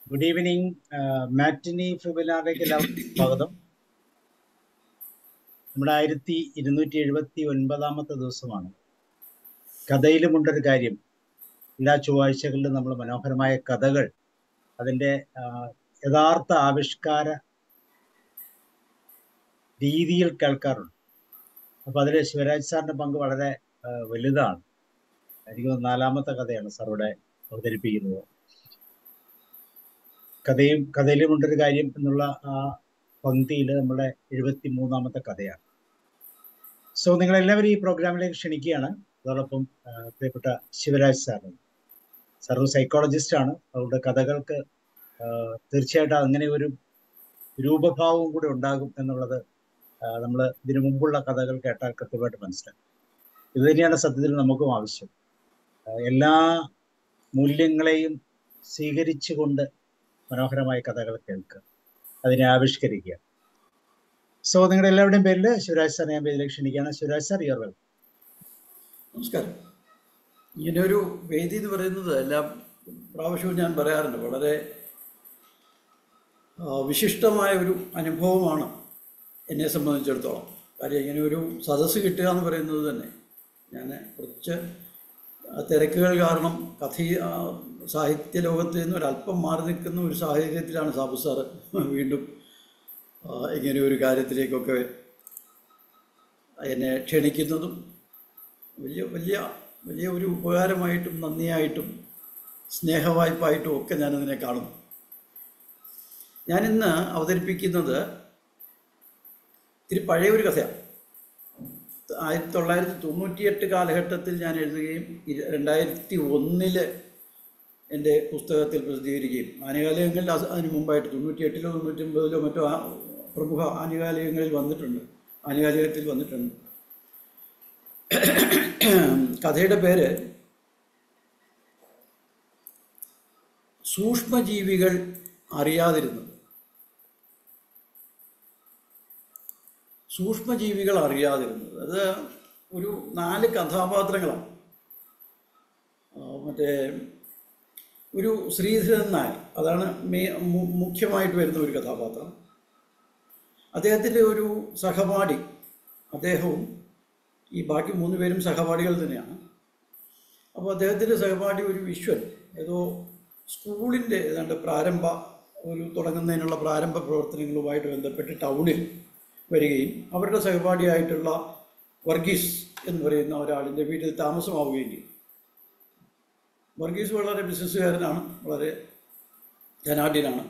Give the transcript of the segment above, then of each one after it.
Good evening മാറ്റിനി ഫെബിനാറിലേക്ക് എല്ലാവർക്കും സ്വാഗതം നമ്മുടെ ആയിരത്തി ഇരുന്നൂറ്റി എഴുപത്തി ഒൻപതാമത്തെ ദിവസമാണ് കഥയിലുമുണ്ടൊരു കാര്യം എല്ലാ ചൊവ്വാഴ്ചകളിലും നമ്മൾ മനോഹരമായ കഥകൾ അതിൻ്റെ യഥാർത്ഥ ആവിഷ്കാര രീതിയിൽ കേൾക്കാറുണ്ട് അപ്പൊ അതിൽ ശിവരാജ് സാറിന്റെ പങ്ക് വളരെ വലുതാണ് എനിക്ക് നാലാമത്തെ കഥയാണ് സാർ ഇവിടെ അവതരിപ്പിക്കുന്നത് കഥയും കഥയിലുമുണ്ടൊരു കാര്യം എന്നുള്ള ആ പങ്ക്തിയിൽ നമ്മുടെ എഴുപത്തി മൂന്നാമത്തെ കഥയാണ് സോ നിങ്ങളെല്ലാവരും ഈ പ്രോഗ്രാമിലേക്ക് ക്ഷണിക്കുകയാണ് അതോടൊപ്പം പ്രിയപ്പെട്ട ശിവരാജ് സാറിന് സാർ ഒരു സൈക്കോളജിസ്റ്റ് ആണ് അവരുടെ കഥകൾക്ക് തീർച്ചയായിട്ടും അങ്ങനെ ഒരു രൂപഭാവവും കൂടെ ഉണ്ടാകും എന്നുള്ളത് നമ്മൾ ഇതിനു മുമ്പുള്ള കഥകൾ കേട്ടാൽ കൃത്യമായിട്ട് മനസ്സിലാക്കും ഇത് തന്നെയാണ് സത്യത്തിൽ നമുക്കും ആവശ്യം എല്ലാ മൂല്യങ്ങളെയും സ്വീകരിച്ചുകൊണ്ട് മനോഹരമായ കഥകൾ കേൾക്കുക അതിനെ ആവിഷ്കരിക്കുക സോ നിങ്ങളുടെ എല്ലാവരുടെയും പേരിൽ ശിവരാജ് സാർ ഞാൻ പേരിലേക്ക് ക്ഷണിക്കുകയാണ് ശിവരാജ് സാർ യുവർ വെൽക്കം നമസ്കാരം ഇങ്ങനെ ഒരു വേദി എന്ന് പറയുന്നത് എല്ലാ പ്രാവശ്യവും ഞാൻ പറയാറുണ്ട് വളരെ വിശിഷ്ടമായ ഒരു അനുഭവമാണ് എന്നെ സംബന്ധിച്ചിടത്തോളം കാര്യം ഇങ്ങനെ ഒരു സദസ്സ് കിട്ടുക എന്ന് പറയുന്നത് തന്നെ ഞാൻ കുറച്ച് തിരക്കുകൾ കാരണം കഥ സാഹിത്യ ലോകത്തിൽ നിന്ന് ഒരല്പം മാറി നിൽക്കുന്ന ഒരു സാഹചര്യത്തിലാണ് സാബു സാറ് വീണ്ടും ഇങ്ങനെ ഒരു കാര്യത്തിലേക്കൊക്കെ എന്നെ ക്ഷണിക്കുന്നതും വലിയ വലിയ വലിയ ഒരു ഉപകാരമായിട്ടും നന്ദിയായിട്ടും സ്നേഹവായ്പായിട്ടും ഒക്കെ ഞാനതിനെ കാണുന്നു ഞാനിന്ന് അവതരിപ്പിക്കുന്നത് ഇത്തിരി പഴയ ഒരു കഥയാണ് ആയിരത്തി തൊള്ളായിരത്തി തൊണ്ണൂറ്റിയെട്ട് കാലഘട്ടത്തിൽ ഞാൻ എഴുതുകയും രണ്ടായിരത്തി ഒന്നില് എൻ്റെ പുസ്തകത്തിൽ പ്രസിദ്ധീകരിക്കുകയും ആനുകാലികങ്ങളിൽ അതിന് മുമ്പായിട്ട് തൊണ്ണൂറ്റിയെട്ടിലോ തൊണ്ണൂറ്റൊമ്പതിലോ മറ്റോ പ്രമുഖ ആനുകാലികങ്ങളിൽ വന്നിട്ടുണ്ട് ആനുകാലികത്തിൽ വന്നിട്ടുണ്ട് കഥയുടെ പേര് സൂക്ഷ്മജീവികൾ അറിയാതിരുന്നത് സൂക്ഷ്മജീവികൾ അറിയാതിരുന്നത് അത് ഒരു നാല് കഥാപാത്രങ്ങളാണ് മറ്റേ ഒരു ശ്രീധരൻ നായർ അതാണ് മേ മുഖ്യമായിട്ട് വരുന്ന ഒരു കഥാപാത്രം അദ്ദേഹത്തിൻ്റെ ഒരു സഹപാഠി അദ്ദേഹവും ഈ ബാക്കി മൂന്ന് പേരും സഹപാഠികൾ തന്നെയാണ് അപ്പോൾ അദ്ദേഹത്തിൻ്റെ സഹപാഠി ഒരു വിശ്വൻ ഏതോ സ്കൂളിൻ്റെ ഏതാണ്ട് പ്രാരംഭ ഒരു തുടങ്ങുന്നതിനുള്ള പ്രാരംഭ പ്രവർത്തനങ്ങളുമായിട്ട് ബന്ധപ്പെട്ട് ടൗണിൽ വരികയും അവരുടെ സഹപാഠിയായിട്ടുള്ള വർഗീസ് എന്ന് പറയുന്ന ഒരാളിൻ്റെ വീട്ടിൽ താമസമാവുകയും ചെയ്തു വർഗീസ് വളരെ ബിസിനസ്സുകാരനാണ് വളരെ ധനാഢ്യനാണ്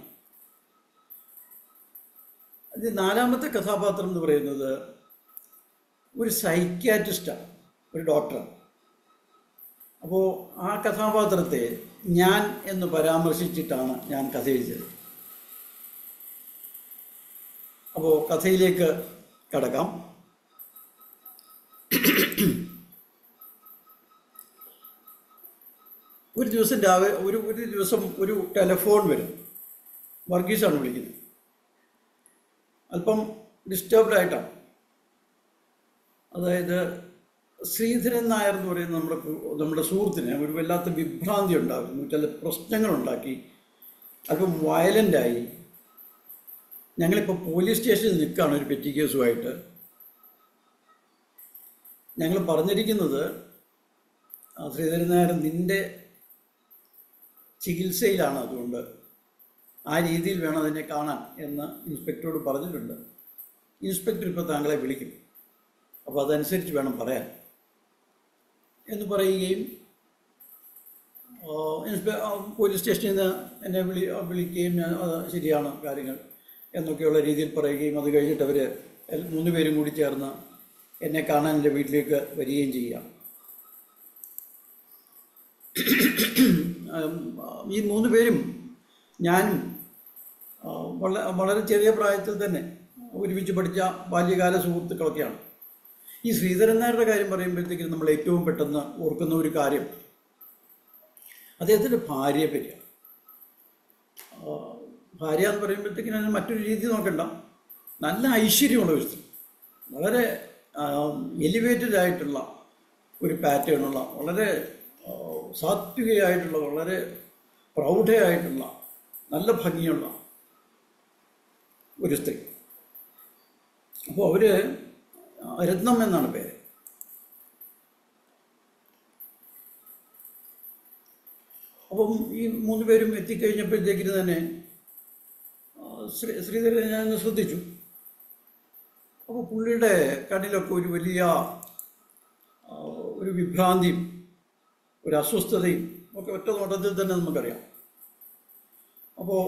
അത് നാലാമത്തെ കഥാപാത്രം എന്ന് പറയുന്നത് ഒരു സൈക്യാട്രിസ്റ്റാണ് ഒരു ഡോക്ടറാണ് അപ്പോൾ ആ കഥാപാത്രത്തെ ഞാൻ എന്ന് പരാമർശിച്ചിട്ടാണ് ഞാൻ കഥ എഴുതിയത് അപ്പോൾ കഥയിലേക്ക് കടക്കാം ഒരു ദിവസം രാവിലെ ഒരു ഒരു ദിവസം ഒരു ടെലിഫോൺ വരും വർഗീസാണ് വിളിക്കുന്നത് അല്പം ഡിസ്റ്റർബ്ഡ് ആയിട്ടാണ് അതായത് ശ്രീധരൻ നായർ എന്ന് പറയുന്ന നമ്മുടെ നമ്മുടെ സുഹൃത്തിന് ഒരു വല്ലാത്ത വിഭ്രാന്തി ഉണ്ടാക്കുന്നു ചില പ്രശ്നങ്ങളുണ്ടാക്കി അല്പം വയലൻ്റായി ഞങ്ങളിപ്പോൾ പോലീസ് സ്റ്റേഷനിൽ നിൽക്കുകയാണ് ഒരു പെറ്റി കേസുമായിട്ട് ഞങ്ങൾ പറഞ്ഞിരിക്കുന്നത് ശ്രീധരൻ നായർ നിൻ്റെ ചികിത്സയിലാണ് അതുകൊണ്ട് ആ രീതിയിൽ വേണം അതിനെ കാണാൻ എന്ന് ഇൻസ്പെക്ടറോട് പറഞ്ഞിട്ടുണ്ട് ഇൻസ്പെക്ടർ ഇപ്പോൾ താങ്കളെ വിളിക്കും അപ്പോൾ അതനുസരിച്ച് വേണം പറയാൻ എന്ന് പറയുകയും പോലീസ് സ്റ്റേഷനിൽ നിന്ന് എന്നെ വിളി വിളിക്കുകയും ഞാൻ അത് ശരിയാണ് കാര്യങ്ങൾ എന്നൊക്കെയുള്ള രീതിയിൽ പറയുകയും അത് കഴിഞ്ഞിട്ട് അവർ മൂന്ന് പേരും കൂടി ചേർന്ന് എന്നെ കാണാൻ എൻ്റെ വീട്ടിലേക്ക് വരികയും ചെയ്യാം ഈ മൂന്ന് പേരും ഞാനും വളരെ വളരെ ചെറിയ പ്രായത്തിൽ തന്നെ ഒരുമിച്ച് പഠിച്ച ബാല്യകാല സുഹൃത്തുക്കളൊക്കെയാണ് ഈ ശ്രീധരൻ നായരുടെ കാര്യം പറയുമ്പോഴത്തേക്കും നമ്മൾ ഏറ്റവും പെട്ടെന്ന് ഓർക്കുന്ന ഒരു കാര്യം അദ്ദേഹത്തിൻ്റെ ഭാര്യയെ പറ്റിയാണ് ഭാര്യ എന്ന് പറയുമ്പോഴത്തേക്കിനും അതിന് മറ്റൊരു രീതി നോക്കണ്ട നല്ല ഐശ്വര്യമുള്ള ഒരു സ്ത്രീ വളരെ എലിവേറ്റഡ് ആയിട്ടുള്ള ഒരു പാറ്റേണുള്ള വളരെ സാത്വികയായിട്ടുള്ള വളരെ പ്രൗഢയായിട്ടുള്ള നല്ല ഭംഗിയുള്ള ഒരു സ്ത്രീ അപ്പോൾ അവർ രത്നം എന്നാണ് പേര് അപ്പം ഈ മൂന്ന് പേരും എത്തിക്കഴിഞ്ഞപ്പോഴത്തേക്കിന് തന്നെ ആ, ശ്രീ ശ്രീധരനെ ഞാൻ ഒന്ന് ശ്രദ്ധിച്ചു അപ്പോൾ പുള്ളിയുടെ കണ്ണിലൊക്കെ ഒരു വലിയ ആ, ഒരു വിഭ്രാന്തിയും ഒരു അസ്വസ്ഥതയും ഒക്കെ ഒറ്റ നോട്ടത്തിൽ തന്നെ നമുക്കറിയാം അപ്പോൾ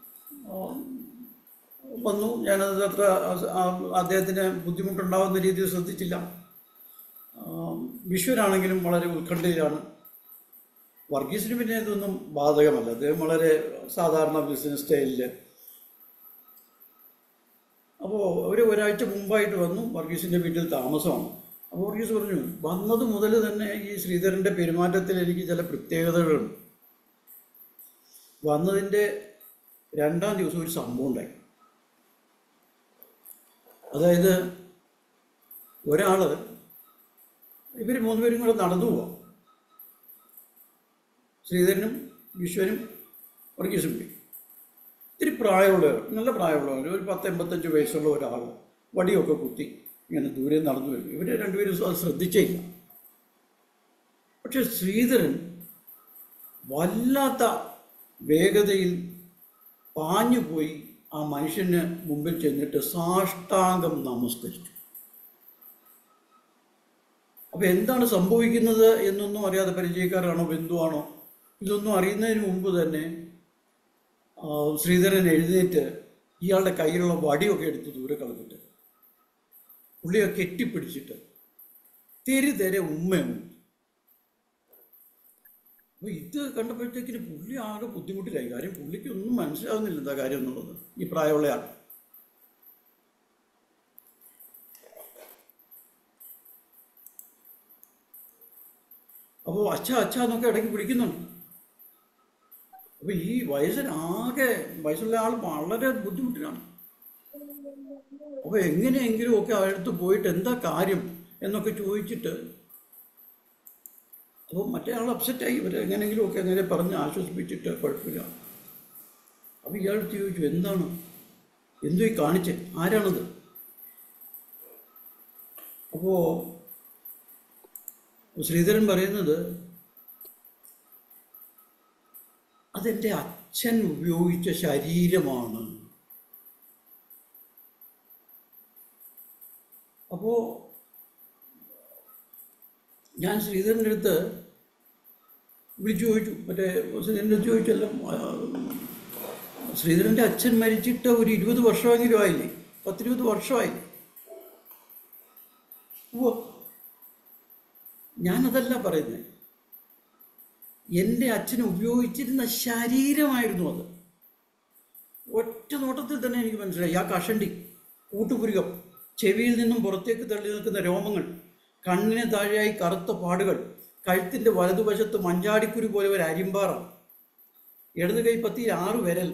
വന്നു ഞാനത് അത്ര അസ- ആ- അദ്ദേഹത്തിന് ബുദ്ധിമുട്ടുണ്ടാവുന്ന രീതിയിൽ ശ്രദ്ധിച്ചില്ല ആ, വിശ്വനാണെങ്കിലും വളരെ ഉത്കണ്ഠയിലാണ് വർഗീസിന് പിന്നെ ഇതൊന്നും ബാധകമല്ല അദ്ദേഹം വളരെ സാധാരണ ബിസിനസ് സ്റ്റൈലിൽ അപ്പോൾ അവർ ഒരാഴ്ച മുമ്പായിട്ട് വന്നു വർഗീസിൻ്റെ വീട്ടിൽ താമസമാണ് അപ്പോൾ വർഗീസ് പറഞ്ഞു വന്നത് മുതൽ തന്നെ ഈ ശ്രീധരൻ്റെ പെരുമാറ്റത്തിൽ എനിക്ക് ചില പ്രത്യേകതകളുണ്ട് വന്നതിൻ്റെ രണ്ടാം ദിവസം ഒരു സംഭവം ഉണ്ടായി അതായത് ഒരാൾ ഇവർ മൂന്നുപേരും കൂടെ നടന്നു പോവാം ശ്രീധരനും വിശ്വനും വർഗീസും കൂടി ഇത്തിരി പ്രായമുള്ളവർ നല്ല പ്രായമുള്ളവർ ഒരു പത്ത് എൺപത്തഞ്ച് വയസ്സുള്ള ഒരാൾ വടിയൊക്കെ കുത്തി ഇങ്ങനെ ദൂരെ നടന്നു വരും ഇവർ രണ്ടുപേരും അത് ശ്രദ്ധിച്ചേയില്ല പക്ഷെ ശ്രീധരൻ വല്ലാത്ത വേഗതയിൽ പാഞ്ഞു പോയി ആ മനുഷ്യന് മുമ്പിൽ ചെന്നിട്ട് സാഷ്ടാംഗം നമസ്കരിച്ചു അപ്പൊ എന്താണ് സംഭവിക്കുന്നത് എന്നൊന്നും അറിയാതെ പരിചയക്കാരാണോ ബന്ധുവാണോ ഇതൊന്നും അറിയുന്നതിന് മുമ്പ് തന്നെ ആ, ശ്രീധരൻ എഴുന്നേറ്റ് ഇയാളുടെ കയ്യിലുള്ള വടിയൊക്കെ എടുത്ത് ദൂരെ കളഞ്ഞിട്ട് പുള്ളിയെ കെട്ടിപ്പിടിച്ചിട്ട് തെരി തെരെ ഉമ്മയാണ് അപ്പൊ ഇത് കണ്ടപ്പോഴത്തേക്കിന് പുള്ളി ആകെ ബുദ്ധിമുട്ടിലായി കാര്യം പുള്ളിക്ക് ഒന്നും മനസ്സിലാവുന്നില്ല എന്താ കാര്യം എന്നുള്ളത് ഈ പ്രായമുള്ള ആൾ അപ്പോൾ അച്ഛ അച്ഛ എന്നൊക്കെ ഇടയ്ക്ക് പിടിക്കുന്നുണ്ട് അപ്പോൾ ഈ വയസ്സിന് ആകെ വയസ്സുള്ള ആൾ വളരെ ബുദ്ധിമുട്ടിലാണ് അപ്പോൾ എങ്ങനെയെങ്കിലും ഒക്കെ അടുത്ത് പോയിട്ട് എന്താ കാര്യം എന്നൊക്കെ ചോദിച്ചിട്ട് അപ്പോൾ മറ്റേ ആൾ അപ്സെറ്റായി ഇവർ എങ്ങനെയെങ്കിലും ഒക്കെ അങ്ങനെ പറഞ്ഞ് ആശ്വസിപ്പിച്ചിട്ട് കുഴപ്പമില്ല അപ്പോൾ ഇയാൾ ചോദിച്ചു എന്താണ് എന്തോ ഈ കാണിച്ചേ ആരാണത് അപ്പോൾ ശ്രീധരൻ പറയുന്നത് അതെൻ്റെ അച്ഛൻ ഉപയോഗിച്ച ശരീരമാണ് അപ്പോൾ ഞാൻ ശ്രീധരൻ്റെ അടുത്ത് വിളിച്ചു ചോദിച്ചു മറ്റേ ശ്രീധരൻ്റെ അടുത്ത് ചോദിച്ചല്ലോ ആ, ശ്രീധരൻ്റെ അച്ഛൻ മരിച്ചിട്ട് ഒരു ഇരുപത് വർഷമെങ്കിലും ആയില്ലേ പത്തിരുപത് വർഷമായില്ലേ ഓ ഞാനതല്ല പറയുന്നത് എൻ്റെ അച്ഛൻ ഉപയോഗിച്ചിരുന്ന ശരീരമായിരുന്നു അത് ഒറ്റ നോട്ടത്തിൽ തന്നെ എനിക്ക് മനസ്സിലായി ആ കഷണ്ടി കൂട്ടുപുരുകം ചെവിയിൽ നിന്നും പുറത്തേക്ക് തള്ളി നിൽക്കുന്ന രോമങ്ങൾ കണ്ണിന് താഴെയായി കറുത്ത പാടുകൾ കഴുത്തിൻ്റെ വലതുവശത്ത് മഞ്ചാടിക്കുരു പോലെ ഒരു അരിമ്പാറ ഇടത് കൈ പത്തിയിൽ ആറ് വിരൽ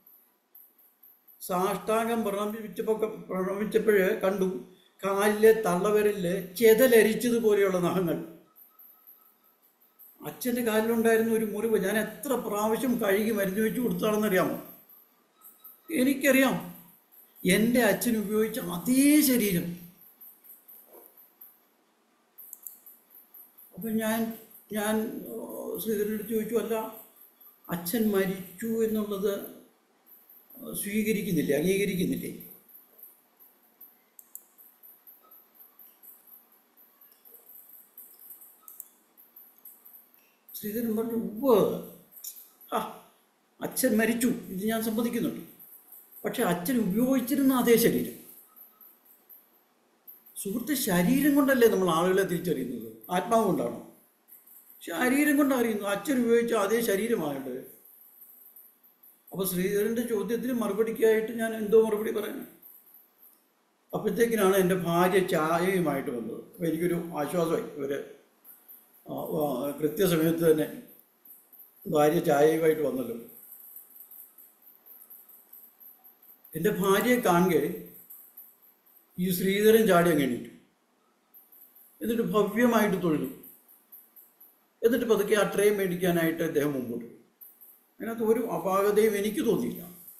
സാഷ്ടാംഗം പ്രണമിച്ചപ്പോൾ പ്രണമിച്ചപ്പോഴ് കണ്ടു കാലിലെ തള്ളവിരലില് ചെതലരിച്ചതുപോലെയുള്ള നഖങ്ങൾ അച്ഛൻ്റെ കാലിലുണ്ടായിരുന്ന ഒരു മുറിവ് ഞാൻ എത്ര പ്രാവശ്യം കഴുകി മരുന്ന് വെച്ച് കൊടുത്താണെന്നറിയാമോ എനിക്കറിയാം എൻ്റെ അച്ഛൻ ഉപയോഗിച്ച അതേ ശരീരം അപ്പം ഞാൻ ഞാൻ ശ്രീധരനോട് ചോദിച്ചു അല്ല അച്ഛൻ മരിച്ചു എന്നുള്ളത് സ്വീകരിക്കുന്നില്ലേ അംഗീകരിക്കുന്നില്ലേ ശ്രീധരൻ പറഞ്ഞു ഉവ്വ് ആ അച്ഛൻ മരിച്ചു ഇത് ഞാൻ സമ്മതിക്കുന്നുണ്ട് പക്ഷെ അച്ഛൻ ഉപയോഗിച്ചിരുന്ന അതേ ശരീരം സുഹൃത്ത് ശരീരം കൊണ്ടല്ലേ നമ്മൾ ആളുകളെ തിരിച്ചറിയുന്നത് ആത്മാവ് കൊണ്ടാണോ ശരീരം കൊണ്ട് അറിയുന്നു അച്ഛൻ ഉപയോഗിച്ച അതേ ശരീരമായിട്ട് അപ്പോൾ ശ്രീധരൻ്റെ ചോദ്യത്തിന് മറുപടിക്കായിട്ട് ഞാൻ എന്തോ മറുപടി പറയുന്നത് അപ്പോഴത്തേക്കിനാണ് എൻ്റെ ഭാര്യ ചായയുമായിട്ട് വന്നത് അപ്പോൾ എനിക്കൊരു ആശ്വാസമായി ഇവർ കൃത്യസമയത്ത് തന്നെ ഭാര്യ ചായയുമായിട്ട് വന്നല്ലോ എൻ്റെ ഭാര്യയെ കാണുക ഈ ശ്രീധരൻ ചാടി അങ്ങ് എണീറ്റു എന്നിട്ട് ഭവ്യമായിട്ട് തൊഴുതു എന്നിട്ട് പതുക്കെ ആ ട്രേ മേടിക്കാനായിട്ട് അദ്ദേഹം മുമ്പോട്ട് പോയി. അതിനകത്ത് ഒരു അപാകതയും എനിക്ക് തോന്നിയില്ല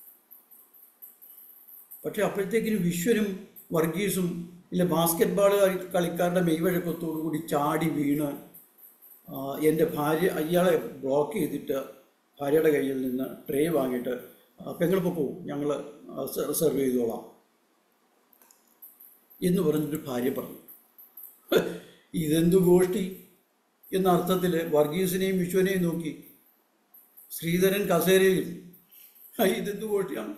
പക്ഷെ അപ്പോഴത്തേക്കിനും വിശ്വനും വർഗീസും ഇല്ല ബാസ്കറ്റ് ബാൾ കളിക്കാരുടെ മെയ്വഴക്കത്തോടു കൂടി ചാടി വീണ് ആ, എൻ്റെ ഭാര്യ അയാളെ ബ്ലോക്ക് ചെയ്തിട്ട് ഭാര്യയുടെ കയ്യിൽ നിന്ന് ട്രേ വാങ്ങിയിട്ട് പെങ്ങളിപ്പോൾ പോവും ഞങ്ങൾ സെർവ് ചെയ്തോളാം എന്ന് പറഞ്ഞിട്ട് ഭാര്യ പറഞ്ഞു ഇതെന്തു ഗോഷ്ടി എന്ന അർത്ഥത്തിൽ വർഗീസിനെയും വിശ്വനെയും നോക്കി ശ്രീധരൻ കസേരയിൽ ഇരുന്നു. ആ, ഇതെന്തു ഗോഷ്ടിയാണ്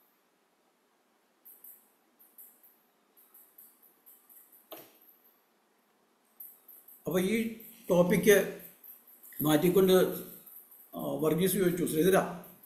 അപ്പോൾ ഈ ടോപ്പിക്ക് മാറ്റിക്കൊണ്ട് ആ, വർഗീസ് ചോദിച്ചു ശ്രീധര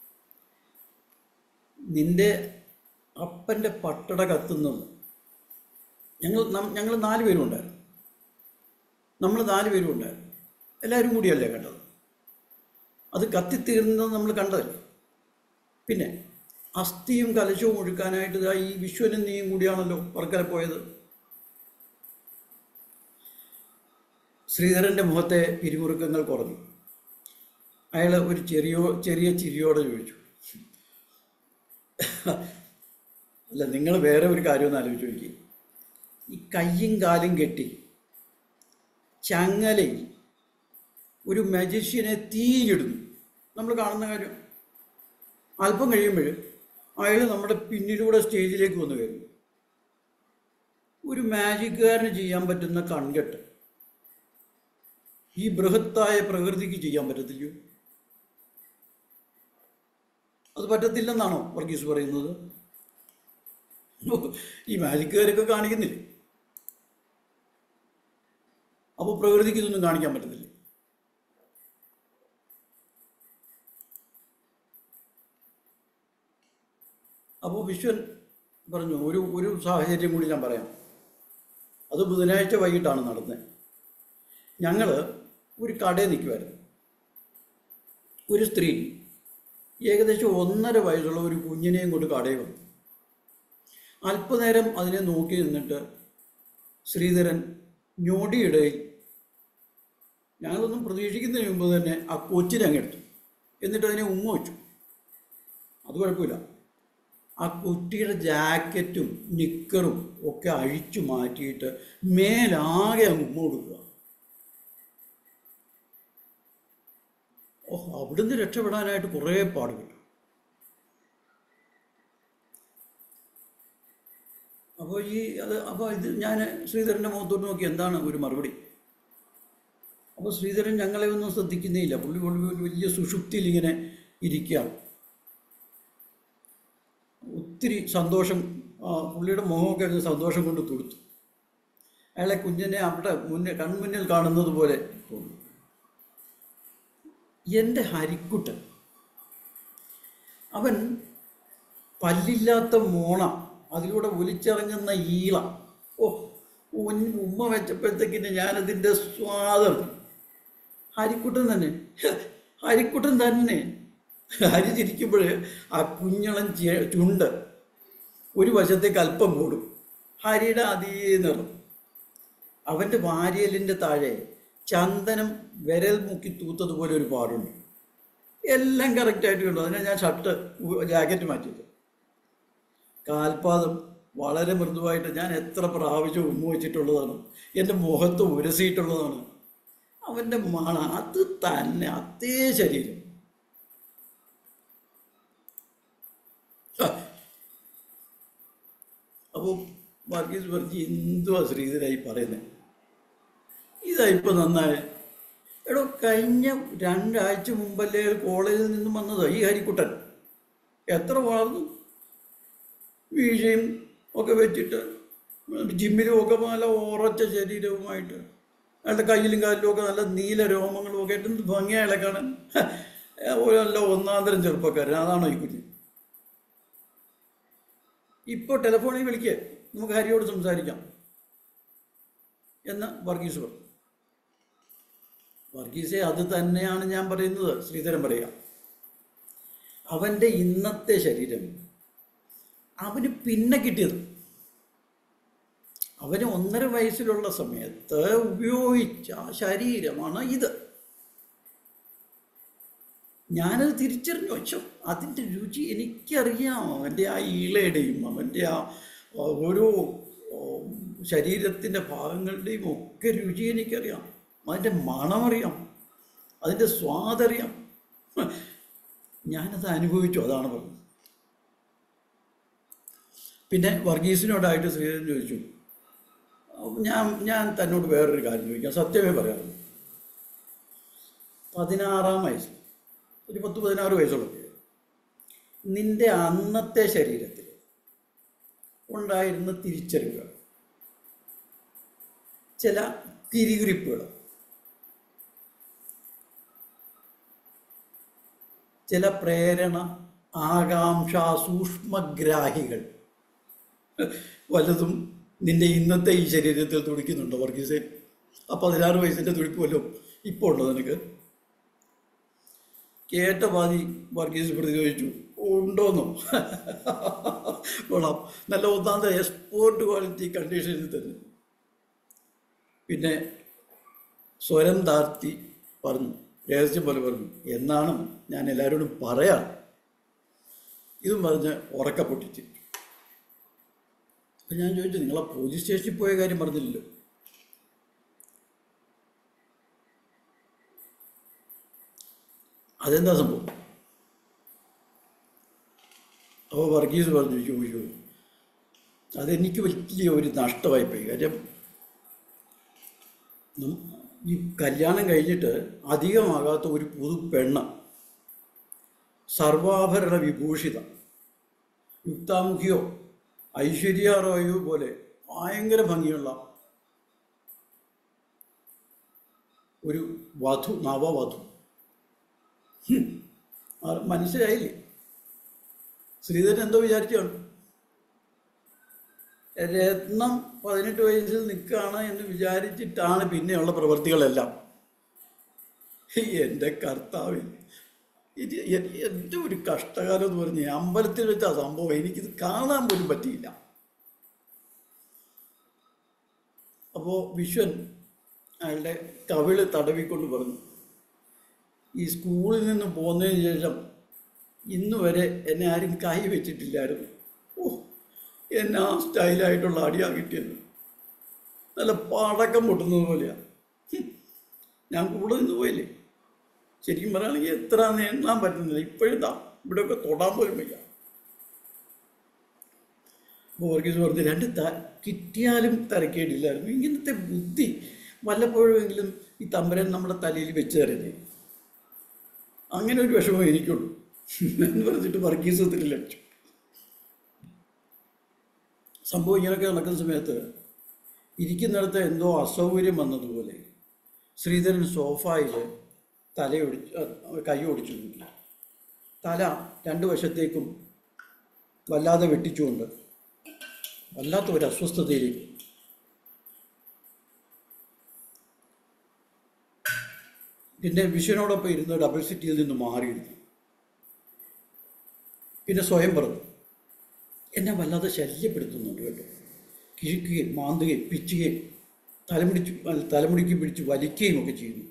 നിന്റെ അപ്പൻ്റെ പട്ടട കത്തുന്നത് ഞങ്ങൾ നം- ഞങ്ങൾ നാല് പേരും ഉണ്ടായിരുന്നു നമ്മൾ നാല് പേരും ഉണ്ടായിരുന്നു എല്ലാവരും കൂടിയല്ലേ കണ്ടത് അത് കത്തിത്തീർന്നത് നമ്മൾ കണ്ടതല്ലേ പിന്നെ അസ്ഥിയും കലശവും ഒഴുക്കാനായിട്ട് ദാ ഈ വിശ്വനും നീയും കൂടിയാണല്ലോ വർക്കല പോയത് ശ്രീധരൻ്റെ മുഖത്തെ പിരിമുറുക്കങ്ങൾ കുറഞ്ഞു അയാൾ ഒരു ചെറിയോ ചെറിയ ചിരിയോടെ ചോദിച്ചു അല്ല നിങ്ങൾ വേറെ ഒരു കാര്യം ഒന്ന് ആലോചിച്ച് നോക്കി ഈ കയ്യും കാലും കെട്ടി ചങ്ങലയിൽ ഒരു മജിഷ്യനെ തീയിലിടുന്നു നമ്മൾ കാണുന്ന കാര്യം അല്പം കഴിയുമ്പോൾ അയാൾ നമ്മുടെ പിന്നിലൂടെ സ്റ്റേജിലേക്ക് വന്നു കയറുന്നു ഒരു മാജിക്കുകാരന് ചെയ്യാൻ പറ്റുന്ന കൺകെട്ട് ഈ ബൃഹത്തായ പ്രകൃതിക്ക് ചെയ്യാൻ പറ്റത്തില്ലയോ അത് പറ്റത്തില്ലെന്നാണോ വർഗീസ് പറയുന്നത് ഈ മാജിക്കുകാരൊക്കെ കാണിക്കുന്നില്ലേ അപ്പോൾ പ്രകൃതിക്ക് ഇതൊന്നും കാണിക്കാൻ പറ്റത്തില്ല അപ്പോൾ വിശ്വൻ പറഞ്ഞു ഒരു ഒരു സാഹചര്യം കൂടി ഞാൻ പറയാം അത് ബുധനാഴ്ച വൈകിട്ടാണ് നടന്നത് ഞങ്ങൾ ഒരു കടയിൽ നിൽക്കുമായിരുന്നു ഒരു സ്ത്രീ ഏകദേശം ഒന്നര വയസ്സുള്ള ഒരു കുഞ്ഞിനെയും കൊണ്ട് കടയിൽ വന്നു അല്പനേരം അതിനെ നോക്കി നിന്നിട്ട് ശ്രീധരൻ ഞൊടിയിടയിൽ ഞങ്ങളൊന്നും പ്രതീക്ഷിക്കുന്നതിന് മുമ്പ് തന്നെ ആ കൊച്ചിനെ അങ്ങ് എടുത്തു എന്നിട്ട് അതിനെ ഉമ്മ വെച്ചു അത് കുഴപ്പമില്ല ആ കുട്ടിയുടെ ജാക്കറ്റും നിക്കറും ഒക്കെ അഴിച്ചു മാറ്റിയിട്ട് മേലാകെ അങ്ങ് ഉമ്മ കൊടുക്കുക ഓ അവിടുന്ന് രക്ഷപ്പെടാനായിട്ട് കുറേ പാടുപെട്ടു അപ്പോൾ ഈ അത് അപ്പോൾ ഇത് ഞാൻ ശ്രീധരൻ്റെ മുഖത്തോട്ട് നോക്കി എന്താണ് ഒരു മറുപടി അപ്പോൾ ശ്രീധരൻ ഞങ്ങളെ ഒന്നും ശ്രദ്ധിക്കുന്നേയില്ല പുള്ളി പുള്ളി ഒരു വലിയ സുഷുപ്തിയിൽ ഇങ്ങനെ ഇരിക്കുകയാണ് ഒത്തിരി സന്തോഷം ആ, പുള്ളിയുടെ മുഖമൊക്കെ അങ്ങ് സന്തോഷം കൊണ്ട് തുടുത്തു അയാളെ കുഞ്ഞിനെ അവിടെ മുന്നേ കൺമുന്നിൽ കാണുന്നത് പോലെ തോന്നി എൻ്റെ ഹരിക്കുട്ടൻ അവൻ പല്ലില്ലാത്ത മോണ അതിലൂടെ ഒലിച്ചിറങ്ങുന്ന ഈള ഓ ഉൻ- ഉമ്മ വെച്ചപ്പോഴത്തേക്കിന് ഞാനതിൻ്റെ സ്വാദം ഹരിക്കുട്ടൻ തന്നെ ഹരിക്കുട്ടൻ തന്നെ ഹരി ചിരിക്കുമ്പോൾ ആ കുഞ്ഞളം ചെ- ചുണ്ട് ഒരു വശത്തേക്ക് അല്പം കൂടും ഹരിയുടെ അതേ നിറം അവൻ്റെ വാരിയലിൻ്റെ താഴെ ചന്ദനം വിരൽ മുക്കി തൂത്തതുപോലെ ഒരു പാടുണ്ട് എല്ലാം കറക്റ്റായിട്ട് കണ്ടു അതിനെ ഞാൻ ഷർട്ട് ജാക്കറ്റ് മാറ്റിയത് കാൽപാദം വളരെ മൃദുവായിട്ട് ഞാൻ എത്ര പ്രാവശ്യം ഉമ്മ വെച്ചിട്ടുള്ളതാണ് എൻ്റെ മുഖത്ത് ഉരസിയിട്ടുള്ളതാണ് അവൻ്റെ മണ അത് തന്നെ അതേ ശരീരം അപ്പോൾ വർഗീസ് വർഗി എന്തുവാ ശ്രീധരായി പറയുന്നത് ഇതാ ഇപ്പം നന്നായ എടോ കഴിഞ്ഞ രണ്ടാഴ്ച മുമ്പല്ലേ കോളേജിൽ നിന്നും വന്നതാ ഈ ഹരിക്കുട്ടൻ എത്ര വളർന്നു വീഴ്ചയും ഒക്കെ വെച്ചിട്ട് ജിമ്മിലും ഒക്കെ നല്ല ഉറച്ച ശരീരവുമായിട്ട് അയാളുടെ കയ്യിലും കാലിലും ഒക്കെ നല്ല നീല രോമങ്ങളും ഒക്കെ ആയിട്ട് എന്ത് ഭംഗിയാ അയാളെ കാണാൻ ഒരു നല്ല ഒന്നാന്തരം ചെറുപ്പക്കാരൻ അതാണോ ഈ കുഞ്ഞ് ഇപ്പോൾ ടെലിഫോണിൽ വിളിക്കുക നമുക്ക് ഹരിയോട് സംസാരിക്കാം എന്ന് വർഗീസ് പറഞ്ഞു വർഗീസെ അത് തന്നെയാണ് ഞാൻ പറയുന്നത് ശ്രീധരൻ പറയുക അവൻ്റെ ഇന്നത്തെ ശരീരം അവന് പിന്നെ കിട്ടിയത് അവന് ഒന്നര വയസ്സിലുള്ള സമയത്ത് ഉപയോഗിച്ച ശരീരമാണ് ഇത് ഞാനത് തിരിച്ചറിഞ്ഞു വെച്ചോ അതിൻ്റെ രുചി എനിക്കറിയാം അവൻ്റെ ആ ഈളയുടെയും അവൻ്റെ ആ ആ, ഓരോ ശരീരത്തിൻ്റെ ഭാഗങ്ങളുടെയും ഒക്കെ രുചി എനിക്കറിയാം അതിൻ്റെ മണമറിയാം അതിൻ്റെ സ്വാദറിയാം ഞാനത് അനുഭവിച്ചു അതാണ് പറഞ്ഞത് പിന്നെ വർഗീസിനോടായിട്ട് ശ്രീധരൻ ചോദിച്ചു ഞാൻ ഞാൻ തന്നോട് വേറൊരു കാര്യം ചോദിക്കാം സത്യമേ പറയാറുള്ളൂ പതിനാറാം വയസ്സിൽ ഒരു പത്ത് പതിനാറ് വയസ്സുള്ളപ്പോൾ നിന്റെ അന്നത്തെ ശരീരത്തിൽ ഉണ്ടായിരുന്ന തിരിച്ചറിവുകൾ ചില തിരികുറിപ്പുകൾ ചില പ്രേരണ ആകാംക്ഷ സൂക്ഷ്മഗ്രാഹികൾ വല്ലതും നിന്റെ ഇന്നത്തെ ഈ ശരീരത്തിൽ തുടിക്കുന്നുണ്ടോ വർഗീസെ ആ പതിനാറ് വയസ്സിൻ്റെ തുടിപ്പ് വല്ലതും ഇപ്പോൾ ഉണ്ടോ നിനക്ക് കേട്ട പാതി വർഗീസ് പ്രതിരോധിച്ചു ഉണ്ടോന്നോ കൊള്ളാം നല്ല ഒന്നാമത്തെ എക്സ്പോർട്ട് ക്വാളിറ്റി കണ്ടീഷനിൽ തന്നെ പിന്നെ സ്വരം താഴ്ത്തി പറഞ്ഞു രഹസ്യം പോലെ പറഞ്ഞു എന്നാണ് ഞാൻ എല്ലാവരോടും പറയാം ഇതും പറഞ്ഞ് ഉറക്ക പൊട്ടിച്ച് അപ്പം ഞാൻ ചോദിച്ചു നിങ്ങളെ പോലീസ് സ്റ്റേഷനിൽ പോയ കാര്യം പറഞ്ഞില്ലല്ലോ അതെന്താ സംഭവം അപ്പോൾ വർഗീസ് പറഞ്ഞു ചോദിച്ചു അതെനിക്ക് വലിയ ഒരു നഷ്ടമായി പോയി കാര്യം നം- ഈ കല്യാണം കഴിഞ്ഞിട്ട് അധികമാകാത്ത ഒരു പുതു പെണ്ണ് സർവാഭരണ വിഭൂഷിത യുക്താമുഖിയോ ഐശ്വര്യ റോയോ പോലെ ഭയങ്കര ഭംഗിയുള്ള ഒരു വധു നവവധു ഹും, ആ മനസ്സിലായില്ലേ ശ്രീധരൻ എന്തോ വിചാരിച്ചാണ് രത്നം പതിനെട്ട് വയസ്സിൽ നിൽക്കുകയാണ് എന്ന് വിചാരിച്ചിട്ടാണ് പിന്നെയുള്ള പ്രവൃത്തികളെല്ലാം എൻ്റെ കർത്താവിൽ ഇത് എ- എൻ്റെ ഒരു കഷ്ടകാലം എന്ന് പറഞ്ഞ അമ്പലത്തിൽ വെച്ച ആ സംഭവം എനിക്കിത് കാണാൻ പോലും പറ്റിയില്ല അപ്പോൾ വിശ്വൻ അയാളുടെ കവിള് തടവിക്കൊണ്ട് പറഞ്ഞു ഈ സ്കൂളിൽ നിന്ന് പോന്നതിന് ശേഷം ഇന്ന് വരെ എന്നെ ആരും കൈ വെച്ചിട്ടില്ലായിരുന്നു ഓ എന്നെ ആ സ്റ്റൈലായിട്ടുള്ള അടിയാ കിട്ടിയത് നല്ല പടക്കം പൊട്ടുന്നത് പോലെയാണ് ഹും. ഞാൻ കൂടെ നിന്ന് പോയില്ലേ ശരിക്കും പറയുകയാണെങ്കിൽ എത്ര എണ്ണാൻ പറ്റുന്നില്ല ഇപ്പോഴും ദാ ഇവിടെയൊക്കെ തൊടാൻ പോലും വയ്യ അപ്പോൾ വർഗീസ് പറഞ്ഞു രണ്ട് ത കിട്ടിയാലും തരക്കേടില്ലായിരുന്നു ഇങ്ങനത്തെ ബുദ്ധി വല്ലപ്പോഴുമെങ്കിലും ഈ തമ്പരൻ നമ്മുടെ തലയിൽ വെച്ച് തരുന്നേ അങ്ങനെ ഒരു വിഷമം എനിക്കുള്ളൂ എന്ന് പറഞ്ഞിട്ട് വർഗീസ് തിരിലടിച്ചു സംഭവം ഇങ്ങനെയൊക്കെ നടക്കുന്ന സമയത്ത് ഇരിക്കുന്നിടത്ത് എന്തോ അസൗകര്യം വന്നതുപോലെ ശ്രീധരൻ സോഫായിൽ തലയൊടിച്ച് അഹ് കൈ ഒടിച്ചു നോക്കി തല രണ്ട് വശത്തേക്കും വല്ലാതെ വെട്ടിച്ചുകൊണ്ട് വല്ലാത്ത ഒരു അസ്വസ്ഥതയിലേക്ക് പിന്നെ വിശ്വനോടൊപ്പം ഇരുന്ന് ഡബിൾ സിറ്റിയിൽ നിന്ന് മാറിയിരുന്നു പിന്നെ സ്വയം പറഞ്ഞു എന്നെ വല്ലാതെ ശല്യപ്പെടുത്തുന്നുണ്ട് കേട്ടോ കിഴിക്കുകയും മാന്തുകയും പിച്ചുകയും തലമുടിച്ച് അല്ല, തലമുടിക്ക് പിടിച്ച് വലിക്കുകയും ഒക്കെ ചെയ്യുന്നു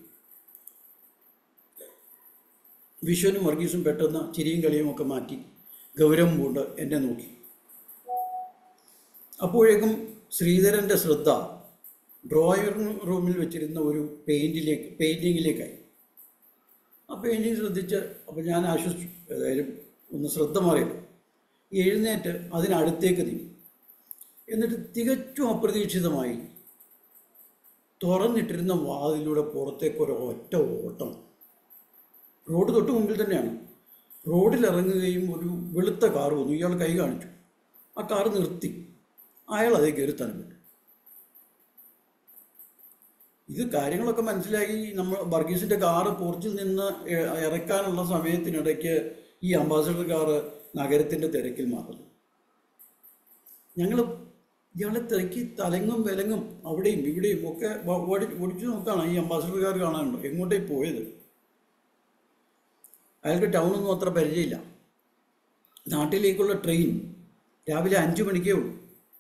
വിശ്വനും വർഗീസും പെട്ടെന്ന് ചിരിയും കളിയും ഒക്കെ മാറ്റി ഗൗരവം കൊണ്ട് എന്നെ നോക്കി അപ്പോഴേക്കും ശ്രീധരൻ്റെ ശ്രദ്ധ ഡ്രോയിങ് റൂമിൽ വെച്ചിരുന്ന ഒരു പെയിൻറ്റിലേക്ക് പെയിൻറ്റിങ്ങിലേക്കായി ആ പെയിൻറ്റിങ് ശ്രദ്ധിച്ച് അപ്പോൾ ഞാൻ ആശ്വസിച്ചു ഏതായാലും ഒന്ന് ശ്രദ്ധ മാറിയല്ലോ എഴുന്നേറ്റ് അതിനടുത്തേക്ക് നീങ്ങി എന്നിട്ട് തികച്ചും അപ്രതീക്ഷിതമായി തുറന്നിട്ടിരുന്ന വാതിലൂടെ പുറത്തേക്ക് ഒരു ഒറ്റ ഓട്ടം റോഡ് തൊട്ട് മുമ്പിൽ തന്നെയാണ് റോഡിൽ ഇറങ്ങുകയും ഒരു വെളുത്ത കാർ വന്നു ഇയാൾ കൈ കാണിച്ചു ആ കാർ നിർത്തി അയാൾ അതേ കയറി തലപ്പെട്ടു ഇത് കാര്യങ്ങളൊക്കെ മനസ്സിലായി നമ്മൾ വർഗീസിന്റെ കാറ് പോർച്ചിൽ നിന്ന് ഇ- ഇറക്കാനുള്ള സമയത്തിനിടയ്ക്ക് ഈ അംബാസഡർ കാറ് നഗരത്തിന്റെ തിരക്കിൽ മാറുന്നു ഞങ്ങൾ ഇയാളെ തിരക്കി തലങ്ങും വിലങ്ങും അവിടെയും ഇവിടെയും ഒക്കെ വ- ഓടി ഓടിച്ചു നോക്കുകയാണ് ഈ അംബാസഡർ കാർ കാണാനുണ്ട് എങ്ങോട്ടേ പോയത് അയാൾക്ക് ടൗണൊന്നും അത്ര പരിചയമില്ല നാട്ടിലേക്കുള്ള ട്രെയിൻ രാവിലെ അഞ്ച് മണിക്കേ ഉള്ളൂ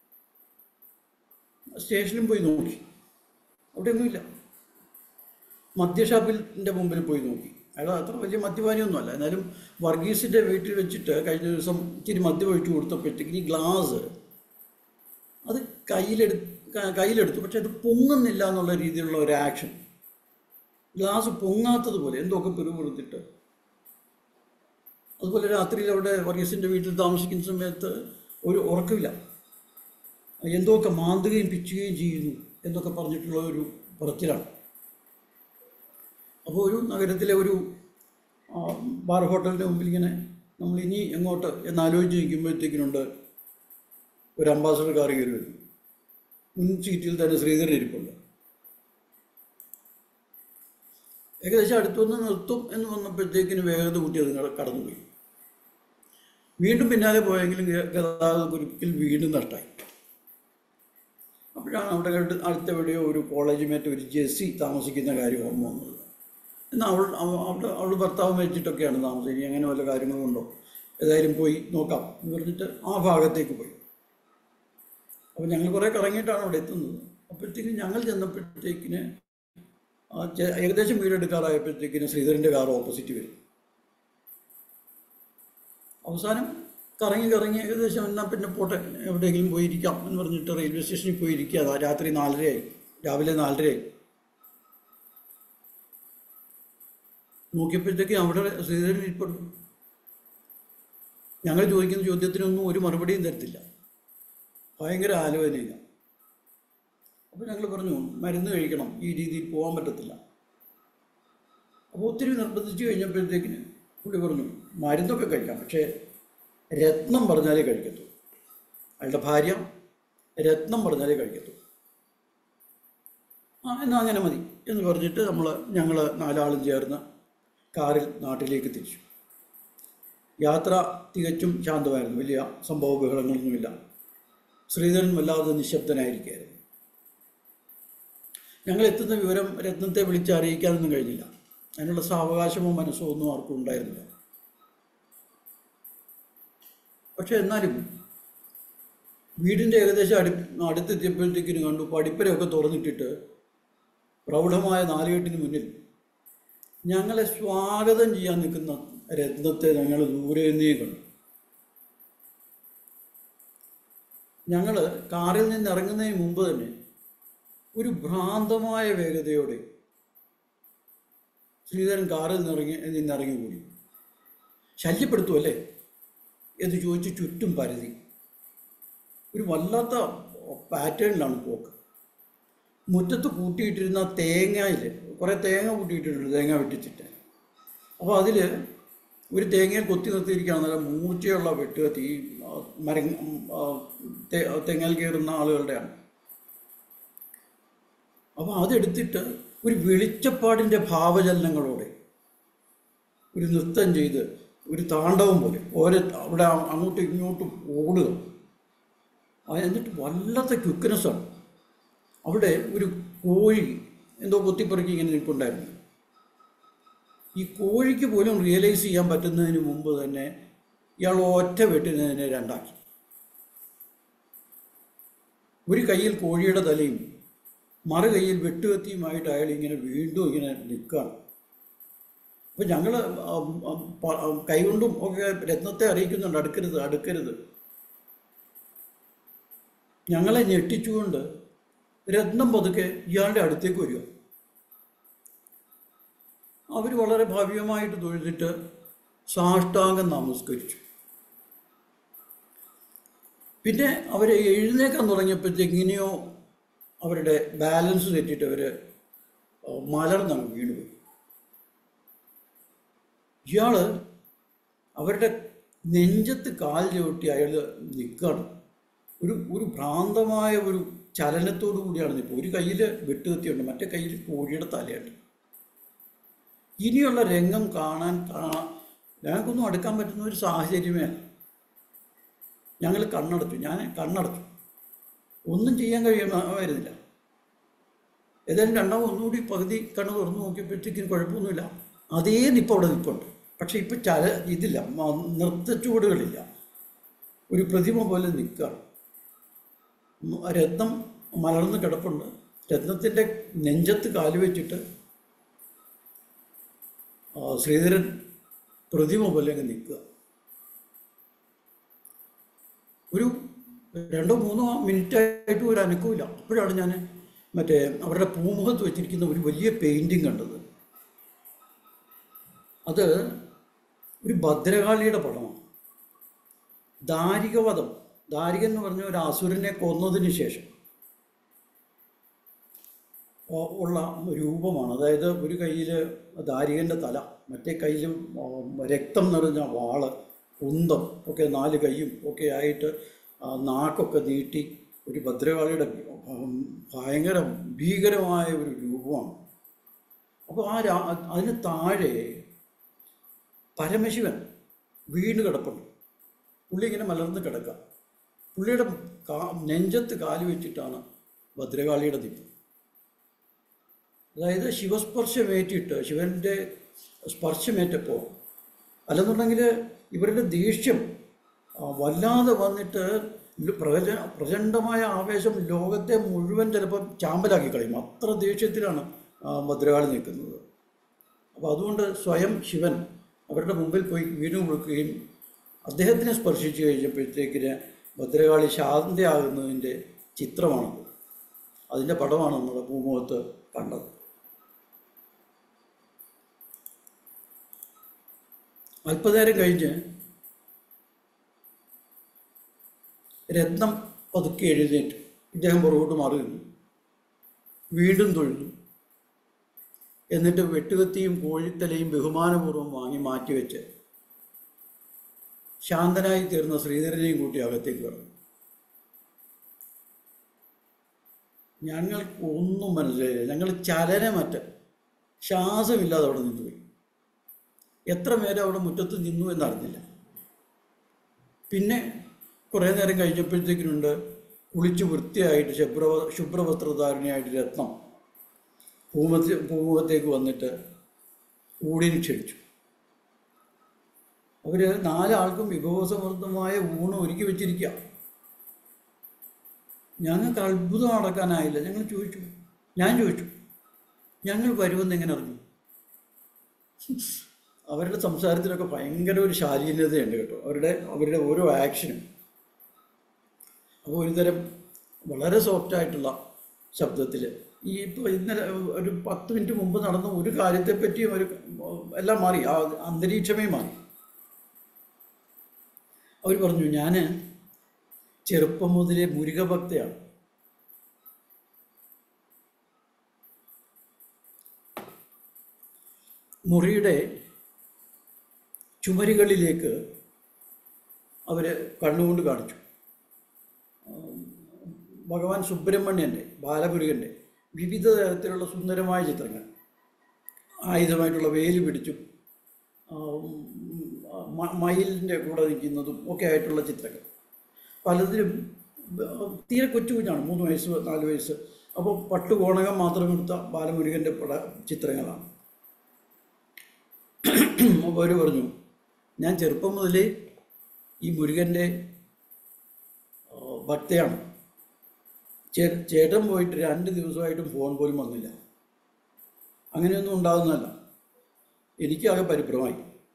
സ്റ്റേഷനിൽ പോയി നോക്കി അവിടെ ഒന്നുമില്ല മദ്യഷാപ്പിൻ്റെ മുമ്പിൽ പോയി നോക്കി അയാൾ അത്ര വലിയ മദ്യപാനിയൊന്നുമല്ല എന്നാലും വർഗീസിൻ്റെ വീട്ടിൽ വെച്ചിട്ട് കഴിഞ്ഞ ദിവസം ഇച്ചിരി മദ്യം ഒഴിച്ചു കൊടുത്തപ്പോഴത്തേക്ക് ഈ ഗ്ലാസ് അത് കയ്യിലെടു ക- കയ്യിലെടുത്തു പക്ഷെ അത് പൊങ്ങുന്നില്ല എന്നുള്ള രീതിയിലുള്ള ഒരു ആക്ഷൻ ഗ്ലാസ് പൊങ്ങാത്തതുപോലെ എന്തൊക്കെ പിറുപിറുത്തിട്ട് അതുപോലെ രാത്രിയിൽ അവിടെ വർഗീസിൻ്റെ വീട്ടിൽ താമസിക്കുന്ന സമയത്ത് ഒരു ഉറക്കമില്ല എന്തൊക്കെ മാന്തുകയും പിച്ചുകയും ചെയ്യുന്നു എന്നൊക്കെ പറഞ്ഞിട്ടുള്ള ഒരു പറച്ചിലാണ് അപ്പോൾ ഒരു നഗരത്തിലെ ഒരു ആ, ബാർ ഹോട്ടലിൻ്റെ മുമ്പിൽ ഇങ്ങനെ നമ്മൾ ഇനി എങ്ങോട്ട് എന്നാലോചിച്ച് നിൽക്കുമ്പോഴത്തേക്കിനുണ്ട് ഒരു അംബാസഡർ കാർ കയറി വരുന്നു മുൻ സീറ്റിൽ തന്നെ ശ്രീധരൻ ഇരിപ്പുണ്ട് ഏകദേശം അടുത്തുനിന്ന് നിർത്തും എന്ന് വന്നപ്പോഴത്തേക്കിന് വേഗത കൂട്ടി അത് കട- കടന്നുപോയി വീണ്ടും പിന്നാലെ പോയെങ്കിലും ഗ- ഗതാഗത കുരുക്കിൽ വീണ്ടും നഷ്ടമായി അപ്പോഴാണ് അവിടെ അടുത്ത് അടുത്തെവിടെയോ ഒരു കോളേജ് മേറ്റ് ഒരു ജെസ്സി താമസിക്കുന്ന കാര്യം ഓർമ്മ വന്നത് എന്നാൽ അവൾ അവ- അവളുടെ അവൾ ഭർത്താവ് വെച്ചിട്ടൊക്കെയാണ് താമസിക്കുന്നത് അങ്ങനെ വല്ല കാര്യങ്ങളും ഉണ്ടോ ഏതായാലും പോയി നോക്കാം എന്ന് പറഞ്ഞിട്ട് ആ ഭാഗത്തേക്ക് പോയി അപ്പോൾ ഞങ്ങൾ കുറേ കറങ്ങിയിട്ടാണ് അവിടെ എത്തുന്നത് അപ്പോഴത്തേക്കും ഞങ്ങൾ ചെന്നപ്പോഴത്തേക്കിന് ആ ചെ- ഏകദേശം വീടെടുക്കാറായപ്പോഴത്തേക്കിന് ശ്രീധരൻ്റെ കാർ ഓപ്പോസിറ്റ് വരും അവസാനം കറങ്ങി കറങ്ങി ഏകദേശം എന്നാൽ പിന്നെ പോട്ടെ എവിടെയെങ്കിലും പോയിരിക്കാം എന്ന് പറഞ്ഞിട്ട് റെയിൽവേ സ്റ്റേഷനിൽ പോയിരിക്കുക അതാ രാത്രി നാലരയായി രാവിലെ നാലരയായി നോക്കിയപ്പോഴത്തേക്ക് അവിടെ ശ്രീധരൻ ഇരിപ്പുണ്ട് ഞങ്ങൾ ചോദിക്കുന്ന ചോദ്യത്തിനൊന്നും ഒരു മറുപടിയും തരത്തില്ല ഭയങ്കര ആലോചനയില്ല അപ്പോൾ ഞങ്ങൾ പറഞ്ഞു മരുന്ന് കഴിക്കണം ഈ രീതിയിൽ പോകാൻ പറ്റത്തില്ല അപ്പോൾ ഒത്തിരി നിർബന്ധിച്ച് കഴിഞ്ഞപ്പോഴത്തേക്കിന് പുള്ളി പറഞ്ഞു മരുന്നൊക്കെ കഴിക്കാം പക്ഷേ രത്നം പറഞ്ഞാലേ കഴിക്കത്തു അയാളുടെ ഭാര്യ രത്നം പറഞ്ഞാലേ കഴിക്കത്തു ആ എന്നാൽ അങ്ങനെ മതി എന്ന് പറഞ്ഞിട്ട് നമ്മൾ ഞങ്ങൾ നാലാളും ചേർന്ന് കാറിൽ നാട്ടിലേക്ക് തിരിച്ചു യാത്ര തികച്ചും ശാന്തമായിരുന്നു വലിയ സംഭവ ബഹളങ്ങളൊന്നുമില്ല ശ്രീധരൻ വല്ലാതെ നിശബ്ദനായിരിക്കുകയായിരുന്നു ഞങ്ങൾ എത്തുന്ന വിവരം രത്നത്തെ വിളിച്ച് അറിയിക്കാനൊന്നും കഴിഞ്ഞില്ല അതിനുള്ള സാവകാശമോ മനസ്സോ ഒന്നും ആർക്കും ഉണ്ടായിരുന്നില്ല പക്ഷെ എന്നാലും വീടിൻ്റെ ഏകദേശം അടു അടുത്തെത്തിയപ്പോഴത്തേക്കിന് കണ്ടു പടിപ്പരയൊക്കെ തുറന്നിട്ടിട്ട് പ്രൗഢമായ നാലുകെട്ടിന് മുന്നിൽ ഞങ്ങളെ സ്വാഗതം ചെയ്യാൻ നിൽക്കുന്ന രത്നത്തെ ഞങ്ങൾ ദൂരെ നിന്നേ കണ്ടു ഞങ്ങൾ കാറിൽ നിന്ന് ഇറങ്ങുന്നതിന് മുമ്പ് തന്നെ ഒരു ഭ്രാന്തമായ വേഗതയോടെ ശ്രീധരൻ കാറിൽ നിന്നിറങ്ങി നിന്നിറങ്ങി കൂടി ശല്യപ്പെടുത്തുമല്ലേ എന്ന് ചോദിച്ച് ചുറ്റും പരതി ഒരു വല്ലാത്ത പാറ്റേണിലാണ് പോക്ക് മുറ്റത്ത് കൂട്ടിയിട്ടിരുന്ന തേങ്ങയിൽ കുറേ തേങ്ങ കൂട്ടിയിട്ടിട്ടുണ്ട് തേങ്ങ വെട്ടിച്ചിട്ട് അപ്പോൾ അതിൽ ഒരു തേങ്ങയിൽ കൊത്തി നിർത്തിയിരിക്കുകയാണ് നല്ല മൂർച്ചയുള്ള വെട്ടുകത്തി ഈ ആ, മര ആ, തേ- തെങ്ങൽ കയറുന്ന ആളുകളുടെയാണ് അപ്പോൾ അതെടുത്തിട്ട് ഒരു വെളിച്ചപ്പാടിൻ്റെ ഭാവചലനങ്ങളോടെ ഒരു നൃത്തം ചെയ്ത് ഒരു താണ്ഡവം പോലെ ഓരോ അവിടെ അങ്ങോട്ടും ഇങ്ങോട്ടും ഓടുക ആ, എന്നിട്ട് വല്ലാത്ത ക്വിക്ക്നെസ്സാണ് അവിടെ ഒരു കോഴി എന്തോ കൊത്തിപ്പറക്കി ഇങ്ങനെ നിൽപ്പുണ്ടായിരുന്നു ഈ കോഴിക്ക് പോലും റിയലൈസ് ചെയ്യാൻ പറ്റുന്നതിന് മുമ്പ് തന്നെ ഇയാൾ ഒറ്റ വെട്ടിനതിനെ രണ്ടാക്കി ഒരു കയ്യിൽ കോഴിയുടെ തലയും മറു കയ്യിൽ വെട്ടുകത്തിയുമായിട്ട് അയാൾ ഇങ്ങനെ വീണ്ടും ഇങ്ങനെ നിൽക്കുകയാണ് അപ്പം ഞങ്ങൾ കൈകൊണ്ടും ഒക്കെ രത്നത്തെ അറിയിക്കുന്നുണ്ട് അടുക്കരുത് അടുക്കരുത് ഞങ്ങളെ ഞെട്ടിച്ചുകൊണ്ട് രത്നം പതുക്കെ ഇയാളുടെ അടുത്തേക്ക് വരിക അവർ വളരെ ഭവ്യമായിട്ട് തൊഴുതിട്ട് സാഷ്ടാംഗം നമസ്കരിച്ചു പിന്നെ അവർ എഴുന്നേക്കാൻ തുടങ്ങിയപ്പോഴത്തേക്ക് ഇങ്ങനെയോ അവരുടെ ബാലൻസ് തെറ്റിയിട്ട് അവർ മലർന്നങ്ങ് വീണുപോയി ഇയാൾ അവരുടെ നെഞ്ചത്ത് കാൽ ചവിട്ടി അയാൾ നിൽക്കുകയാണ് ഒരു ഒരു ഭ്രാന്തമായ ഒരു ചലനത്തോടു കൂടിയാണ് നിൽക്കുക ഒരു കയ്യിൽ വെട്ടുകത്തിയുണ്ട് മറ്റേ കയ്യിൽ കോഴിയുടെ തലയുണ്ട് ഇനിയുള്ള രംഗം കാണാൻ കാണാൻ ഞങ്ങൾക്കൊന്നും അടുക്കാൻ പറ്റുന്ന ഒരു സാഹചര്യമേ അല്ല ഞങ്ങൾ കണ്ണടച്ചു ഞാൻ കണ്ണടച്ചു ഒന്നും ചെയ്യാൻ കഴിയുമായിരുന്നില്ല ഏതായാലും രണ്ടാമത് ഒന്നുകൂടി പകുതി കണ്ണ് തുറന്നു നോക്കിയപ്പോഴത്തേക്കും കുഴപ്പമൊന്നുമില്ല അതേ നിപ്പ് അവിടെ നിൽപ്പുണ്ട് പക്ഷെ ഇപ്പം ചല ഇതില്ല മ- നൃത്തച്ചുവടുകളില്ല ഒരു പ്രതിമ പോലെ നിൽക്കുകയാണ് ഉം, രത്നം മലർന്ന് കിടപ്പുണ്ട് രത്നത്തിൻ്റെ നെഞ്ചത്ത് കാല് വെച്ചിട്ട് ആ, ശ്രീധരൻ പ്രതിമ പോലെ അങ്ങ് നിൽക്കുക ഒരു രണ്ടോ മൂന്നോ മിനിറ്റ് ആയിട്ട് ഒരു അനക്കമില്ല അപ്പോഴാണ് ഞാൻ മറ്റേ അവരുടെ പൂമുഖത്ത് വെച്ചിരിക്കുന്ന ഒരു വലിയ പെയിൻറ്റിങ് കണ്ടത് അത് ഒരു ഭദ്രകാളിയുടെ പടമാണ് ദാരികവധം ദാരികൻ എന്ന് പറഞ്ഞ ഒരു അസുരനെ കൊന്നതിന് ശേഷം ഉ- ഉള്ള രൂപമാണ് അതായത് ഒരു കയ്യിൽ ദാരികൻ്റെ തല മറ്റേ കയ്യിൽ രക്തം നിറഞ്ഞ വാള് കുന്തം ഒക്കെ നാല് കൈയും ഒക്കെ ആയിട്ട് ആ, നാക്കൊക്കെ നീട്ടി ഒരു ഭദ്രകാളിയുടെ ഉം, ഭയങ്കര ഭീകരമായ ഒരു രൂപമാണ് അപ്പോൾ ആ രാ അതിന് താഴെ പരമശിവൻ വീണ് കിടപ്പുണ്ട് പുള്ളി ഇങ്ങനെ മലർന്ന് കിടക്കുക പുള്ളിയുടെ കാ നെഞ്ചത്ത് കാല് വെച്ചിട്ടാണ് ഭദ്രകാളിയുടെ നിപ്പ് അതായത് ശിവസ്പർശമേറ്റിട്ട് ശിവൻ്റെ സ്പർശമേറ്റപ്പോൾ അല്ലെന്നുണ്ടെങ്കിൽ ഇവരുടെ ദേഷ്യം ആ, വല്ലാതെ വന്നിട്ട് ല- പ്രച പ്രചണ്ഡമായ ആവേശം ലോകത്തെ മുഴുവൻ ചിലപ്പോൾ ചാമ്പലാക്കി കളയും അത്ര ദേഷ്യത്തിലാണ് ആ, ഭദ്രകാളി നിൽക്കുന്നത് അപ്പോൾ അതുകൊണ്ട് സ്വയം ശിവൻ അവരുടെ മുമ്പിൽ പോയി വീണു കൊടുക്കുകയും അദ്ദേഹത്തിനെ സ്പർശിച്ചു കഴിഞ്ഞപ്പോഴത്തേക്കിന് ഭദ്രകാളി ശാന്തയാകുന്നതിൻ്റെ ചിത്രമാണത് അതിൻ്റെ പടമാണ് നമ്മുടെ ഭൂമുഖത്ത് കണ്ടത് അല്പനേരം കഴിഞ്ഞ് രത്നം പതുക്കെ എഴുന്നേറ്റ് ഇദ്ദേഹം പുറകോട്ട് മാറി നിന്നു വീണ്ടും തൊഴുതു എന്നിട്ട് വെട്ടുകത്തിയും കോഴിത്തലയും ബഹുമാനപൂർവ്വം വാങ്ങി മാറ്റിവെച്ച് ശാന്തനായി തീർന്ന ശ്രീധരനെയും കൂട്ടി അകത്തേക്ക് കടന്നു ഞങ്ങൾക്ക് ഒന്നും മനസ്സിലായില്ല ഞങ്ങൾ ചലനമറ്റ ശ്വാസമില്ലാതെ അവിടെ നിന്നുപോയി എത്ര പേര് അവിടെ മുറ്റത്ത് നിന്നു എന്നറിഞ്ഞില്ല പിന്നെ കുറേ നേരം കഴിഞ്ഞപ്പോഴത്തേക്കിനുണ്ട് കുളിച്ച് വൃത്തിയായിട്ട് ശുഭ്ര ശുഭ്രവസ്ത്രധാരണയായിട്ട് രത്നം പൂമത്തി പൂമുഖത്തേക്ക് വന്നിട്ട് ഊടിന് ക്ഷണിച്ചു അവർ നാലാൾക്കും വിഭവസമൃദ്ധമായ ഊണ് ഒരുക്കി വെച്ചിരിക്കുക ഞങ്ങൾക്ക് അത്ഭുതം നടക്കാനായില്ല ഞങ്ങൾ ചോദിച്ചു ഞാൻ ചോദിച്ചു ഞങ്ങൾ വരുമെന്ന് എങ്ങനെ അറിഞ്ഞു അവരുടെ സംസാരത്തിലൊക്കെ ഭയങ്കര ഒരു ശാലീനതയുണ്ട് കേട്ടോ അവരുടെ അവരുടെ ഓരോ ആക്ഷനും അപ്പോൾ ഒരുതരം വളരെ സോഫ്റ്റ് ആയിട്ടുള്ള ശബ്ദത്തിൽ ഈ ഇപ്പോൾ ഇന്നലെ ഒരു പത്ത് മിനിറ്റ് മുമ്പ് നടന്ന ഒരു കാര്യത്തെപ്പറ്റിയും ഒരു എല്ലാം മാറി ആ അന്തരീക്ഷമേ മാറി അവർ പറഞ്ഞു ഞാൻ ചെറുപ്പം മുതലേ മുരുകഭക്തയാണ് മുറിയുടെ ചുമരുകളിലേക്ക് അവർ കണ്ണുകൊണ്ട് കാണിച്ചു ഭഗവാൻ സുബ്രഹ്മണ്യൻ്റെ ബാലമുരുകൻ്റെ വിവിധ തരത്തിലുള്ള സുന്ദരമായ ചിത്രങ്ങൾ ആയുധമായിട്ടുള്ള വേല് പിടിച്ചും ആ, മ- മയിലിൻ്റെ കൂടെ നിൽക്കുന്നതും ഒക്കെ ആയിട്ടുള്ള ചിത്രങ്ങൾ പലതിലും ബ- തീരെ കൊച്ചു കുഞ്ഞാണ് മൂന്ന് വയസ്സ് നാല് വയസ്സ് അപ്പോൾ പട്ടു കോണകം മാത്രം എടുത്ത ബാലമുരുകൻ്റെ പട ചിത്രങ്ങളാണ് അപ്പോൾ അവർ പറഞ്ഞു ഞാൻ ചെറുപ്പം മുതലേ ഈ മുരുകൻ്റെ ആ, ഭക്തയാണ് ചേ ചേട്ടൻ പോയിട്ട് രണ്ട് ദിവസമായിട്ടും ഫോൺ പോലും വന്നില്ല അങ്ങനെയൊന്നും ഉണ്ടാകുന്നതല്ല എനിക്കാകെ പരിഭ്രമായി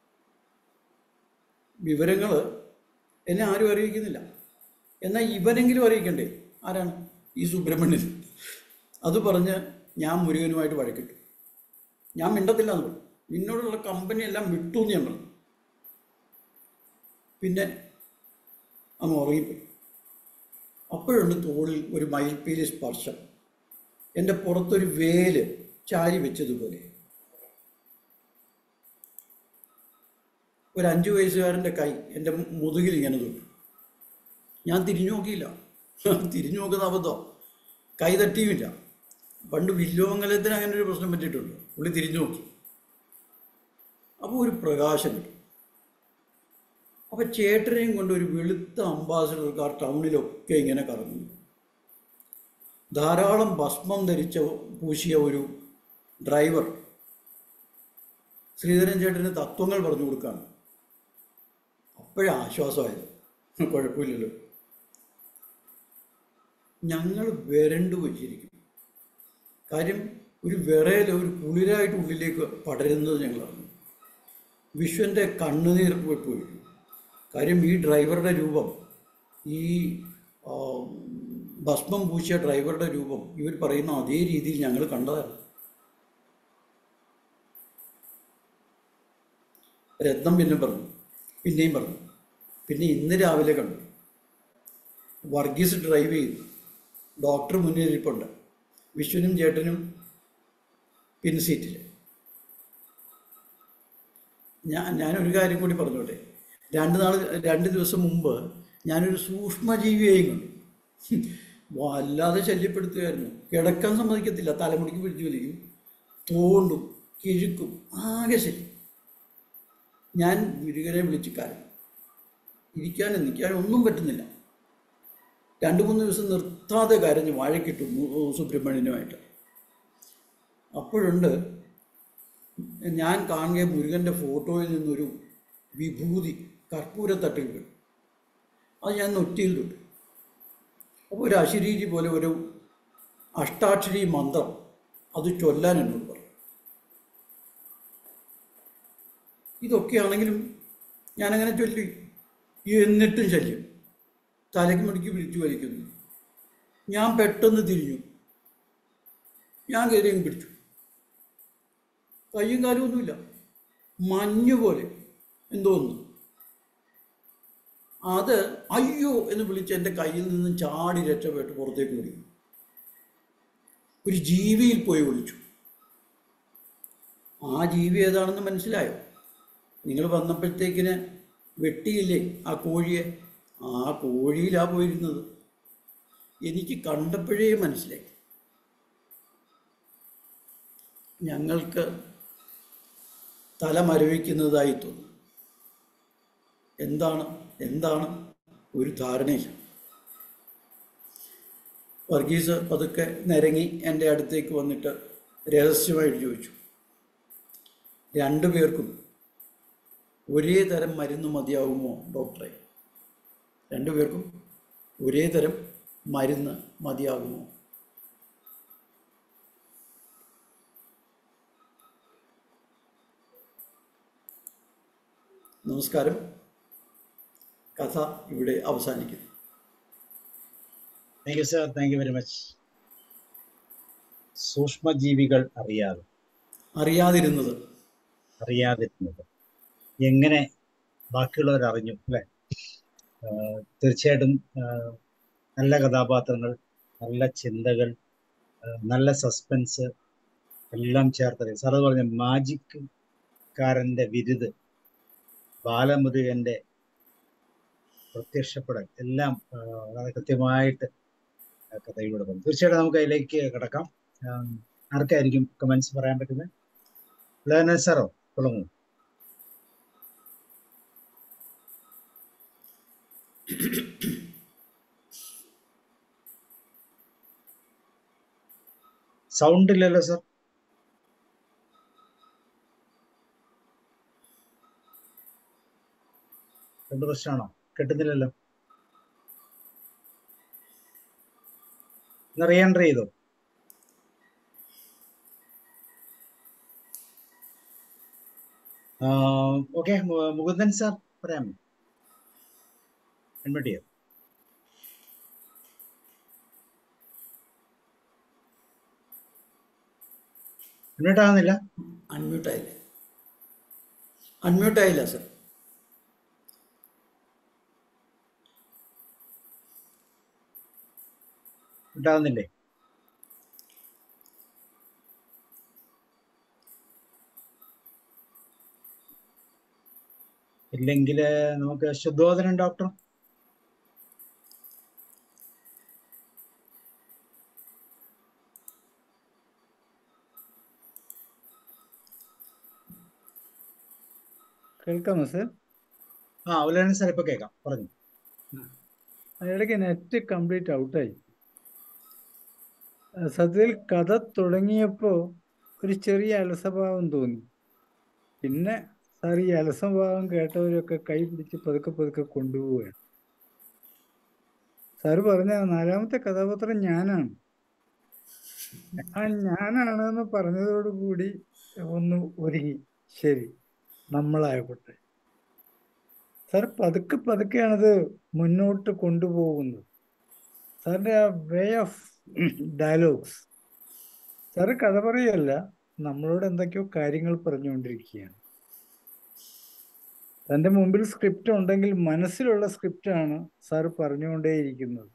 വിവരങ്ങൾ എന്നെ ആരും അറിയിക്കുന്നില്ല എന്നാൽ ഇവനെങ്കിലും അറിയിക്കണ്ടേ ആരാണ് ഈ സുബ്രഹ്മണ്യൻ അത് പറഞ്ഞ് ഞാൻ മുരുകനുമായിട്ട് വഴക്കിട്ടു ഞാൻ മിണ്ടത്തില്ല എന്ന് പറഞ്ഞു നിന്നോടുള്ള കമ്പനി എല്ലാം വിട്ടു എന്ന് ഞാൻ പറഞ്ഞു പിന്നെ അങ്ങ് ഉറങ്ങിപ്പോയി അപ്പോഴുണ്ട് തോളിൽ ഒരു മയിൽപ്പീലി സ്പർശം എൻ്റെ പുറത്തൊരു വേല് ചാരി വെച്ചതുപോലെ ഒരു അഞ്ചു വയസ്സുകാരൻ്റെ കൈ എൻ്റെ മുതുകിൽ ഇങ്ങനെ തൊട്ടു ഞാൻ തിരിഞ്ഞു നോക്കിയില്ല തിരിഞ്ഞു നോക്കുന്ന അബദ്ധം കൈ തട്ടിയുമില്ല പണ്ട് വില്ലോമംഗലത്തിന് അങ്ങനെ ഒരു പ്രശ്നം പറ്റിയിട്ടുണ്ട് പുള്ളി തിരിഞ്ഞു നോക്കി അപ്പോൾ ഒരു പ്രകാശം കിട്ടും അപ്പോൾ ചേട്ടനെയും കൊണ്ട് ഒരു വെളുത്ത അംബാസഡർക്കാർ ടൗണിലൊക്കെ ഇങ്ങനെ കറങ്ങുന്നു ധാരാളം ഭസ്മം ധരിച്ച പൂശിയ ഒരു ഡ്രൈവർ ശ്രീധരൻ ചേട്ടന് തത്വങ്ങൾ പറഞ്ഞു കൊടുക്കുകയാണ് അപ്പോഴേ ആശ്വാസമായത് കുഴപ്പമില്ലല്ലോ ഞങ്ങൾ വരണ്ടു വെച്ചിരിക്കും കാര്യം ഒരു വിറയൽ ഒരു കുളിരായിട്ട് ഉള്ളിലേക്ക് പടരുന്നത് ഞങ്ങൾ അറിഞ്ഞു വിശ്വൻ്റെ കണ്ണുനീർ പോയി കാര്യം ഈ ഡ്രൈവറുടെ രൂപം ഈ ആ, ഭസ്മം പൂശിയ ഡ്രൈവറുടെ രൂപം ഇവർ പറയുന്ന അതേ രീതിയിൽ ഞങ്ങൾ കണ്ടതാണ് രത്നം പിന്നെ പറഞ്ഞു പിന്നെയും പറഞ്ഞു പിന്നെ ഇന്ന് രാവിലെ കണ്ടു വർഗീസ് ഡ്രൈവ് ചെയ്തു ഡോക്ടർ മുന്നിൽ ഇരിപ്പുണ്ട് വിശ്വനും ചേട്ടനും പിൻ സീറ്റിൽ ഞാൻ ഞാനൊരു കാര്യം കൂടി പറഞ്ഞോട്ടെ രണ്ട് നാൾ രണ്ട് ദിവസം മുമ്പ് ഞാനൊരു സൂക്ഷ്മജീവിയെയും കണ്ടു വല്ലാതെ ശല്യപ്പെടുത്തുകയായിരുന്നു കിടക്കാൻ സമ്മതിക്കത്തില്ല തലമുടിക്ക് പിടിച്ചു വലിക്കും തോണ്ടും കിഴുക്കും ആകെ ശല്യം ഞാൻ വീടുകരെ വിളിച്ച് കാര്യം ഇരിക്കാനും നിൽക്കാനും ഒന്നും പറ്റുന്നില്ല രണ്ട് മൂന്ന് ദിവസം നിർത്താതെ കരഞ്ഞ് വാഴക്കിട്ടു മു- സുബ്രഹ്മണ്യനുമായിട്ട് അപ്പോഴുണ്ട് ഞാൻ കാണുക മുരുകൻ്റെ ഫോട്ടോയിൽ നിന്നൊരു വിഭൂതി കർപ്പൂരത്തട്ടിൽ വീണു അത് ഞാൻ നൊറ്റിയിൽ തൊട്ടു അപ്പോൾ ഒരു അശരീരി പോലെ ഒരു അഷ്ടാക്ഷരി മന്ത്രം അത് ചൊല്ലാൻ എന്നോട് പറഞ്ഞു ഇതൊക്കെയാണെങ്കിലും ഞാനങ്ങനെ ചൊല്ലി എന്നിട്ടും ശല്യം തലയ്ക്ക് മുടിക്ക് പിടിച്ചു വലിക്കുന്നു ഞാൻ പെട്ടെന്ന് തിരിഞ്ഞു ഞാൻ കയറി അങ്ങ് പിടിച്ചു കയ്യും കാലും ഒന്നുമില്ല മഞ്ഞ് പോലെ എന്തോ ഒന്ന് അത് അയ്യോ എന്ന് വിളിച്ച് എൻ്റെ കയ്യിൽ നിന്നും ചാടി രക്ഷപ്പെട്ട് പുറത്തേക്ക് ഓടി ഒരു ജീവിയിൽ പോയി വിളിച്ചു ആ ജീവി ഏതാണെന്ന് മനസ്സിലായോ നിങ്ങൾ വന്നപ്പോഴത്തേക്കിന് വെട്ടിയില്ലേ ആ കോഴിയെ ആ കോഴിയിലാ പോയിരുന്നത് എനിക്ക് കണ്ടപ്പോഴേ മനസ്സിലായി ഞങ്ങൾക്ക് തല മരവിക്കുന്നതായി തോന്നുന്നു എന്താണ് എന്താണ് ഒരു ധാരണയില്ല വർഗീസ് പതുക്കെ നിരങ്ങി എൻ്റെ അടുത്തേക്ക് വന്നിട്ട് രഹസ്യമായിട്ട് ചോദിച്ചു രണ്ടു പേർക്കും ഒരേ തരം മരുന്ന് മതിയാകുമോ ഡോക്ടറെ രണ്ടു പേർക്കും ഒരേ തരം മരുന്ന് മതിയാകുമോ നമസ്കാരം കഥ ഇവിടെ അവസാനിക്കുന്നു thank you sir thank you very much സൂക്ഷ്മജീവികൾ അറിയാതെ അറിയാതിരുന്നത് അറിയാതിരുന്നത് എങ്ങനെ ബാക്കിയുള്ളവർ അറിഞ്ഞു അല്ലെ ആഹ് തീർച്ചയായിട്ടും ആഹ് നല്ല കഥാപാത്രങ്ങൾ നല്ല ചിന്തകൾ ആഹ് നല്ല സസ്പെൻസ് എല്ലാം ചേർത്തത് സാറ് പറഞ്ഞ മാജിക് കാരന്റെ വിരുത് ബാലമുരുകന്റെ പ്രത്യക്ഷപ്പെടൽ എല്ലാം ആഹ് വളരെ കൃത്യമായിട്ട് ആ കഥയിലൂടെ പറഞ്ഞു തീർച്ചയായിട്ടും നമുക്ക് അതിലേക്ക് കിടക്കാം ആം, ആർക്കായിരിക്കും കമന്റ്സ് പറയാൻ പറ്റുന്നത് ലേണർ സാറോ തുടങ്ങൂ സൗണ്ട് ഇല്ലല്ലോ സർ എന്ത് പ്രശ്നമാണോ കിട്ടുന്നില്ലല്ലോ ഒന്ന് റീ എൻട്രി ചെയ്തോ ഓക്കെ മുകുന്ദൻ സാർ പറയാമോ അഡ്മിറ്റ് ചെയ്യാം അഡ്മിറ്റ് ആകുന്നില്ല അൺമ്യൂട്ടായില്ല അൺമ്യൂട്ടായില്ല സർ ഉണ്ടാകുന്നില്ലേ ഇല്ലെങ്കിൽ നമുക്ക് ശുദ്ധോദനൻ ഡോക്ടർ കേൾക്കാമോ സർ ആ ഉലൻ സാർ ഇപ്പൊ കേൾക്കാം പറഞ്ഞു ഇടയ്ക്ക് നെറ്റ് കംപ്ലീറ്റ് ഔട്ടായി സത്യത്തിൽ കഥ തുടങ്ങിയപ്പോൾ ഒരു ചെറിയ അലസഭാവം തോന്നി പിന്നെ സാർ ഈ അലസഭാവം കേട്ടവരൊക്കെ കൈ പിടിച്ച് പതുക്കെ പതുക്കെ കൊണ്ടുപോവുകയാണ് സാറ് പറഞ്ഞ നാലാമത്തെ കഥാപാത്രം ഞാനാണ് ആ ഞാനാണെന്ന് പറഞ്ഞതോടുകൂടി ഒന്ന് ഒരുങ്ങി ശരി നമ്മളായിക്കോട്ടെ സാർ പതുക്കെ പതുക്കെയാണത് മുന്നോട്ട് കൊണ്ടുപോകുന്നത് സാറിൻ്റെ ആ വേ ഓഫ് ഡയലോഗ്സ് സാറ് കഥ പറയല്ല നമ്മളോട് എന്തൊക്കെയോ കാര്യങ്ങൾ പറഞ്ഞുകൊണ്ടിരിക്കുകയാണ് തൻ്റെ മുമ്പിൽ സ്ക്രിപ്റ്റ് ഉണ്ടെങ്കിൽ മനസ്സിലുള്ള സ്ക്രിപ്റ്റാണ് സാറ് പറഞ്ഞുകൊണ്ടേയിരിക്കുന്നത്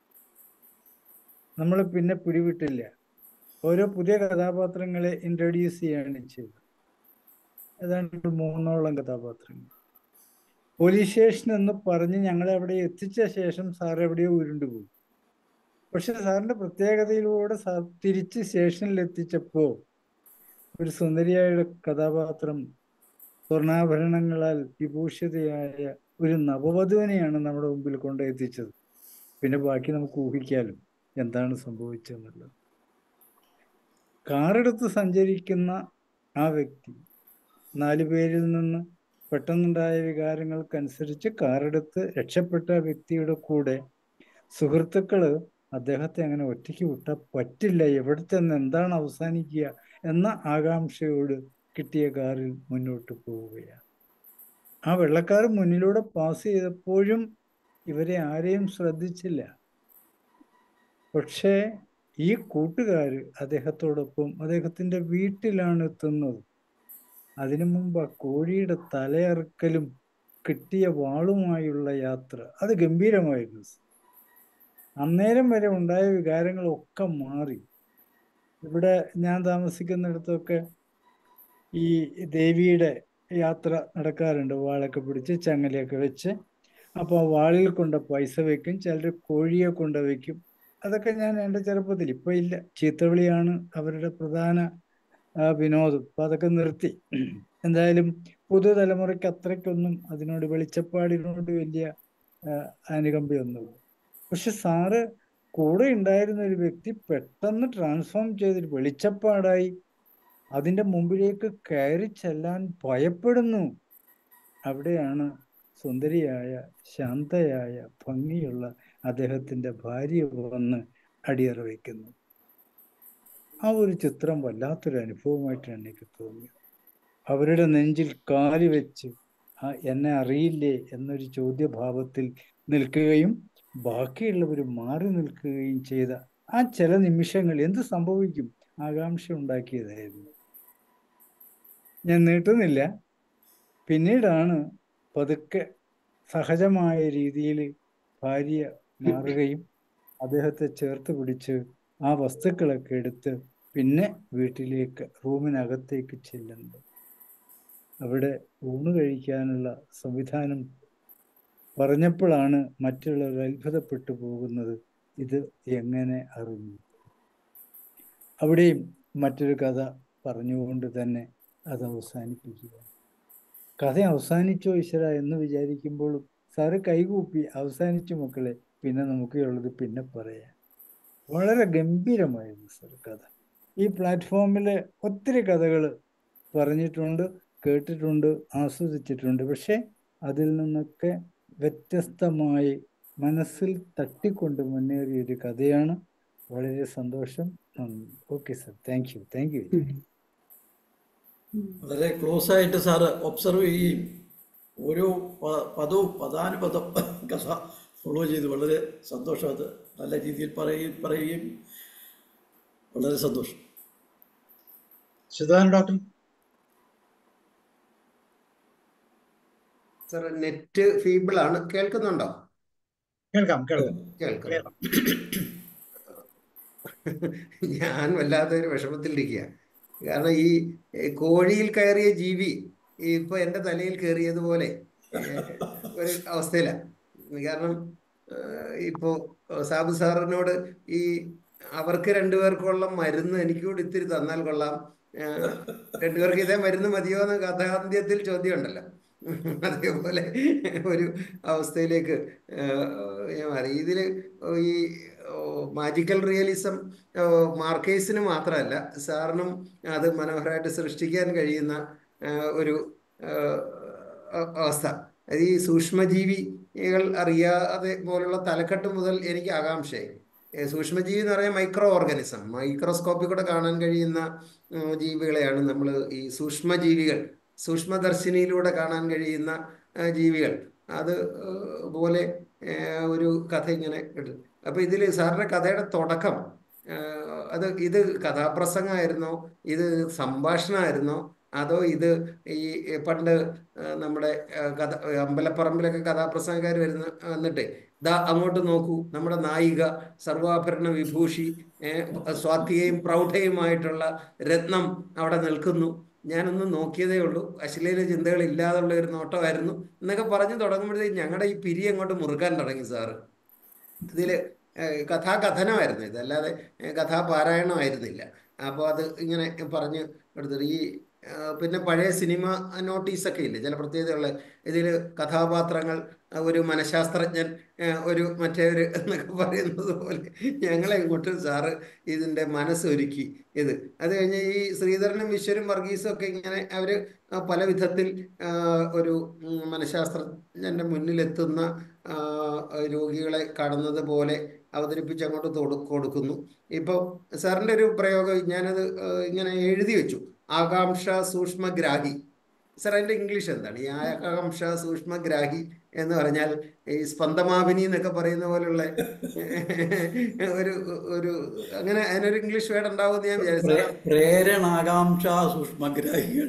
നമ്മൾ പിന്നെ പിടിവിട്ടില്ല ഓരോ പുതിയ കഥാപാത്രങ്ങളെ ഇൻട്രൊഡ്യൂസ് ചെയ്യാണ് ചെയ്തത് ഏതാണ്ട് മൂന്നോളം കഥാപാത്രങ്ങൾ പോലീസ് സ്റ്റേഷൻ എന്ന് പറഞ്ഞ് ഞങ്ങളെ അവിടെ എത്തിച്ച ശേഷം സാർ എവിടെയോ ഉരുണ്ടുപോയി പക്ഷെ സാറിന്റെ പ്രത്യേകതയിലൂടെ സാർ തിരിച്ച് സ്റ്റേഷനിൽ എത്തിച്ചപ്പോ ഒരു സുന്ദരിയായ കഥാപാത്രം സ്വർണ്ണാഭരണങ്ങളാൽ വിഭൂഷിതയായ ഒരു നവവധുവിനെയാണ് നമ്മുടെ മുമ്പിൽ കൊണ്ടെത്തിച്ചത് പിന്നെ ബാക്കി നമുക്ക് ഊഹിക്കാലും എന്താണ് സംഭവിച്ചതെന്നുള്ളത് കാറെടുത്ത് സഞ്ചരിക്കുന്ന ആ വ്യക്തി നാലു പേരിൽ നിന്ന് പെട്ടെന്നുണ്ടായ വികാരങ്ങൾക്കനുസരിച്ച് കാറെടുത്ത് രക്ഷപ്പെട്ട വ്യക്തിയുടെ കൂടെ സുഹൃത്തുക്കള് അദ്ദേഹത്തെ അങ്ങനെ ഒറ്റയ്ക്ക് വിട്ടാൽ പറ്റില്ല എവിടെ ചെന്ന് എന്താണ് അവസാനിക്കുക എന്ന ആകാംക്ഷയോട് കിട്ടിയ കാറിൽ മുന്നോട്ട് പോവുകയാണ് ആ വെള്ളക്കാർ മുന്നിലൂടെ പാസ് ചെയ്തപ്പോഴും ഇവരെ ആരെയും ശ്രദ്ധിച്ചില്ല പക്ഷേ ഈ കൂട്ടുകാർ അദ്ദേഹത്തോടൊപ്പം അദ്ദേഹത്തിൻ്റെ വീട്ടിലാണ് എത്തുന്നത് അതിനു മുമ്പ് ആ കോഴിയുടെ തലയറുക്കലും കിട്ടിയ വാളുമായുള്ള യാത്ര അത് ഗംഭീരമായിരുന്നു അന്നേരം വരെ ഉണ്ടായ വികാരങ്ങളൊക്കെ മാറി ഇവിടെ ഞാൻ താമസിക്കുന്നിടത്തൊക്കെ ഈ ദേവിയുടെ യാത്ര നടക്കാറുണ്ട് വാളൊക്കെ പിടിച്ച് ചങ്ങലയൊക്കെ വെച്ച് അപ്പോൾ വാളിൽ കൊണ്ട് പൈസ വെക്കും ചിലർ കോഴിയെ കൊണ്ട് വെക്കും അതൊക്കെ ഞാൻ എൻ്റെ ചെറുപ്പത്തിൽ ഇപ്പം ഇല്ല ചീത്തവിളിയാണ് അവരുടെ പ്രധാന വിനോദം അപ്പം അതൊക്കെ നിർത്തി എന്തായാലും പുതുതലമുറയ്ക്ക് അത്രയ്ക്കൊന്നും അതിനോട് വെളിച്ചപ്പാടിനോട് വലിയ അനുകമ്പയൊന്നുമില്ല പക്ഷെ സാറ് കൂടെ ഉണ്ടായിരുന്ന ഒരു വ്യക്തി പെട്ടെന്ന് ട്രാൻസ്ഫോം ചെയ്തൊരു വെളിച്ചപ്പാടായി അതിൻ്റെ മുമ്പിലേക്ക് കയറി ചെല്ലാൻ ഭയപ്പെടുന്നു അവിടെയാണ് സുന്ദരിയായ ശാന്തയായ ഭംഗിയുള്ള അദ്ദേഹത്തിൻ്റെ ഭാര്യ വന്ന് അടിയറ വയ്ക്കുന്നു ആ ഒരു ചിത്രം വല്ലാത്തൊരു അനുഭവമായിട്ടാണ് എനിക്ക് തോന്നിയത് അവരുടെ നെഞ്ചിൽ കാലി വെച്ച് ആ എന്നെ അറിയില്ലേ എന്നൊരു ചോദ്യഭാവത്തിൽ നിൽക്കുകയും ബാക്കിയുള്ളവർ മാറി നിൽക്കുകയും ചെയ്ത ആ ചില നിമിഷങ്ങൾ എന്ത് സംഭവിക്കും ആകാംക്ഷ ഉണ്ടാക്കിയതായിരുന്നു ഞാൻ നീട്ടുന്നില്ല പിന്നീടാണ് പതുക്കെ സഹജമായ രീതിയിൽ ഭാര്യ മാറുകയും അദ്ദേഹത്തെ ചേർത്ത് പിടിച്ച് ആ വസ്തുക്കളൊക്കെ എടുത്ത് പിന്നെ വീട്ടിലേക്ക് റൂമിനകത്തേക്ക് ചെല്ലുന്നത് അവിടെ ഊണ് കഴിക്കാനുള്ള സംവിധാനം പറഞ്ഞപ്പോഴാണ് മറ്റുള്ളവർ അത്ഭുതപ്പെട്ടു പോകുന്നത് ഇത് എങ്ങനെ അറിഞ്ഞു അവിടെയും മറ്റൊരു കഥ പറഞ്ഞുകൊണ്ട് തന്നെ അത് അവസാനിപ്പിക്കുക കഥ അവസാനിച്ചോ ഈശ്വര എന്ന് വിചാരിക്കുമ്പോഴും സാറ് കൈകൂപ്പി അവസാനിച്ചു മക്കളെ പിന്നെ നമുക്കുള്ളത് പിന്നെ പറയാം വളരെ ഗംഭീരമായിരുന്നു സാർ കഥ ഈ പ്ലാറ്റ്ഫോമിൽ ഒത്തിരി കഥകൾ പറഞ്ഞിട്ടുണ്ട് കേട്ടിട്ടുണ്ട് ആസ്വദിച്ചിട്ടുണ്ട് പക്ഷെ അതിൽ നിന്നൊക്കെ വ്യത്യസ്തമായി മനസ്സിൽ തട്ടിക്കൊണ്ട് മുന്നേറിയ ഒരു കഥയാണ് വളരെ സന്തോഷം okay sir thank you thank you വളരെ ക്ലോസ് ആയിട്ട് സാറ് ഒബ്സർവ് ചെയ്യുകയും ഓരോ പദവും പദാനുപദം കഥ ഫോളോ ചെയ്ത് വളരെ സന്തോഷം അത് നല്ല രീതിയിൽ പറയുകയും പറയുകയും വളരെ സന്തോഷം Sudhakaran doctor sir net feeble ആണ് കേൾക്കുന്നുണ്ടോ കേൾക്കാം കേൾക്കാം കേൾക്കാം ഞാൻ വല്ലാത്ത ഒരു വിഷമത്തിലിരിക്കുക കാരണം ഈ കോഴിയിൽ കയറിയ ജീവി ഇപ്പൊ എൻ്റെ തലയിൽ കയറിയതുപോലെ ഒരു അവസ്ഥയിലാണ് കാരണം ഇപ്പോ സാബു സാറിനോട് ഈ അവർക്ക് രണ്ടുപേർക്കുള്ള മരുന്ന് എനിക്കൂടെ ഇത്തിരി തന്നാൽ കൊള്ളാം രണ്ടുപേർക്ക് ഇതേ മരുന്ന് മതിയോ എന്ന് കഥാന്ത്യത്തിൽ ചോദ്യം ഉണ്ടല്ലോ അതേപോലെ ഒരു അവസ്ഥയിലേക്ക് ഞാൻ മാറി ഇതിൽ ഈ മാജിക്കൽ റിയലിസം മാർക്കേഴ്സിന് മാത്രമല്ല സാറിനും അത് മനോഹരമായിട്ട് സൃഷ്ടിക്കാൻ കഴിയുന്ന ഒരു അവസ്ഥ ഈ സൂക്ഷ്മജീവികൾ അറിയാതെ പോലുള്ള തലക്കെട്ട് മുതൽ എനിക്ക് ആകാംക്ഷയായി സൂക്ഷ്മജീവി എന്ന് പറയാൻ മൈക്രോ ഓർഗാനിസം മൈക്രോസ്കോപ്പിൽ കൂടെ കാണാൻ കഴിയുന്ന ജീവികളെയാണ് നമ്മൾ ഈ സൂക്ഷ്മജീവികൾ സൂക്ഷ്മദർശിനിയിലൂടെ കാണാൻ കഴിയുന്ന ആ, ജീവികൾ അത് ഏഹ്, പോലെ ഏഹ്, ഒരു കഥ ഇങ്ങനെ ഇട്ട് അപ്പൊ ഇതിൽ സാറിന്റെ കഥയുടെ തുടക്കം ഏഹ്, അത് ഇത് കഥാപ്രസംഗമായിരുന്നോ ഇത് സംഭാഷണമായിരുന്നോ അതോ ഇത് ഈ പണ്ട് ഏഹ്, നമ്മുടെ ഏഹ്, കഥ അമ്പലപ്പറമ്പിലൊക്കെ കഥാപ്രസംഗക്കാർ വരുന്ന വന്നിട്ട് ദാ അങ്ങോട്ട് നോക്കൂ നമ്മുടെ നായിക സർവാഭരണ വിഭൂഷി ഏഹ്, സ്വാത്വികയും പ്രൗഢയുമായിട്ടുള്ള രത്നം അവിടെ നിൽക്കുന്നു ഞാനൊന്ന് നോക്കിയതേ ഉള്ളൂ അശ്ലീല ചിന്തകൾ ഇല്ലാതുള്ള ഒരു നോട്ടമായിരുന്നു എന്നൊക്കെ പറഞ്ഞു തുടങ്ങുമ്പോഴത്തേക്ക് ഞങ്ങളുടെ ഈ പിരി അങ്ങോട്ട് മുറുക്കാൻ തുടങ്ങി സാറ് ഇതില് ഏഹ്, കഥാകഥനമായിരുന്നു ഇത് അല്ലാതെ ഏഹ്, കഥാപാരായണമായിരുന്നില്ല അപ്പോൾ അത് ഇങ്ങനെ പറഞ്ഞ് എടുത്തിട്ട് ഈ ഏഹ്, പിന്നെ പഴയ സിനിമ നോട്ടീസൊക്കെ ഇല്ലേ ചില പ്രത്യേകതയുള്ള ഇതിൽ കഥാപാത്രങ്ങൾ അഹ് ഒരു മനഃശാസ്ത്രജ്ഞൻ ഏഹ്, ഒരു മറ്റേ ഒരു എന്നൊക്കെ പറയുന്നത് പോലെ ഞങ്ങളെ ഇങ്ങോട്ട് സാറ് ഇതിൻ്റെ മനസ്സൊരുക്കി ഇത് അത് കഴിഞ്ഞ് ഈ ശ്രീധരനും ഈശ്വരും വർഗീസും ഒക്കെ ഇങ്ങനെ അവർ പല വിധത്തിൽ ആ, ഒരു ഉം, മനഃശാസ്ത്രജ്ഞന്റെ മുന്നിലെത്തുന്ന ആ, രോഗികളെ കാണുന്നത് പോലെ അവതരിപ്പിച്ച് അങ്ങോട്ട് തൊടു കൊടുക്കുന്നു ഇപ്പോൾ സാറിൻ്റെ ഒരു പ്രയോഗം ഞാനത് ആ, ഇങ്ങനെ എഴുതി വെച്ചു ആകാംക്ഷ സൂക്ഷ്മഗ്രാഹി സാർ അതിൻ്റെ ഇംഗ്ലീഷ് എന്താണ് ഈ ആകാംക്ഷ സൂക്ഷ്മഗ്രാഹി എന്ന് പറഞ്ഞാൽ ഈ സ്പന്ദമാവിനി എന്നൊക്കെ പറയുന്ന പോലുള്ള ഒരു ഒരു അങ്ങനെ അതിനൊരു ഇംഗ്ലീഷ് വേർഡ് ഉണ്ടാവുമെന്ന് ഞാൻ വിചാരിച്ചു പ്രേ- പ്രേരണാകാംക്ഷ സൂക്ഷ്മഗ്രാഹികൾ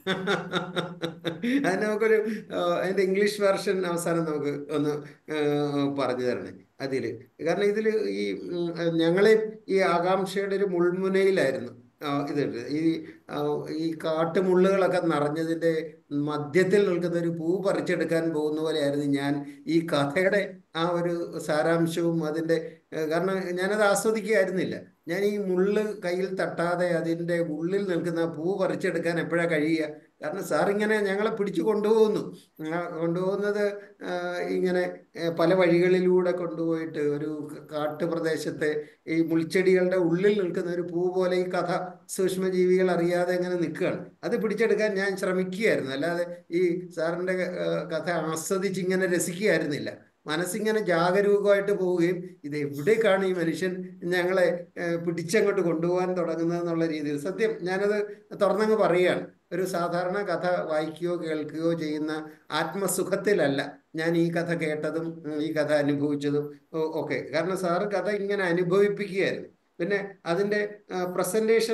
അത് നമുക്കൊരു ആ, അതിന്റെ ഇംഗ്ലീഷ് വെർഷൻ അവസാനം നമുക്ക് ഒന്ന് ആ, പറഞ്ഞു തരണേ അതില് കാരണം ഇതില് ഈ ഉം, ഞങ്ങളെ ഈ ആകാംക്ഷയുടെ ഒരു മുൾമുനയിലായിരുന്നു ആ, ഇതുണ്ട് ഈ ആ, ഈ കാട്ടുമുള്ളുകളൊക്കെ നിറഞ്ഞതിന്റെ മധ്യത്തിൽ നിൽക്കുന്ന ഒരു പൂ പറിച്ചെടുക്കാൻ പോകുന്ന പോലെയായിരുന്നു ഞാൻ ഈ കഥയുടെ ആ ഒരു സാരാംശവും അതിന്റെ ഏഹ്, കാരണം ഞാനത് ആസ്വദിക്കുകയായിരുന്നില്ല ഞാൻ ഈ മുള്ള് കയ്യിൽ തട്ടാതെ അതിന്റെ ഉള്ളിൽ നിൽക്കുന്ന ആ പൂ പറിച്ചെടുക്കാൻ എപ്പോഴാ കഴിയുക കാരണം സാർ ഇങ്ങനെ ഞങ്ങളെ പിടിച്ചു കൊണ്ടുപോകുന്നു ആ, കൊണ്ടുപോകുന്നത് ആ, ഇങ്ങനെ ഏ, പല വഴികളിലൂടെ കൊണ്ടുപോയിട്ട് ഒരു കാട്ടുപ്രദേശത്തെ ഈ മുൾച്ചെടികളുടെ ഉള്ളിൽ നിൽക്കുന്ന ഒരു പൂ പോലെ ഈ കഥ സൂക്ഷ്മജീവികൾ അറിയാതെ ഇങ്ങനെ നിൽക്കുകയാണ് അത് പിടിച്ചെടുക്കാൻ ഞാൻ ശ്രമിക്കുകയായിരുന്നു അല്ലാതെ ഈ സാറിന്റെ ആ, കഥ ആസ്വദിച്ച് ഇങ്ങനെ രസിക്കുകയായിരുന്നില്ല മനസ്സിങ്ങനെ ജാഗരൂകമായിട്ട് പോവുകയും ഇത് എവിടേക്കാണ് ഈ മനുഷ്യൻ ഞങ്ങളെ ഏഹ്, പിടിച്ചങ്ങോട്ട് കൊണ്ടുപോകാൻ തുടങ്ങുന്നത് എന്നുള്ള രീതിയിൽ സത്യം ഞാനത് തുറന്നങ്ങ് പറയുകയാണ് ഒരു സാധാരണ കഥ വായിക്കുകയോ കേൾക്കുകയോ ചെയ്യുന്ന ആത്മസുഖത്തിലല്ല ഞാൻ ഈ കഥ കേട്ടതും ഉം, ഈ കഥ അനുഭവിച്ചതും ഒ- ഒക്കെ കാരണം സാറ് കഥ ഇങ്ങനെ അനുഭവിപ്പിക്കുകയായിരുന്നു പിന്നെ അതിൻ്റെ പ്രസന്റേഷൻ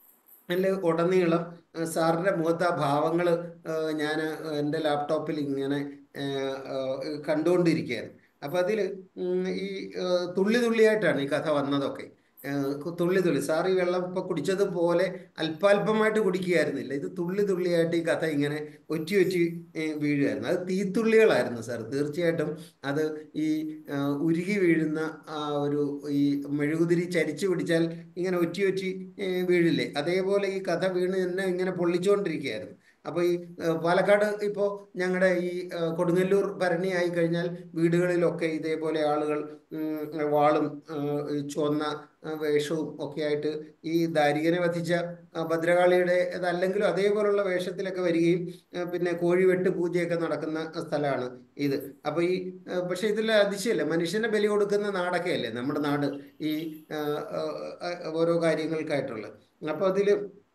അതിൽ ഉടനീളം ആ, സാറിൻ്റെ മുഖത്ത് ആ ഭാവങ്ങൾ ഞാൻ എൻ്റെ ലാപ്ടോപ്പിൽ ഇങ്ങനെ ആ, ആ, കണ്ടുകൊണ്ടിരിക്കുകയായിരുന്നു അപ്പം അതിൽ ഈ ആ, തുള്ളി തുള്ളിയായിട്ടാണ് ഈ കഥ വന്നതൊക്കെ ആ, തുള്ളി തുള്ളി സാർ ഈ വെള്ളം ഇപ്പോൾ കുടിച്ചതുപോലെ അല്പാൽപമായിട്ട് കുടിക്കുകയായിരുന്നില്ല ഇത് തുള്ളി തുള്ളിയായിട്ട് ഈ കഥ ഇങ്ങനെ ഒറ്റി ഒറ്റി ഏ, വീഴുമായിരുന്നു അത് തീത്തുള്ളികളായിരുന്നു സാർ തീർച്ചയായിട്ടും അത് ഈ ആ, ഉരുകി വീഴുന്ന ആ ഒരു ഈ മെഴുകുതിരി ചരിച്ചു പിടിച്ചാൽ ഇങ്ങനെ ഒറ്റി ഒറ്റി ഏ, വീഴില്ലേ അതേപോലെ ഈ കഥ വീണ് എന്നെ ഇങ്ങനെ പൊള്ളിച്ചുകൊണ്ടിരിക്കുകയായിരുന്നു അപ്പോൾ ഈ ഏഹ്, പാലക്കാട് ഇപ്പോൾ ഞങ്ങളുടെ ഈ ഏഹ്, കൊടുങ്ങല്ലൂർ ഭരണി ആയി കഴിഞ്ഞാൽ വീടുകളിലൊക്കെ ഇതേപോലെ ആളുകൾ ഉം, വാളും ഏഹ്, ഈ ചുവന്ന ഏഹ്, വേഷവും ഒക്കെ ആയിട്ട് ഈ ദാരികനെ വധിച്ച ആ, ഭദ്രകാളിയുടെ അതല്ലെങ്കിലും അതേപോലുള്ള വേഷത്തിലൊക്കെ വരികയും ഏഹ്, പിന്നെ കോഴിവെട്ട് പൂജയൊക്കെ നടക്കുന്ന സ്ഥലമാണ് ഇത് അപ്പോൾ ഈ ഏഹ്, പക്ഷേ ഇതിൽ അതിശയല്ലേ മനുഷ്യനെ ബലി കൊടുക്കുന്ന നാടൊക്കെ അല്ലേ നമ്മുടെ നാട് ഈ ഏഹ്, ഏഹ്, ഓരോ കാര്യങ്ങൾക്കായിട്ടുള്ളത് അപ്പോൾ അതിൽ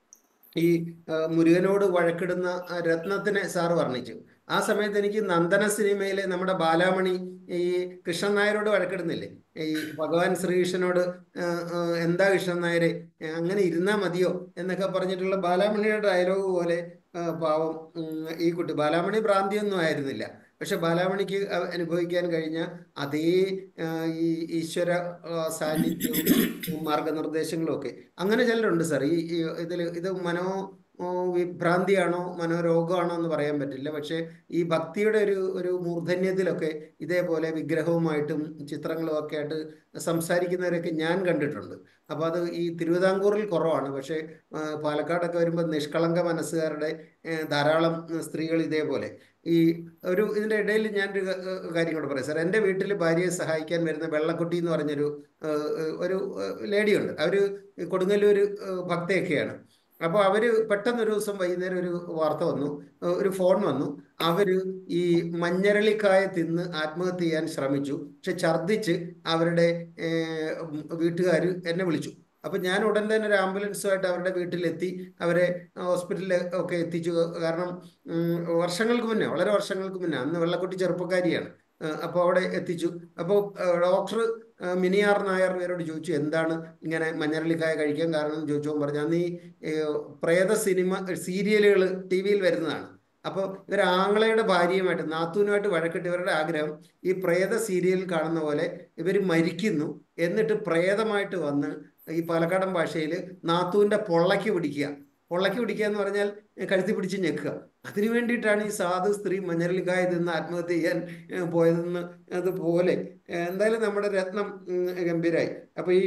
ഈ ആ, മുരുകനോട് വഴക്കിടുന്ന ആ രത്നത്തിനെ സാറ് വർണ്ണിച്ചു ആ സമയത്ത് എനിക്ക് നന്ദന സിനിമയിലെ നമ്മുടെ ബാലാമണി ഈ കൃഷ്ണൻ നായരോട് വഴക്കിടുന്നില്ലേ ഈ ഭഗവാൻ ശ്രീകൃഷ്ണനോട് ആ, ആ, എന്താ കൃഷ്ണൻ നായരെ ആ, അങ്ങനെ ഇരുന്നാ മതിയോ എന്നൊക്കെ പറഞ്ഞിട്ടുള്ള ബാലാമണിയുടെ ഡയലോഗ് പോലെ ആ, പാവം ഉം, ഈ കുട്ടി ബാലാമണി ഭ്രാന്തിയൊന്നും ആയിരുന്നില്ല പക്ഷെ ബാലാമണിക്ക് അ- അനുഭവിക്കാൻ കഴിഞ്ഞ അതേ ആ, ഈ ഈശ്വര ആ, സാന്നിധ്യവും മാർഗനിർദ്ദേശങ്ങളും ഒക്കെ അങ്ങനെ ചിലരുണ്ട് സാർ ഈ ഈ ഇതിൽ ഇത് മനോ ഓ, വിഭ്രാന്തിയാണോ മനോരോഗമാണോ എന്ന് പറയാൻ പറ്റില്ല പക്ഷേ ഈ ഭക്തിയുടെ ഒരു ഒരു മൂർധന്യത്തിലൊക്കെ ഇതേപോലെ വിഗ്രഹവുമായിട്ടും ചിത്രങ്ങളും ഒക്കെ ആയിട്ട് സംസാരിക്കുന്നവരൊക്കെ ഞാൻ കണ്ടിട്ടുണ്ട് അപ്പോൾ അത് ഈ തിരുവിതാംകൂറിൽ കുറവാണ് പക്ഷേ ആ, പാലക്കാടൊക്കെ വരുമ്പോൾ നിഷ്കളങ്ക മനസ്സുകാരുടെ ഏ, ധാരാളം സ്ത്രീകൾ ഇതേപോലെ ഈ ഒരു ഇതിൻ്റെ ഇടയിൽ ഞാനൊരു ക- ഏഹ് കാര്യം കൂടെ പറയാം സാർ എൻ്റെ വീട്ടിൽ ഭാര്യയെ സഹായിക്കാൻ വരുന്ന വെള്ളക്കുട്ടി എന്ന് പറഞ്ഞൊരു ഏഹ്, ഏഹ്, ഒരു ലേഡിയുണ്ട് അവർ കൊടുങ്ങല്ലൂർ ഏഹ്, ഭക്തയൊക്കെയാണ് അപ്പോൾ അവർ പെട്ടെന്ന് ഒരു ദിവസം വൈകുന്നേരം ഒരു വാർത്ത വന്നു ഏഹ്, ഒരു ഫോൺ വന്നു അവർ ഈ മഞ്ഞരളിക്കായ തിന്ന് ആത്മഹത്യ ചെയ്യാൻ ശ്രമിച്ചു പക്ഷെ ഛർദ്ദിച്ച് അവരുടെ വീട്ടുകാർ എന്നെ വിളിച്ചു അപ്പം ഞാൻ ഉടൻ തന്നെ ഒരു ആംബുലൻസുമായിട്ട് അവരുടെ വീട്ടിലെത്തി അവരെ ഹോസ്പിറ്റലിൽ ഒക്കെ എത്തിച്ചു കാരണം ഉം, വർഷങ്ങൾക്ക് മുന്നേ വളരെ വർഷങ്ങൾക്ക് മുന്നേ അന്ന് വെള്ളക്കുട്ടി ചെറുപ്പക്കാരിയാണ് അപ്പോൾ അവിടെ എത്തിച്ചു അപ്പോൾ ഡോക്ടർ മിനിയാർ നായർ ഇവരോട് ചോദിച്ചു എന്താണ് ഇങ്ങനെ മഞ്ഞരളിക്കായ കഴിക്കാൻ കാരണം എന്ന് ചോദിച്ചു പറഞ്ഞു അന്ന് ഈ ഏഹ്, പ്രേത സിനിമ സീരിയലുകൾ ടി വിയിൽ വരുന്നതാണ് അപ്പോൾ ഇവർ ആങ്ങളയുടെ ഭാര്യയുമായിട്ട് നാത്തൂനുമായിട്ട് വഴക്കിട്ട് ഇവരുടെ ആഗ്രഹം ഈ പ്രേത സീരിയൽ കാണുന്ന പോലെ ഇവർ മരിക്കുന്നു എന്നിട്ട് പ്രേതമായിട്ട് വന്ന് ഈ പാലക്കാടൻ ഭാഷയിൽ നാത്തൂൻ്റെ പൊള്ളയ്ക്ക് പിടിക്കുക പൊള്ളയ്ക്ക് പിടിക്കുക എന്ന് പറഞ്ഞാൽ കഴുത്തി പിടിച്ച് ഞെക്കുക അതിനു വേണ്ടിയിട്ടാണ് ഈ സാധു സ്ത്രീ മഞ്ഞരളിക്കായ നിന്ന് ആത്മഹത്യ ചെയ്യാൻ ഏഹ്, പോയതെന്ന് അതുപോലെ ഏഹ്, എന്തായാലും നമ്മുടെ രത്നം ഉം, ഗംഭീരായി അപ്പൊ ഈ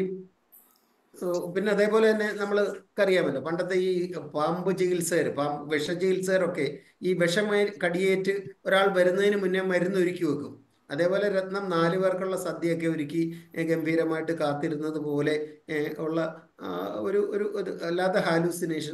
ഏഹ്, പിന്നെ അതേപോലെ തന്നെ നമ്മൾ അറിയാമല്ലോ പണ്ടത്തെ ഈ പാമ്പ് ചികിത്സകർ പാമ്പ് വിഷ ചികിത്സകരൊക്കെ ഈ വിഷം കടിയേറ്റ് ഒരാൾ വരുന്നതിന് മുന്നേ മരുന്ന് ഒരുക്കി വെക്കും അതേപോലെ രത്നം നാല് പേർക്കുള്ള സദ്യയൊക്കെ ഒരുക്കി ഏഹ്, ഗംഭീരമായിട്ട് കാത്തിരുന്നത് പോലെ ഏഹ്, ഉള്ള ആ, ഒരു ഒരു ഒരു അല്ലാത്ത ഹാലൂസിനേഷൻ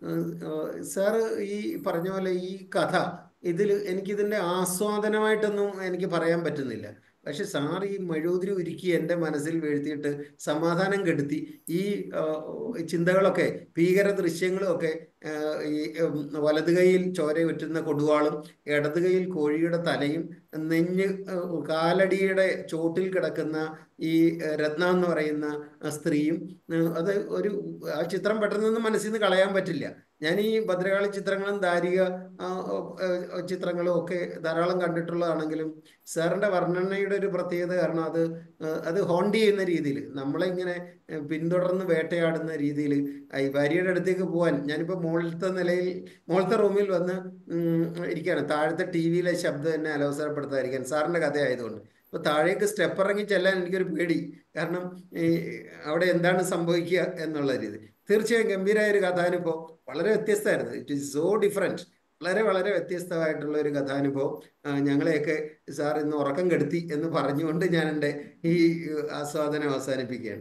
സാറ് ഈ പറഞ്ഞ പോലെ ഈ കഥ ഇതിൽ എനിക്കിതിൻ്റെ ആസ്വാദനമായിട്ടൊന്നും എനിക്ക് പറയാൻ പറ്റുന്നില്ല പക്ഷെ സാർ ഈ മഴൂതിരി ഒരുക്കി എൻ്റെ മനസ്സിൽ വീഴ്ത്തിയിട്ട് സമാധാനം കെടുത്തി ഈ ആ, ചിന്തകളൊക്കെ ഭീകര ദൃശ്യങ്ങളും ഒക്കെ ആ, ഈ ഉം, വലത് കൈയിൽ ചോര ഉറ്റുന്ന കൊടുവാളും ഇടത് കൈയിൽ കോഴിയുടെ തലയും നെഞ്ഞ് ആ, കാലടിയുടെ ചോട്ടിൽ കിടക്കുന്ന ഈ ആ, രത്ന എന്ന് പറയുന്ന ആ സ്ത്രീയും ആ, അത് ഒരു ആ ചിത്രം പെട്ടെന്നൊന്നും മനസ്സിൽ നിന്ന് കളയാൻ പറ്റില്ല ഞാൻ ഈ ഭദ്രകാളി ചിത്രങ്ങളും ദാരിക ആ, ആ, ചിത്രങ്ങളും ഒക്കെ ധാരാളം കണ്ടിട്ടുള്ളതാണെങ്കിലും സാറിന്റെ വർണ്ണനയുടെ ഒരു പ്രത്യേകത കാരണം അത് ആ, അത് ഹോണ്ട് ചെയ്യുന്ന രീതിയിൽ നമ്മളെ ഇങ്ങനെ ആ, പിന്തുടർന്ന് വേട്ടയാടുന്ന രീതിയിൽ ഈ ഭാര്യയുടെ അടുത്തേക്ക് പോകാൻ ഞാനിപ്പോൾ മുകളിലത്തെ നിലയിൽ മുകളിലത്തെ റൂമിൽ വന്ന് ഉം, ഇരിക്കുകയാണ് താഴത്തെ ടി വിയിലെ ശബ്ദം എന്നെ അലോസരപ്പെടുത്താതിരിക്കാൻ സാറിന്റെ കഥയായതുകൊണ്ട് അപ്പോൾ താഴേക്ക് സ്റ്റെപ്പ് ഇറങ്ങി ചെല്ലാൻ എനിക്കൊരു പേടി കാരണം ഈ അവിടെ എന്താണ് സംഭവിക്കുക എന്നുള്ള രീതി തീർച്ചയായും ഗംഭീരമായ ഒരു കഥാനുഭവം വളരെ വ്യത്യസ്തമായിരുന്നു ഇറ്റ് ഈസ് സോ ഡിഫറെൻറ്റ് വളരെ വളരെ വ്യത്യസ്തമായിട്ടുള്ള ഒരു കഥാനുഭവം ആ, ഞങ്ങളെയൊക്കെ സാർ ഇന്ന് ഉറക്കം കെടുത്തി എന്ന് പറഞ്ഞുകൊണ്ട് ഞാൻ എൻ്റെ ഈ ആസ്വാദനം അവസാനിപ്പിക്കുകയാണ്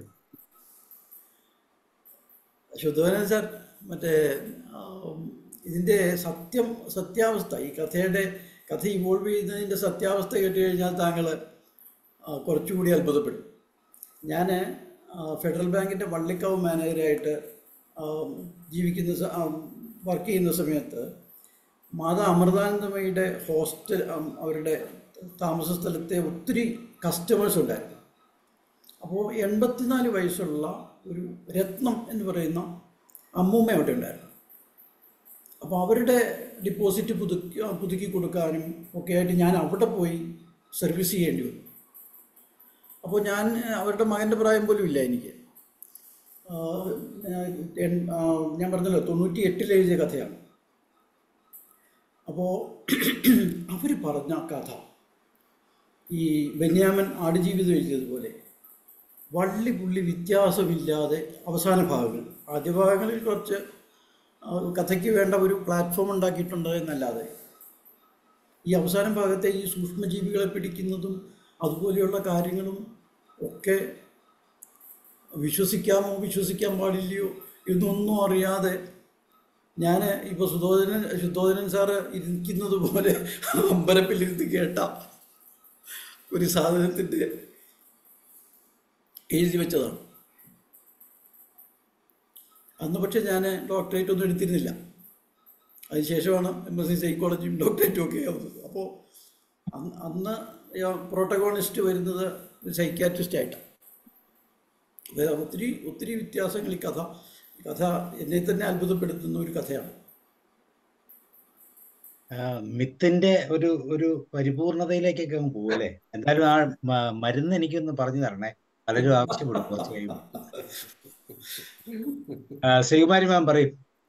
ശുദ്ധവനൻ സാർ മറ്റേ ആം, ഇതിൻ്റെ സത്യം സത്യാവസ്ഥ ഈ കഥയുടെ കഥ ഇവോൾവ് ചെയ്യുന്നതിൻ്റെ സത്യാവസ്ഥ കേട്ട് കഴിഞ്ഞാൽ താങ്കൾ ആ, കുറച്ചുകൂടി അത്ഭുതപ്പെടും ഞാൻ ഫെഡറൽ ബാങ്കിൻ്റെ വള്ളിക്കാവ് മാനേജരായിട്ട് ആം, ജീവിക്കുന്ന വർക്ക് ചെയ്യുന്ന സമയത്ത് മാതാ അമൃതാനന്ദമയുടെ ഹോസ്റ്റൽ ആം, അവരുടെ താമസ സ്ഥലത്തെ ഒത്തിരി കസ്റ്റമേഴ്സ് ഉണ്ടായിരുന്നു അപ്പോൾ എൺപത്തിനാല് വയസ്സുള്ള ഒരു രത്നം എന്ന് പറയുന്ന അമ്മൂമ്മ അവിടെ ഉണ്ടായിരുന്നു അപ്പോൾ അവരുടെ ഡിപ്പോസിറ്റ് പുതുക്കി പുതുക്കി കൊടുക്കാനും ഒക്കെ ആയിട്ട് ഞാൻ അവിടെ പോയി സർവീസ് ചെയ്യേണ്ടി വന്നു അപ്പോൾ ഞാൻ അവരുടെ മകൻ്റെ പ്രായം പോലും ഇല്ല എനിക്ക് ആ, എൻ- ആ, ഞാൻ പറഞ്ഞല്ലോ തൊണ്ണൂറ്റി എട്ടിൽ എഴുതിയ കഥയാണ് അപ്പോൾ അവർ പറഞ്ഞ കഥ ഈ ബെന്യാമൻ ആടുജീവിതം എഴുതിയതുപോലെ വള്ളി പുള്ളി വ്യത്യാസമില്ലാതെ അവസാന ഭാഗങ്ങൾ ആദ്യ ഭാഗങ്ങളിൽ കുറച്ച് ആ, കഥയ്ക്ക് വേണ്ട ഒരു പ്ലാറ്റ്ഫോം ഉണ്ടാക്കിയിട്ടുണ്ട് എന്നല്ലാതെ ഈ അവസാന ഭാഗത്തെ ഈ സൂക്ഷ്മജീവികളെ പിടിക്കുന്നതും അതുപോലെയുള്ള കാര്യങ്ങളും ഒക്കെ വിശ്വസിക്കാമോ വിശ്വസിക്കാൻ പാടില്ലയോ എന്നൊന്നും അറിയാതെ ഞാൻ ഇപ്പോൾ സുധോധനൻ ശുദ്ധോധനൻ സാറ് ഇരിക്കുന്നത് പോലെ അമ്പരപ്പിലിരുന്ന് കേട്ട ഒരു സാധനത്തിൻ്റെ എഴുതി വെച്ചതാണ് അന്ന് പക്ഷേ ഞാൻ ഡോക്ടറേറ്റ് ഒന്നും എടുത്തിരുന്നില്ല അതിനുശേഷമാണ് എം എസ് സി സൈക്കോളജിയും ഡോക്ടറേറ്റും ഒക്കെ ആവുന്നത് അപ്പോൾ അന്ന് അന്ന് പ്രോട്ടഗോണിസ്റ്റ് വരുന്നത് ഒരു സൈക്യാട്രിസ്റ്റ് ആയിട്ടാണ് അതായത് ഒത്തിരി ഒത്തിരി വ്യത്യാസങ്ങൾ ഈ കഥ ഈ കഥ എന്നെ തന്നെ അത്ഭുതപ്പെടുത്തുന്ന ഒരു കഥയാണ് ആ, മിത്തിന്റെ ഒരു ഒരു പരിപൂർണതയിലേക്കൊക്കെ അങ്ങ് പോകും അല്ലേ എന്തായാലും ആ മ- മരുന്ന് എനിക്കൊന്ന് പറഞ്ഞു തരണേ പലരും ആവശ്യപ്പെടും കുറച്ച് കഴിയുമ്പോൾ ആ, ശ്രീകുമാരി മാം പറയും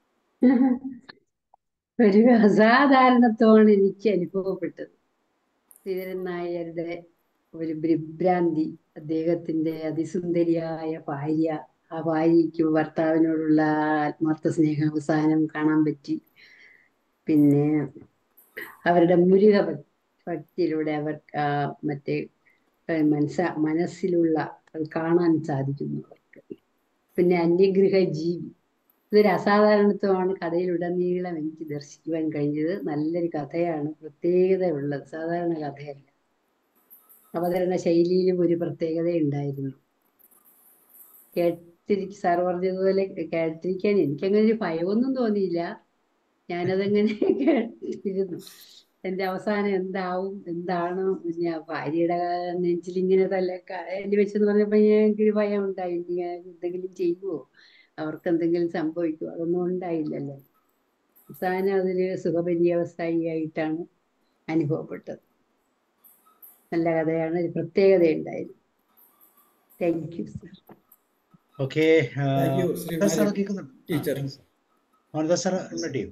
ഒരു അസാധാരണത്വമാണ് എനിക്ക് അനുഭവപ്പെട്ടത് ശ്രീധരൻ നായരുടെ ഒരു വിഭ്രാന്തി അദ്ദേഹത്തിന്റെ അതിസുന്ദരിയായ ഭാര്യ ആ ഭാര്യയ്ക്ക് ഭർത്താവിനോടുള്ള ആത്മാർത്ഥ സ്നേഹം അവസാനം കാണാൻ പറ്റി പിന്നെ അവരുടെ മുരുക ഭക്- ഭക്തിയിലൂടെ അവർ ആ, മറ്റേ ആ, മനസ്സ മനസ്സിലുള്ള അത് കാണാൻ സാധിക്കുന്നു അവർക്ക് പിന്നെ അന്യഗ്രഹ ജീവി ഇതൊരു അസാധാരണത്വമാണ് കഥയിലുടനീളം എനിക്ക് ദർശിക്കുവാൻ കഴിഞ്ഞത് നല്ലൊരു കഥയാണ് പ്രത്യേകതയുള്ളത് സാധാരണ കഥയല്ല അവതരണ ശൈലിയിലും ഒരു പ്രത്യേകത ഉണ്ടായിരുന്നു കേ കേട്ടിരിക്കും സാർ പറഞ്ഞതുപോലെ കേട്ടിരിക്കാൻ എനിക്കങ്ങനെ ഒരു ഭയമൊന്നും തോന്നിയില്ല ഞാനതങ്ങനെ കേട്ടിരുന്നു എന്റെ അവസാനം എന്താവും എന്താണ് പിന്നെ ഭാര്യയുടെ നെഞ്ചിൽ ഇങ്ങനെ തല്ല എല്ലി വെച്ചെന്ന് പറഞ്ഞപ്പോ ഞങ്ങൾക്ക് ഭയം ഉണ്ടായി ഇനി ഞാൻ എന്തെങ്കിലും ചെയ്യുമോ അവർക്ക് എന്തെങ്കിലും സംഭവിക്കുമോ അതൊന്നും ഉണ്ടായില്ലല്ലോ അവസാനം അതൊരു സുഖപര്യവസായിയായിട്ടാണ് അനുഭവപ്പെട്ടത് നല്ല കഥയാണ് ഒരു പ്രത്യേകതയുണ്ടായിരുന്നു thank you sir okay Thank you, Shri sir Malik കേൾക്കുന്നുണ്ട് ടീച്ചർ മോഹൻദാസ് സാർ അൺമ്യൂട്ട് ചെയ്യൂ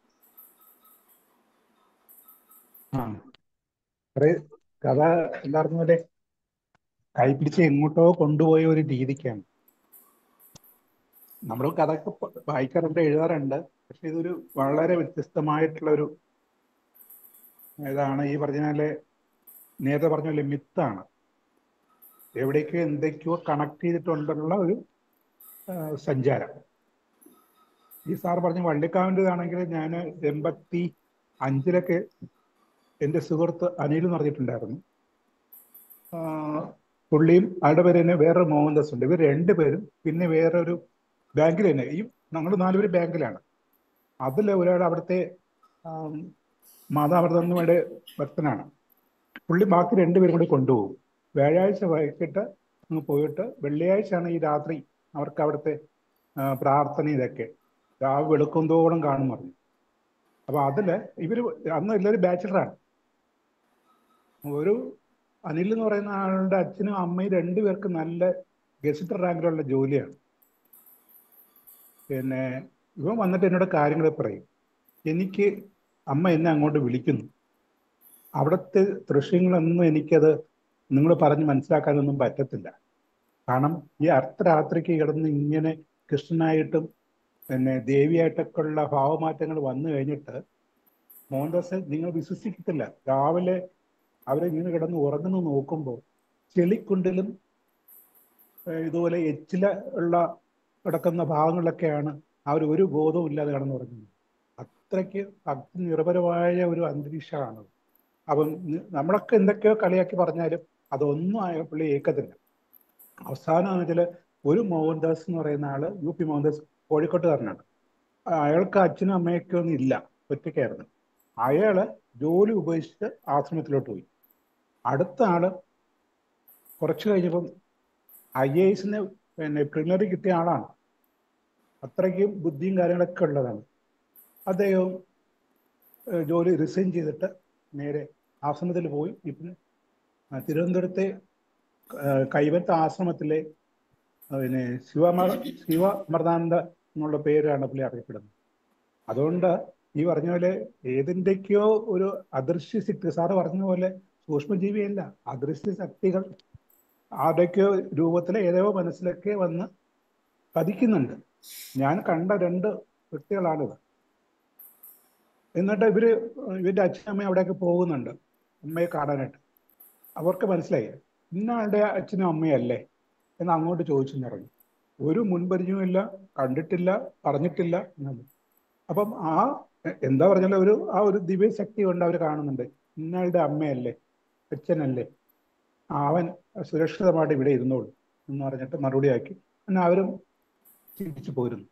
ആ ഒരു കഥ എല്ലാവർക്കും പോലെ കൈപിടിച്ച് എങ്ങോട്ടോ കൊണ്ടുപോയ ഒരു രീതിക്കാണ് നമ്മൾ കഥയൊക്കെ പ- വായിക്കാറുണ്ട് എഴുതാറുണ്ട് പക്ഷെ ഇതൊരു വളരെ വ്യത്യസ്തമായിട്ടുള്ള ഒരു ഇതാണ് ഈ പറഞ്ഞ പോലെ നേരത്തെ പറഞ്ഞ പോലെ മിത്താണ് എവിടേക്കോ എന്തൊക്കെയോ കണക്ട് ചെയ്തിട്ടുണ്ടുള്ള ഒരു ആ, സഞ്ചാരം ഈ സാർ പറഞ്ഞ വള്ളിക്കാവിൻ്റെതാണെങ്കിൽ ഞാൻ എൺപത്തി അഞ്ചിലൊക്കെ എൻ്റെ സുഹൃത്ത് അനിൽ എന്ന് പറഞ്ഞിട്ടുണ്ടായിരുന്നു ആ, പുള്ളിയും അയാളുടെ പേര് തന്നെ വേറൊരു മോഹൻദാസ് ഉണ്ട് ഇവർ രണ്ടുപേരും പിന്നെ വേറൊരു ബാങ്കിൽ തന്നെ ഈ ഞങ്ങൾ നാലുപേര് ബാങ്കിലാണ് അതിൽ ഒരാൾ അവിടുത്തെ ആം, മാതാമൃതമ്മയുടെ ഭക്തനാണ് പുള്ളി ബാക്കി രണ്ടുപേരും കൂടി കൊണ്ടുപോകും വ്യാഴാഴ്ച വൈകിട്ട് അങ്ങ് പോയിട്ട് വെള്ളിയാഴ്ചയാണ് ഈ രാത്രി അവർക്ക് അവിടുത്തെ ആ, പ്രാർത്ഥന ഇതൊക്കെ രാവ് വെളുക്കുന്തോളം കാണും പറഞ്ഞു അപ്പൊ അതില് ഇവര് അന്ന് എല്ലാവരും ബാച്ചിലറാണ് ഒരു അനിൽ എന്ന് പറയുന്ന ആളുടെ അച്ഛനും അമ്മയും രണ്ടുപേർക്കും നല്ല ഗസറ്റ് റാങ്കിലുള്ള ജോലിയാണ് പിന്നെ ഇവൻ വന്നിട്ട് എന്നോട് കാര്യങ്ങൾ പറയും എനിക്ക് അമ്മ എന്നെ അങ്ങോട്ട് വിളിക്കുന്നു അവിടുത്തെ ദൃശ്യങ്ങളൊന്നും എനിക്കത് നിങ്ങൾ പറഞ്ഞ് മനസ്സിലാക്കാനൊന്നും പറ്റത്തില്ല കാരണം ഈ അർദ്ധരാത്രിക്ക് കിടന്ന് ഇങ്ങനെ കൃഷ്ണനായിട്ടും പിന്നെ ദേവിയായിട്ടൊക്കെ ഉള്ള ഭാവമാറ്റങ്ങൾ വന്നു കഴിഞ്ഞിട്ട് മോഹൻദാസ് നിങ്ങൾ വിശ്വസിക്കത്തില്ല രാവിലെ അവരിങ്ങനെ കിടന്ന് ഉറങ്ങുന്നു നോക്കുമ്പോൾ ചെളിക്കുണ്ടിലും ഏഹ് ഇതുപോലെ എച്ചില ഉള്ള കിടക്കുന്ന ഭാഗങ്ങളിലൊക്കെയാണ് അവർ ഒരു ബോധവും ഇല്ലാതെ കിടന്ന് ഉറങ്ങുന്നത് അത്രയ്ക്ക് ഭക്തി നിർഭരമായ ഒരു അന്തരീക്ഷമാണ് അപ്പം നി- നമ്മളൊക്കെ എന്തൊക്കെയോ കളിയാക്കി പറഞ്ഞാലും അതൊന്നും ആ പുള്ളി ഏക്കത്തില്ല അവസാനം വെച്ചാൽ ഒരു മോഹൻദാസ് എന്ന് പറയുന്ന ആള് യു പി മോഹൻദാസ് കോഴിക്കോട്ടുകാരനാണ് ആ, അയാൾക്ക് അച്ഛനും അമ്മയൊക്കെ ഒന്നും ഇല്ല ഒറ്റയ്ക്കായിരുന്നു അയാള് ജോലി ഉപേക്ഷിച്ച് ആശ്രമത്തിലോട്ട് പോയി അടുത്ത ആള് കുറച്ച് കഴിഞ്ഞപ്പം ഐ എ എസിന് പിന്നെ പ്രിലിമിനറി കിട്ടിയ ആളാണ് അത്രയ്ക്കും ബുദ്ധിയും കാര്യങ്ങളൊക്കെ ഉള്ളതാണ് അദ്ദേഹം ഏഹ്, ജോലി റിസൈൻ ചെയ്തിട്ട് നേരെ ആശ്രമത്തിൽ പോയി ഇപ്പം ആ, തിരുവനന്തപുരത്തെ ഏഹ്, കൈവത്ത് ആശ്രമത്തിലെ ആ, പിന്നെ ശിവമർ ശിവമർദ്ദാനന്ദ എന്നുള്ള പേരാണ് പുള്ളി അറിയപ്പെടുന്നത് അതുകൊണ്ട് ഈ പറഞ്ഞ പോലെ ഏതിൻ്റെയൊക്കെയോ ഒരു അദൃശ്യ ശക്തി സാറ് പറഞ്ഞ പോലെ സൂക്ഷ്മജീവിയല്ല അദൃശ്യ ശക്തികൾ ആരുടെയൊക്കെയോ രൂപത്തിലെ ഏതോ മനസ്സിലൊക്കെ വന്ന് പതിക്കുന്നുണ്ട് ഞാൻ കണ്ട രണ്ട് വ്യക്തികളാണിത് എന്നിട്ട് ഇവര് ഇവരുടെ അച്ഛനും അമ്മയും അവിടെയൊക്കെ പോകുന്നുണ്ട് അമ്മയെ കാണാനായിട്ട് അവർക്ക് മനസ്സിലായി ഇന്നാളുടെ അച്ഛനും അമ്മയല്ലേ എന്ന് അങ്ങോട്ട് ചോദിച്ചു പറഞ്ഞു ഒരു മുൻപരിചയവുമില്ല കണ്ടിട്ടില്ല പറഞ്ഞിട്ടില്ല എന്നത് അപ്പം ആ എ- എന്താ പറഞ്ഞാലും ഒരു ആ ഒരു ദിവ്യശക്തി കൊണ്ട് അവർ കാണുന്നുണ്ട് ഇന്നയാളുടെ അമ്മയല്ലേ അച്ഛനല്ലേ ആ, അവൻ സുരക്ഷിതമായിട്ട് ഇവിടെ ഇരുന്നോളൂ എന്ന് പറഞ്ഞിട്ട് മറുപടി ആക്കി പിന്നെ അവരും തിരിച്ചു പോരുന്നു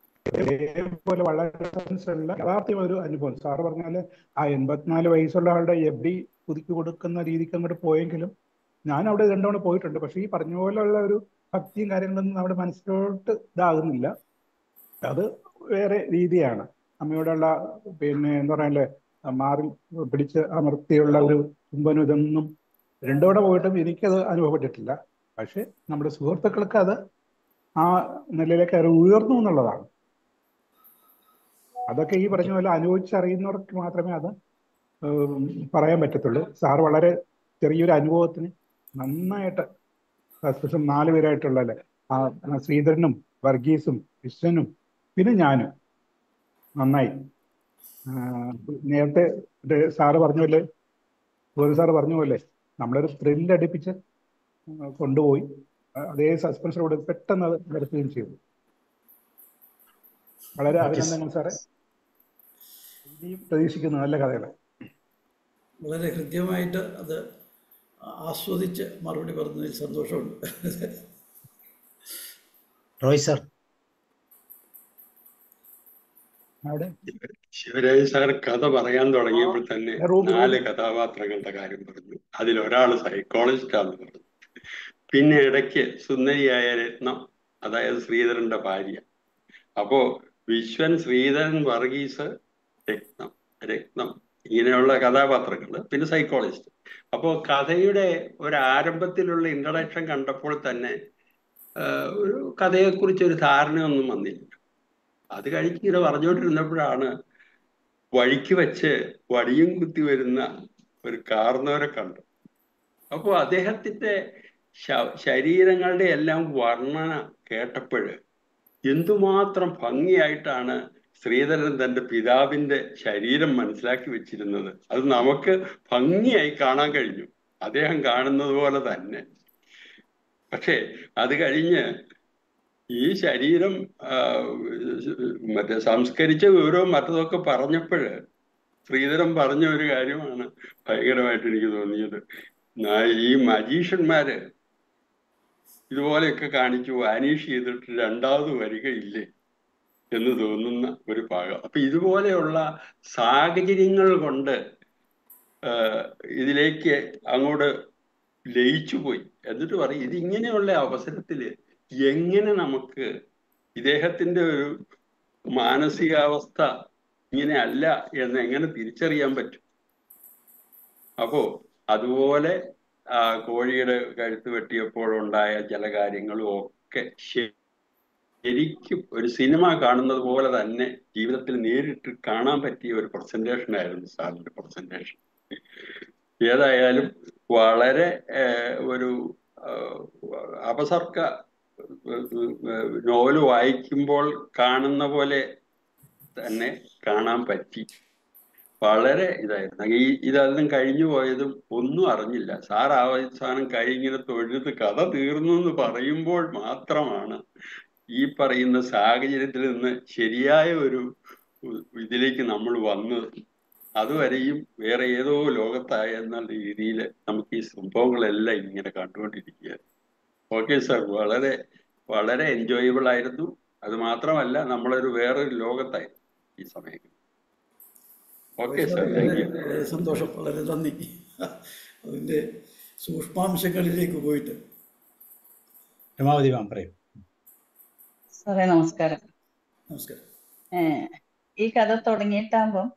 ഇതേപോലെ വളരെ ഉള്ള യഥാർത്ഥ ഒരു അനുഭവം സാറ് പറഞ്ഞാല് ആ എൺപത്തിനാല് വയസ്സുള്ള ആളുടെ എഫ് ഡി പുതുക്കി കൊടുക്കുന്ന രീതിക്ക് അങ്ങോട്ട് പോയെങ്കിലും ഞാൻ അവിടെ രണ്ടവണ പോയിട്ടുണ്ട് പക്ഷെ ഈ പറഞ്ഞ പോലെയുള്ള ഒരു ഭക്തിയും കാര്യങ്ങളൊന്നും നമ്മുടെ മനസ്സിലോട്ട് ഇതാകുന്നില്ല അത് വേറെ രീതിയാണ് അമ്മയോടുള്ള പിന്നെ എന്താ പറയല്ലേ മാറി പിടിച്ച് അമർത്തിയുള്ള ഒരു ചുംബനം ഇതൊന്നും രണ്ടോടെ പോയിട്ടും എനിക്കത് അനുഭവപ്പെട്ടിട്ടില്ല പക്ഷെ നമ്മുടെ സുഹൃത്തുക്കൾക്ക് അത് ആ നിലയിലേക്ക് അവർ ഉയർന്നു എന്നുള്ളതാണ് അതൊക്കെ ഈ പറഞ്ഞ പോലെ അനുഭവിച്ചറിയുന്നവർക്ക് മാത്രമേ അത് ഉം, പറയാൻ പറ്റത്തുള്ളൂ സാർ വളരെ ചെറിയൊരു അനുഭവത്തിന് നന്നായിട്ട് സ്പെഷ്യൽ നാല് പേരായിട്ടുള്ള ആ ആ ശ്രീധരനും വർഗീസും വിശ്വനും പിന്നെ ഞാനും നന്നായി ആ, നേരത്തെ ഇത് സാറ് പറഞ്ഞ പോലെ ഗോവി സാറ് പറഞ്ഞ പോലെ നമ്മളൊരു ത്രില്ല് അടുപ്പിച്ച് കൊണ്ടുപോയി അതേ സസ്പെൻഷനോട് പെട്ടെന്ന് അത് നടത്തുകയും ചെയ്തു വളരെ Okay. അഭിനന്ദനങ്ങൾ സാറേ ഇനിയും പ്രതീക്ഷിക്കുന്നു നല്ല കഥകളെ വളരെ ഹൃദ്യമായിട്ട് അത് ആസ്വദിച്ച് മറുപടി പറഞ്ഞതിൽ സന്തോഷമുണ്ട് റോയ് സർ അവിടെ ശിവരാജ് സാർ കഥ പറയാൻ തുടങ്ങിയപ്പോൾ തന്നെ റൂബി, നാല് റൂബി. കഥാപാത്രങ്ങളുടെ കാര്യം പറഞ്ഞു അതിൽ ഒരാൾ സൈക്കോളജിസ്റ്റാന്ന് പറഞ്ഞു പിന്നെ ഇടയ്ക്ക് സുന്ദരിയായ രത്നം അതായത് ശ്രീധരന്റെ ഭാര്യ അപ്പോ വിശ്വൻ ശ്രീധരൻ വർഗീസ് രത്നം രത്നം ഇങ്ങനെയുള്ള കഥാപാത്രങ്ങൾ പിന്നെ സൈക്കോളജിസ്റ്റ് അപ്പോ കഥയുടെ ഒരു ആരംഭത്തിലുള്ള ഇൻട്രഡക്ഷൻ കണ്ടപ്പോൾ തന്നെ ആഹ്, ഒരു കഥയെക്കുറിച്ച് ഒരു ധാരണയൊന്നും വന്നില്ല അത് കഴിഞ്ഞ് ഇങ്ങനെ പറഞ്ഞുകൊണ്ടിരുന്നപ്പോഴാണ് വഴിക്ക് വെച്ച് വടിയും കുത്തി വരുന്ന ഒരു കാർന്നവരെ കണ്ടു അപ്പോൾ അദ്ദേഹത്തിന്റെ ശ- ശരീരങ്ങളുടെ എല്ലാം വർണ്ണന കേട്ടപ്പോഴ് എന്തുമാത്രം ഭംഗിയായിട്ടാണ് ശ്രീധരൻ തന്റെ പിതാവിന്റെ ശരീരം മനസ്സിലാക്കി വെച്ചിരുന്നത് അത് നമുക്ക് ഭംഗിയായി കാണാൻ കഴിഞ്ഞു അദ്ദേഹം കാണുന്നത് പോലെ തന്നെ പക്ഷേ അത് കഴിഞ്ഞ് ഈ ശരീരം ആ, മറ്റേ സംസ്കരിച്ച വിവരവും മറ്റതൊക്കെ പറഞ്ഞപ്പോഴ് ശ്രീധരൻ പറഞ്ഞ ഒരു കാര്യമാണ് ഭയങ്കരമായിട്ട് എനിക്ക് തോന്നിയത് നാ- ഈ മജീഷ്യന്മാര് ഇതുപോലെയൊക്കെ കാണിച്ചു വാനീഷ് ചെയ്തിട്ട് രണ്ടാമത് വരികയില്ലേ എന്ന് തോന്നുന്ന ഒരു ഭാഗം അപ്പൊ ഇതുപോലെയുള്ള സാഹചര്യങ്ങൾ കൊണ്ട് ആ, ഇതിലേക്ക് അങ്ങോട്ട് ലയിച്ചു പോയി എന്നിട്ട് പറയും ഇത് ഇങ്ങനെയുള്ള അവസരത്തില് എങ്ങനെ നമുക്ക് ഇദ്ദേഹത്തിന്റെ ഒരു മാനസികാവസ്ഥ ഇങ്ങനെ അല്ല എന്ന് എങ്ങനെ തിരിച്ചറിയാൻ പറ്റും അപ്പോ അതുപോലെ ആ കോഴിയുടെ കഴുത്ത് വെട്ടിയപ്പോഴുണ്ടായ ചില കാര്യങ്ങളും ഒക്കെ ശ- ശരിക്കും ഒരു സിനിമ കാണുന്നത് പോലെ തന്നെ ജീവിതത്തിൽ നേരിട്ട് കാണാൻ പറ്റിയ ഒരു പ്രസന്റേഷൻ ആയിരുന്നു സാറിന്റെ പ്രസന്റേഷൻ ഏതായാലും വളരെ ഏഹ്, ഒരു ആഹ്, അപസർക്ക നോവൽ വായിക്കുമ്പോൾ കാണുന്ന പോലെ തന്നെ കാണാൻ പറ്റി വളരെ ഇതായിരുന്നു ഈ ഇതെല്ലാം കഴിഞ്ഞു പോയതും ഒന്നും അറിഞ്ഞില്ല സാർ അവസാനം കഴിഞ്ഞിങ്ങനെ തൊഴുത് കഥ തീർന്നു എന്ന് പറയുമ്പോൾ മാത്രമാണ് ഈ പറയുന്ന സാഹചര്യത്തിൽ നിന്ന് ശരിയായ ഒരു ഇതിലേക്ക് നമ്മൾ വന്നത് അതുവരെയും വേറെ ഏതോ ലോകത്തായ എന്നുള്ള രീതിയിൽ നമുക്ക് ഈ സംഭവങ്ങളെല്ലാം ഇങ്ങനെ കണ്ടുകൊണ്ടിരിക്കുകയാണ് ഓക്കെ സാർ വളരെ വളരെ എൻജോയബിൾ ആയിരുന്നു അത് മാത്രമല്ല നമ്മളൊരു വേറൊരു ലോകത്തായിരുന്നു ഈ സമയം ഓക്കെ സാർ താങ്ക് യു വളരെ സന്തോഷം വളരെ നന്ദി അതിൻ്റെ സൂക്ഷ്മാംശങ്ങളിലേക്ക് പോയിട്ട് രമാവതി മാം പറയും സാറേ നമസ്കാരം നമസ്കാരം ഏഹ് ഈ കഥ തുടങ്ങിയിട്ടാകുമ്പം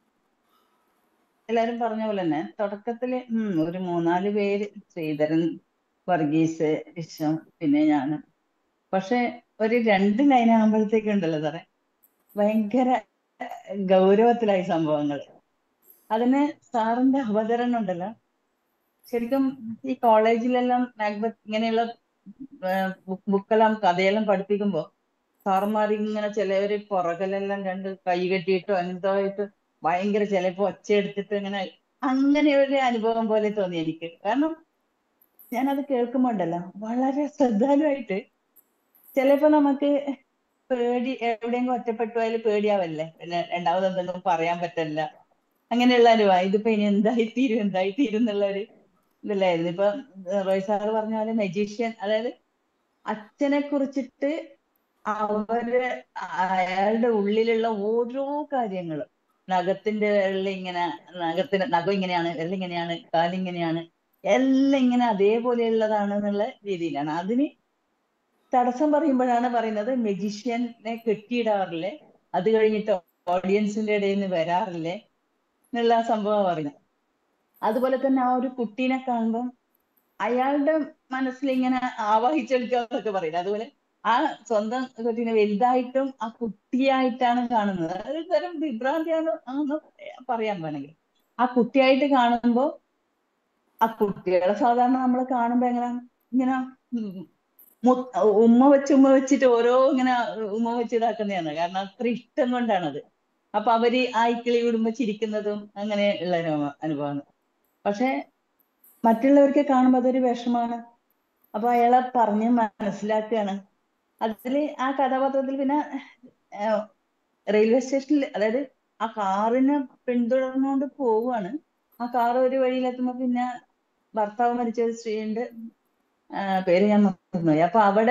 എല്ലാരും പറഞ്ഞ പോലെ തന്നെ തുടക്കത്തില് ഉം ഒരു മൂന്നാല് പേര് ശ്രീധരൻ വർഗീസ് വിശ്വം പിന്നെ ഞാൻ പക്ഷെ ഒരു രണ്ട് ലൈൻ ആകുമ്പോഴത്തേക്കും ഉണ്ടല്ലോ സാറേ ഭയങ്കര ഗൗരവത്തിലായി സംഭവങ്ങൾ അതിന് സാറിന്റെ അവതരണം ഉണ്ടല്ലോ ശരിക്കും ഈ കോളേജിലെല്ലാം മാക്ബത്ത് ഇങ്ങനെയുള്ള ബുക്കെല്ലാം കഥയെല്ലാം പഠിപ്പിക്കുമ്പോ സാറന്മാർ ഇങ്ങനെ ചിലവര് പുറകിലെല്ലാം രണ്ട് കൈ കെട്ടിയിട്ടോ എന്തോയിട്ട് ഭയങ്കര ചിലപ്പോ ഒച്ചയെടുത്തിട്ട് ഇങ്ങനെ അങ്ങനെ ഒരു അനുഭവം പോലെ തോന്നി എനിക്ക് കാരണം ഞാനത് കേൾക്കുമ്പോ ഉണ്ടല്ലോ വളരെ ശ്രദ്ധാലുവായിട്ട് ചിലപ്പോ നമുക്ക് പേടി എവിടെയെങ്കിലും ഒറ്റപ്പെട്ടു പോയാൽ പേടിയാവല്ലേ പിന്നെ രണ്ടാമത് എന്തെങ്കിലും പറയാൻ പറ്റില്ല അങ്ങനെയുള്ള അനുഭവം ഇതിപ്പോ ഇനി എന്തായിത്തീരും എന്തായിത്തീരും എന്നുള്ള ഒരു ഇതിലായിരുന്നു ഇപ്പൊ റോയ് സാറ് പറഞ്ഞ പോലെ മെജീഷ്യൻ അതായത് അച്ഛനെ കുറിച്ചിട്ട് അവര് അയാളുടെ ഉള്ളിലുള്ള ഓരോ കാര്യങ്ങളും നഖത്തിന്റെ വെള്ളം ഇങ്ങനെ നഖത്തിന് നഖം ഇങ്ങനെയാണ് വെള്ളം ഇങ്ങനെയാണ് കാലിങ്ങനെയാണ് എല്ലാം ഇങ്ങനെ അതേപോലെയുള്ളതാണ് എന്നുള്ള രീതിയിലാണ് അതിന് തടസ്സം പറയുമ്പോഴാണ് പറയുന്നത് മെജീഷ്യനെ കെട്ടിയിടാറില്ലേ അത് കഴിഞ്ഞിട്ട് ഓഡിയൻസിന്റെ ഇടയിൽ നിന്ന് വരാറില്ലേ എന്നുള്ള സംഭവം പറയുന്നത് അതുപോലെ തന്നെ ആ ഒരു കുട്ടീനെ കാണുമ്പം അയാളുടെ മനസ്സിൽ ഇങ്ങനെ ആവാഹിച്ചെടുക്കുക എന്നൊക്കെ പറയുന്നത് അതുപോലെ ആ സ്വന്തം കുട്ടീനെ വലുതായിട്ടും ആ കുട്ടിയായിട്ടാണ് കാണുന്നത് അതൊരു തരം വിഭ്രാന്തിയാണ് എന്ന് പറയാൻ വേണമെങ്കിൽ ആ കുട്ടിയായിട്ട് കാണുമ്പോ ആ കുട്ടികളെ സാധാരണ നമ്മൾ കാണുമ്പോ എങ്ങനെ ഇങ്ങനെ ഉമ്മ വെച്ച് ഉമ്മ വെച്ചിട്ട് ഓരോ ഇങ്ങനെ ഉമ്മ വെച്ച് ഇതാക്കുന്നതാണ് കാരണം അത്ര ഇഷ്ടം കൊണ്ടാണത് അപ്പൊ അവര് ആയിക്കിളി വിടുമ്പോ ചിരിക്കുന്നതും അങ്ങനെ ഉള്ള ഒരു അനുഭവമാണ് പക്ഷെ മറ്റുള്ളവർക്ക് കാണുമ്പോൾ അതൊരു വിഷമാണ് അപ്പൊ അയാളെ പറഞ്ഞ് മനസ്സിലാക്കുകയാണ് അതില് ആ കഥാപാത്രത്തിൽ പിന്നെ റെയിൽവേ സ്റ്റേഷനിൽ അതായത് ആ കാറിനെ പിന്തുടർന്നുകൊണ്ട് പോവുകയാണ് ആ കാർ ഒരു വഴിയിലെത്തുമ്പോ പിന്നെ ഭർത്താവ് മരിച്ച ഒരു സ്ത്രീയുണ്ട് പേര് ഞാൻ മറന്നുപോയി അപ്പൊ അവിടെ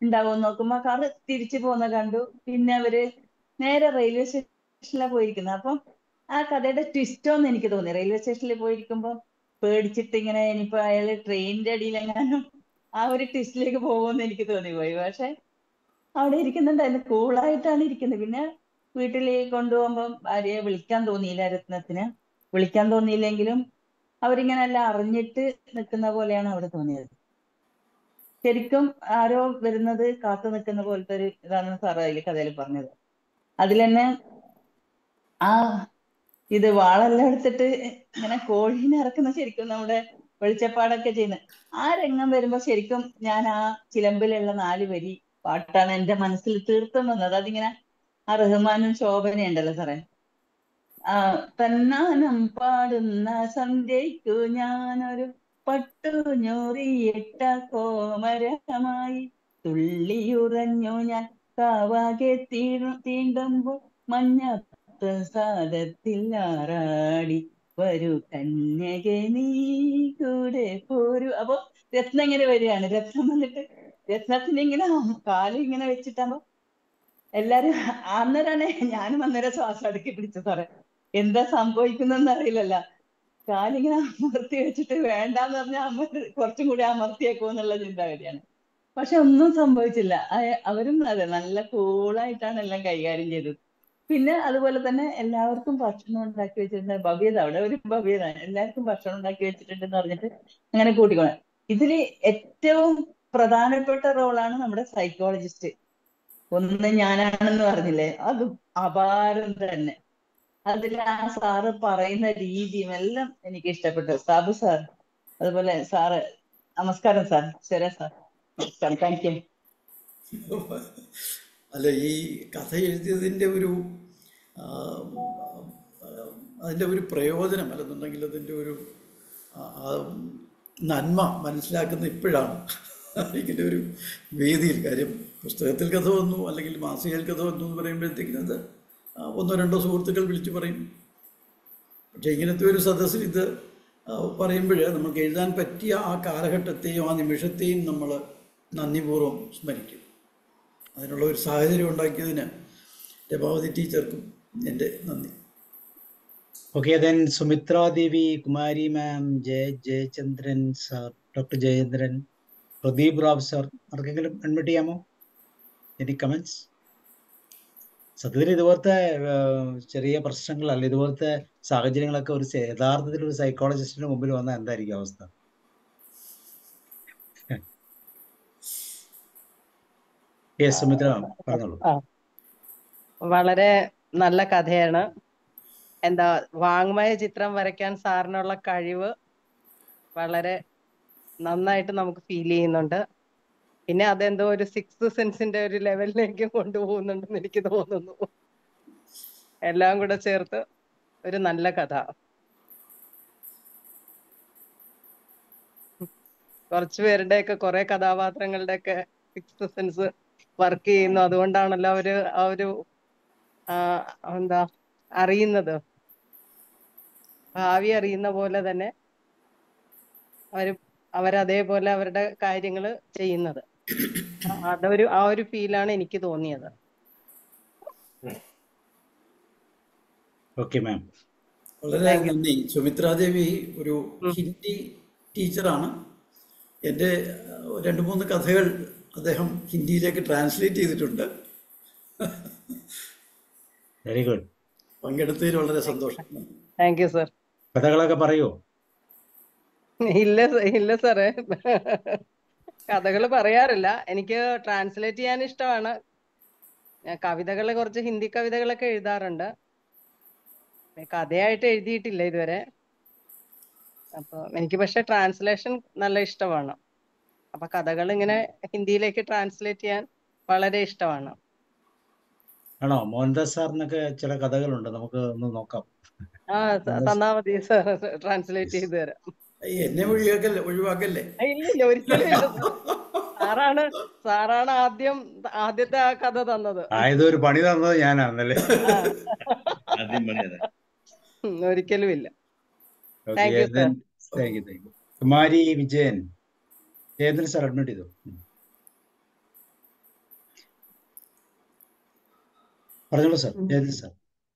ഉണ്ടാവും നോക്കുമ്പോ കാറ് തിരിച്ചു പോകുന്ന കണ്ടു പിന്നെ അവര് നേരെ റെയിൽവേ സ്റ്റേഷനിലാണ് പോയിരിക്കുന്നത് അപ്പം ആ കഥയുടെ ട്വിസ്റ്റോന്ന് എനിക്ക് തോന്നി റെയിൽവേ സ്റ്റേഷനിൽ പോയിരിക്കുമ്പോ പേടിച്ചിട്ട് ഇങ്ങനെ ഇനിയിപ്പോ അയാള് ട്രെയിനിന്റെ അടിയിലെങ്ങാനും ആ ഒരു ട്വിസ്റ്റിലേക്ക് പോകുമെന്ന് എനിക്ക് തോന്നിപ്പോയി പക്ഷെ അവിടെ ഇരിക്കുന്നുണ്ടായിരുന്നു കൂളായിട്ടാണ് ഇരിക്കുന്നത് പിന്നെ വീട്ടിലേക്ക് കൊണ്ടുപോകുമ്പോൾ ഭാര്യയെ വിളിക്കാൻ തോന്നിയില്ല രത്നത്തിന് വിളിക്കാൻ തോന്നിയില്ലെങ്കിലും അവരിങ്ങനെ എല്ലാം അറിഞ്ഞിട്ട് നിൽക്കുന്ന പോലെയാണ് അവിടെ തോന്നിയത് ശരിക്കും ആരോ വരുന്നത് കാത്തു നിൽക്കുന്ന പോലത്തെ ഒരു ഇതാണ് സാർ അതിൽ കഥയിൽ പറഞ്ഞത് അതിൽ തന്നെ ആ ഇത് വാളെല്ലാം എടുത്തിട്ട് ഇങ്ങനെ കോഴീനെ ഇറക്കുന്ന ശരിക്കും നമ്മുടെ വെളിച്ചപ്പാടൊക്കെ ചെയ്യുന്ന ആ രംഗം വരുമ്പോ ശരിക്കും ഞാൻ ആ ചിലമ്പിലുള്ള നാല് വരി പാട്ടാണ് എന്റെ മനസ്സിൽ തീർത്തും വന്നത് അതിങ്ങനെ ആ റഹ്മാനും ശോഭനയുണ്ടല്ലോ സാറേ ആ തന്നാനം പാടുന്ന സന്ധ്യയ്ക്കു ഞാനൊരു പട്ടു ഞൊറിയിട്ട കോമരമായി തുള്ളിയുറഞ്ഞു ഞാൻ കാവാകെ തീണു തീണ്ടുമ്പോൾ മഞ്ഞ പ്രസാദത്തിൽ ആറാടി വരൂ കന്യകെ നീ കൂടെ പോരൂ അപ്പൊ രത്നം ഇങ്ങനെ വരികയാണ് രത്നം വന്നിട്ട് രത്നത്തിന് ഇങ്ങനെ കാല് ഇങ്ങനെ വെച്ചിട്ടാകുമ്പോ എല്ലാരും അന്നേരാണ് ഞാനും അന്നേരം ശ്വാസം അടക്കി പിടിച്ചു സാറേ എന്താ സംഭവിക്കുന്നെന്ന് അറിയില്ലല്ല കാലിങ്ങനെ അമർത്തി വെച്ചിട്ട് വേണ്ടാന്ന് പറഞ്ഞാൽ അമർ കുറച്ചും കൂടി അമർത്തിയേക്കോ എന്നുള്ള ചിന്താഗതിയാണ് പക്ഷെ ഒന്നും സംഭവിച്ചില്ല അയ- അവരും അതെ നല്ല കൂളായിട്ടാണ് എല്ലാം കൈകാര്യം ചെയ്തത് പിന്നെ അതുപോലെ തന്നെ എല്ലാവർക്കും ഭക്ഷണം ഉണ്ടാക്കി വെച്ചിട്ടുണ്ട് ഭവ്യത അവിടെ ഒരു ഭവ്യത എല്ലാവർക്കും ഭക്ഷണം ഉണ്ടാക്കി വെച്ചിട്ടുണ്ടെന്ന് പറഞ്ഞിട്ട് അങ്ങനെ കൂട്ടിക്കോണം ഇതില് ഏറ്റവും പ്രധാനപ്പെട്ട റോളാണ് നമ്മുടെ സൈക്കോളജിസ്റ്റ് ഒന്ന് ഞാനാണെന്ന് പറഞ്ഞില്ലേ അത് അപാരം തന്നെ അതിൽ ആ സാറ് പറയുന്ന രീതിയും എല്ലാം എനിക്ക് ഇഷ്ടപ്പെട്ടു സാബു സാർ അതുപോലെ സാറ് നമസ്കാരം സാർ ശരി സാർ നമസ്കാരം താങ്ക് യു അല്ല ഈ കഥ എഴുതിയതിൻ്റെ ഒരു ആ, അതിൻ്റെ ഒരു പ്രയോജനം അല്ലെന്നുണ്ടെങ്കിൽ അതിൻ്റെ ഒരു ആ, ആ, നന്മ മനസ്സിലാക്കുന്ന ഇപ്പോഴാണ് ഇങ്ങനെ ഒരു വേദിയിൽ കാര്യം പുസ്തകത്തിൽ കഥ വന്നു അല്ലെങ്കിൽ മാസികയിൽ കഥ വന്നു എന്ന് പറയുമ്പോഴത്തേക്കിനും അത് ആ, ഒന്നോ രണ്ടോ സുഹൃത്തുക്കൾ വിളിച്ചു പറയും പക്ഷേ ഇങ്ങനത്തെ ഒരു സദസ്സിൽ ഇത് പറയുമ്പോൾ നമുക്ക് എഴുതാൻ പറ്റിയ ആ കാലഘട്ടത്തെയും ആ നിമിഷത്തെയും നമ്മൾ നന്ദിപൂർവ്വം സ്മരിക്കും അതിനുള്ള ഒരു സാഹചര്യം ഉണ്ടാക്കിയതിന് രമാവതി ടീച്ചർക്കും എൻ്റെ നന്ദി okay then Sumithra Devi Kumari ma'am Jaya Jayachandran sir doctor Jayendran Pradeep Rao sir ആർക്കെങ്കിലും അഡ്മിറ്റ് ചെയ്യാമോ എനി കമൻസ് സത്യത്തിൽ ഇതുപോലത്തെ ആ, ചെറിയ പ്രശ്നങ്ങളല്ല ഇതുപോലത്തെ സാഹചര്യങ്ങളൊക്കെ ഒരു സെ- യഥാർത്ഥത്തിൽ ഒരു സൈക്കോളജിസ്റ്റിന് മുമ്പിൽ വന്നാൽ എന്തായിരിക്കും അവസ്ഥ യെസ് സുമിത്ര പറഞ്ഞോളൂ ആ വളരെ നല്ല കഥയാണ് എന്താ വാങ്മയ ചിത്രം വരയ്ക്കാൻ സാറിനുള്ള കഴിവ് വളരെ നന്നായിട്ട് നമുക്ക് ഫീൽ ചെയ്യുന്നുണ്ട് പിന്നെ അതെന്തോ ഒരു സിക്സ് സെൻസിന്റെ ഒരു ലെവലിലേക്ക് കൊണ്ടുപോകുന്നുണ്ടെന്ന് എനിക്ക് തോന്നുന്നു എല്ലാം കൂടെ ചേർത്ത് ഒരു നല്ല കഥ കുറച്ചു പേരുടെയൊക്കെ കുറെ കഥാപാത്രങ്ങളുടെയൊക്കെ സിക്സ് സെൻസ് വർക്ക് ചെയ്യുന്നു അതുകൊണ്ടാണല്ലോ അവര് ആ ഒരു ആ, എന്താ അറിയുന്നത് ഭാവി അറിയുന്ന പോലെ തന്നെ അവര് അവരതേപോലെ അവരുടെ കാര്യങ്ങൾ ചെയ്യുന്നത് ആ- അതൊരു ആ ഒരു ഫീലാണ് എനിക്ക് തോന്നിയത് ഓക്കെ മാം വളരെ നന്ദി സുമിത്രാദേവി ഒരു ഹിന്ദി ടീച്ചറാണ് എൻ്റെ അഹ്, രണ്ട് മൂന്ന് കഥകൾ അദ്ദേഹം ഹിന്ദിയിലേക്ക് ട്രാൻസ്ലേറ്റ് ചെയ്തിട്ടുണ്ട് വെരി ഗുഡ് പങ്കെടുത്തതിൽ വളരെ സന്തോഷം താങ്ക് യു സർ കഥകളൊക്കെ പറയോ ഇല്ല സ- ഇല്ല സാറേ കഥകൾ പറയാറില്ല എനിക്ക് ട്രാൻസ്ലേറ്റ് ചെയ്യാൻ ഇഷ്ടമാണ് ഞാൻ കവിതകൾ കുറച്ച് ഹിന്ദി കവിതകളൊക്കെ എഴുതാറുണ്ട് കഥയായിട്ട് എഴുതിയിട്ടില്ല ഇതുവരെ അപ്പൊ എനിക്ക് പക്ഷെ ട്രാൻസ്ലേഷൻ നല്ല ഇഷ്ടമാണ് അപ്പൊ കഥകൾ ഇങ്ങനെ ഹിന്ദിയിലേക്ക് ട്രാൻസ്ലേറ്റ് ചെയ്യാൻ വളരെ ഇഷ്ടമാണ് ആണോ മോഹൻദാസ് സാറിനൊക്കെ ചില കഥകളുണ്ട് നമുക്ക് ഒന്ന് നോക്കാം ആ ത- തന്നാ മതി സാർ ട്രാൻസ്ലേറ്റ് ചെയ്തു തരാം ഈ എന്നെ ഒഴിവാക്കല്ലേ ഒഴിവാക്കല്ലേ ആ, ഇല്ല ഇല്ല ഒരിക്കലും ഇല്ല സാറാണ് സാറാണ് ആദ്യം ആദ്യത്തെ ആ കഥ തന്നത് ആയത് ഒരു പണി തന്നത് ഞാനാണല്ലേ ആദ്യം പറഞ്ഞത് ഉം, ഒരിക്കലും ഇല്ല okay thank you sir thank you thank you Kumari Vijayan Jayendran sir admit ചെയ്തു ഉം. പറഞ്ഞോളൂ സാർ ജയന്ത് സാർ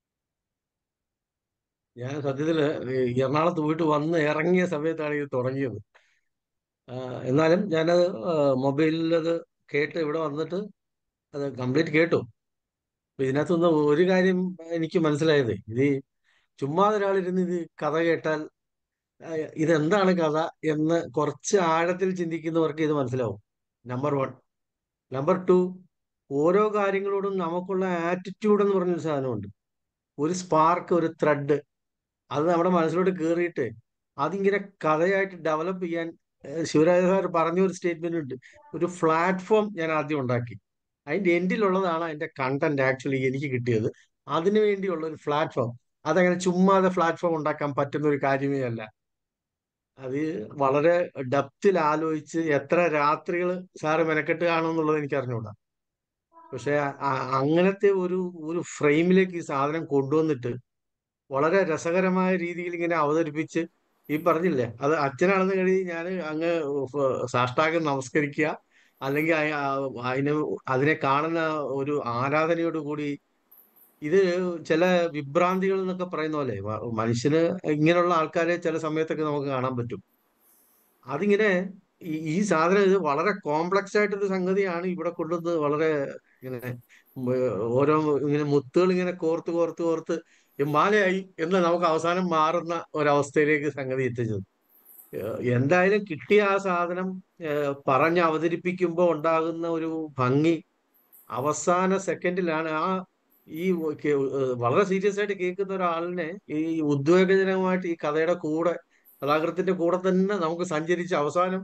ഞാൻ സത്യത്തില് ഈ എറണാകുളത്ത് പോയിട്ട് വന്ന് ഇറങ്ങിയ സമയത്താണ് ഇത് തുടങ്ങിയത് ആ, എന്നാലും ഞാനത് മൊബൈലിൽ അത് കേട്ട് ഇവിടെ വന്നിട്ട് അത് കംപ്ലീറ്റ് കേട്ടു അപ്പൊ ഇതിനകത്തുനിന്ന് ഒരു കാര്യം എനിക്ക് മനസ്സിലായത് ഇത് ഈ ചുമ്മാ ഒരാളിരുന്ന് ഇത് കഥ കേട്ടാൽ ആ, ഇതെന്താണ് കഥ എന്ന് കുറച്ച് ആഴത്തിൽ ചിന്തിക്കുന്നവർക്ക് ഇത് മനസ്സിലാവും നമ്പർ വൺ നമ്പർ ടു ഓരോ കാര്യങ്ങളോടും നമുക്കുള്ള ആറ്റിറ്റ്യൂഡ് എന്ന് പറഞ്ഞൊരു സാധനമുണ്ട് ഒരു സ്പാർക്ക് ഒരു ത്രെഡ് അത് നമ്മുടെ മനസ്സിലോട്ട് കയറിയിട്ട് അതിങ്ങനെ കഥയായിട്ട് ഡെവലപ്പ് ചെയ്യാൻ ഏഹ് ശിവരാജ സാർ പറഞ്ഞ ഒരു സ്റ്റേറ്റ്മെന്റ് ഉണ്ട് ഒരു പ്ലാറ്റ്ഫോം ഞാൻ ആദ്യം ഉണ്ടാക്കി അതിന്റെ എൻഡിലുള്ളതാണ് അതിന്റെ കണ്ടന്റ് ആക്ച്വലി എനിക്ക് കിട്ടിയത് അതിനു വേണ്ടിയുള്ള ഒരു പ്ലാറ്റ്ഫോം അതങ്ങനെ ചുമ്മാതെ പ്ലാറ്റ്ഫോം ഉണ്ടാക്കാൻ പറ്റുന്ന ഒരു കാര്യമേ അല്ല അത് വളരെ ഡെപ്തിൽ ആലോചിച്ച് എത്ര രാത്രികൾ സാറ് മെനക്കെട്ട് കാണുമെന്നുള്ളത് എനിക്ക് അറിഞ്ഞുകൂടാ പക്ഷെ അ- അങ്ങനത്തെ ഒരു ഒരു ഫ്രെയിമിലേക്ക് ഈ സാധനം കൊണ്ടുവന്നിട്ട് വളരെ രസകരമായ രീതിയിൽ ഇങ്ങനെ അവതരിപ്പിച്ച് ഈ പറഞ്ഞില്ലേ അത് അച്ഛനാണെന്ന് കരുതി ഞാൻ അങ്ങ് ഫ- സാഷ്ടാംഗം നമസ്കരിക്കുക അല്ലെങ്കിൽ അയ- ആ- അതിന് അതിനെ കാണുന്ന ഒരു ആരാധനയോട് കൂടി ഇത് ചില വിഭ്രാന്തികൾ എന്നൊക്കെ പറയുന്ന പോലെ വ- മനുഷ്യന് ഇങ്ങനെയുള്ള ആൾക്കാരെ ചില സമയത്തൊക്കെ നമുക്ക് കാണാൻ പറ്റും അതിങ്ങനെ ഈ ഈ സാധനം ഇത് വളരെ കോംപ്ലക്സ് ആയിട്ടൊരു സംഗതിയാണ് ഇവിടെ കൊണ്ടുവന്ന് വളരെ ഇങ്ങനെ ഉം, ഓരോ ഇങ്ങനെ മുത്തുകൾ ഇങ്ങനെ കോർത്ത് കോർത്ത് കോർത്ത് ഹിമാലയായി എന്ന് നമുക്ക് അവസാനം മാറുന്ന ഒരവസ്ഥയിലേക്ക് സംഗതി എത്തിച്ചത് ഏഹ് എന്തായാലും കിട്ടിയ ആ സാധനം ഏഹ് പറഞ്ഞ് അവതരിപ്പിക്കുമ്പോൾ ഉണ്ടാകുന്ന ഒരു ഭംഗി അവസാന സെക്കൻഡിലാണ് ആ ഈ കേ- ഏഹ് വളരെ സീരിയസ് ആയിട്ട് കേൾക്കുന്ന ഒരാളിനെ ഈ ഉദ്വേഗജനകമായിട്ട് ഈ കഥയുടെ കൂടെ കഥാകൃത്തിന്റെ കൂടെ തന്നെ നമുക്ക് സഞ്ചരിച്ച് അവസാനം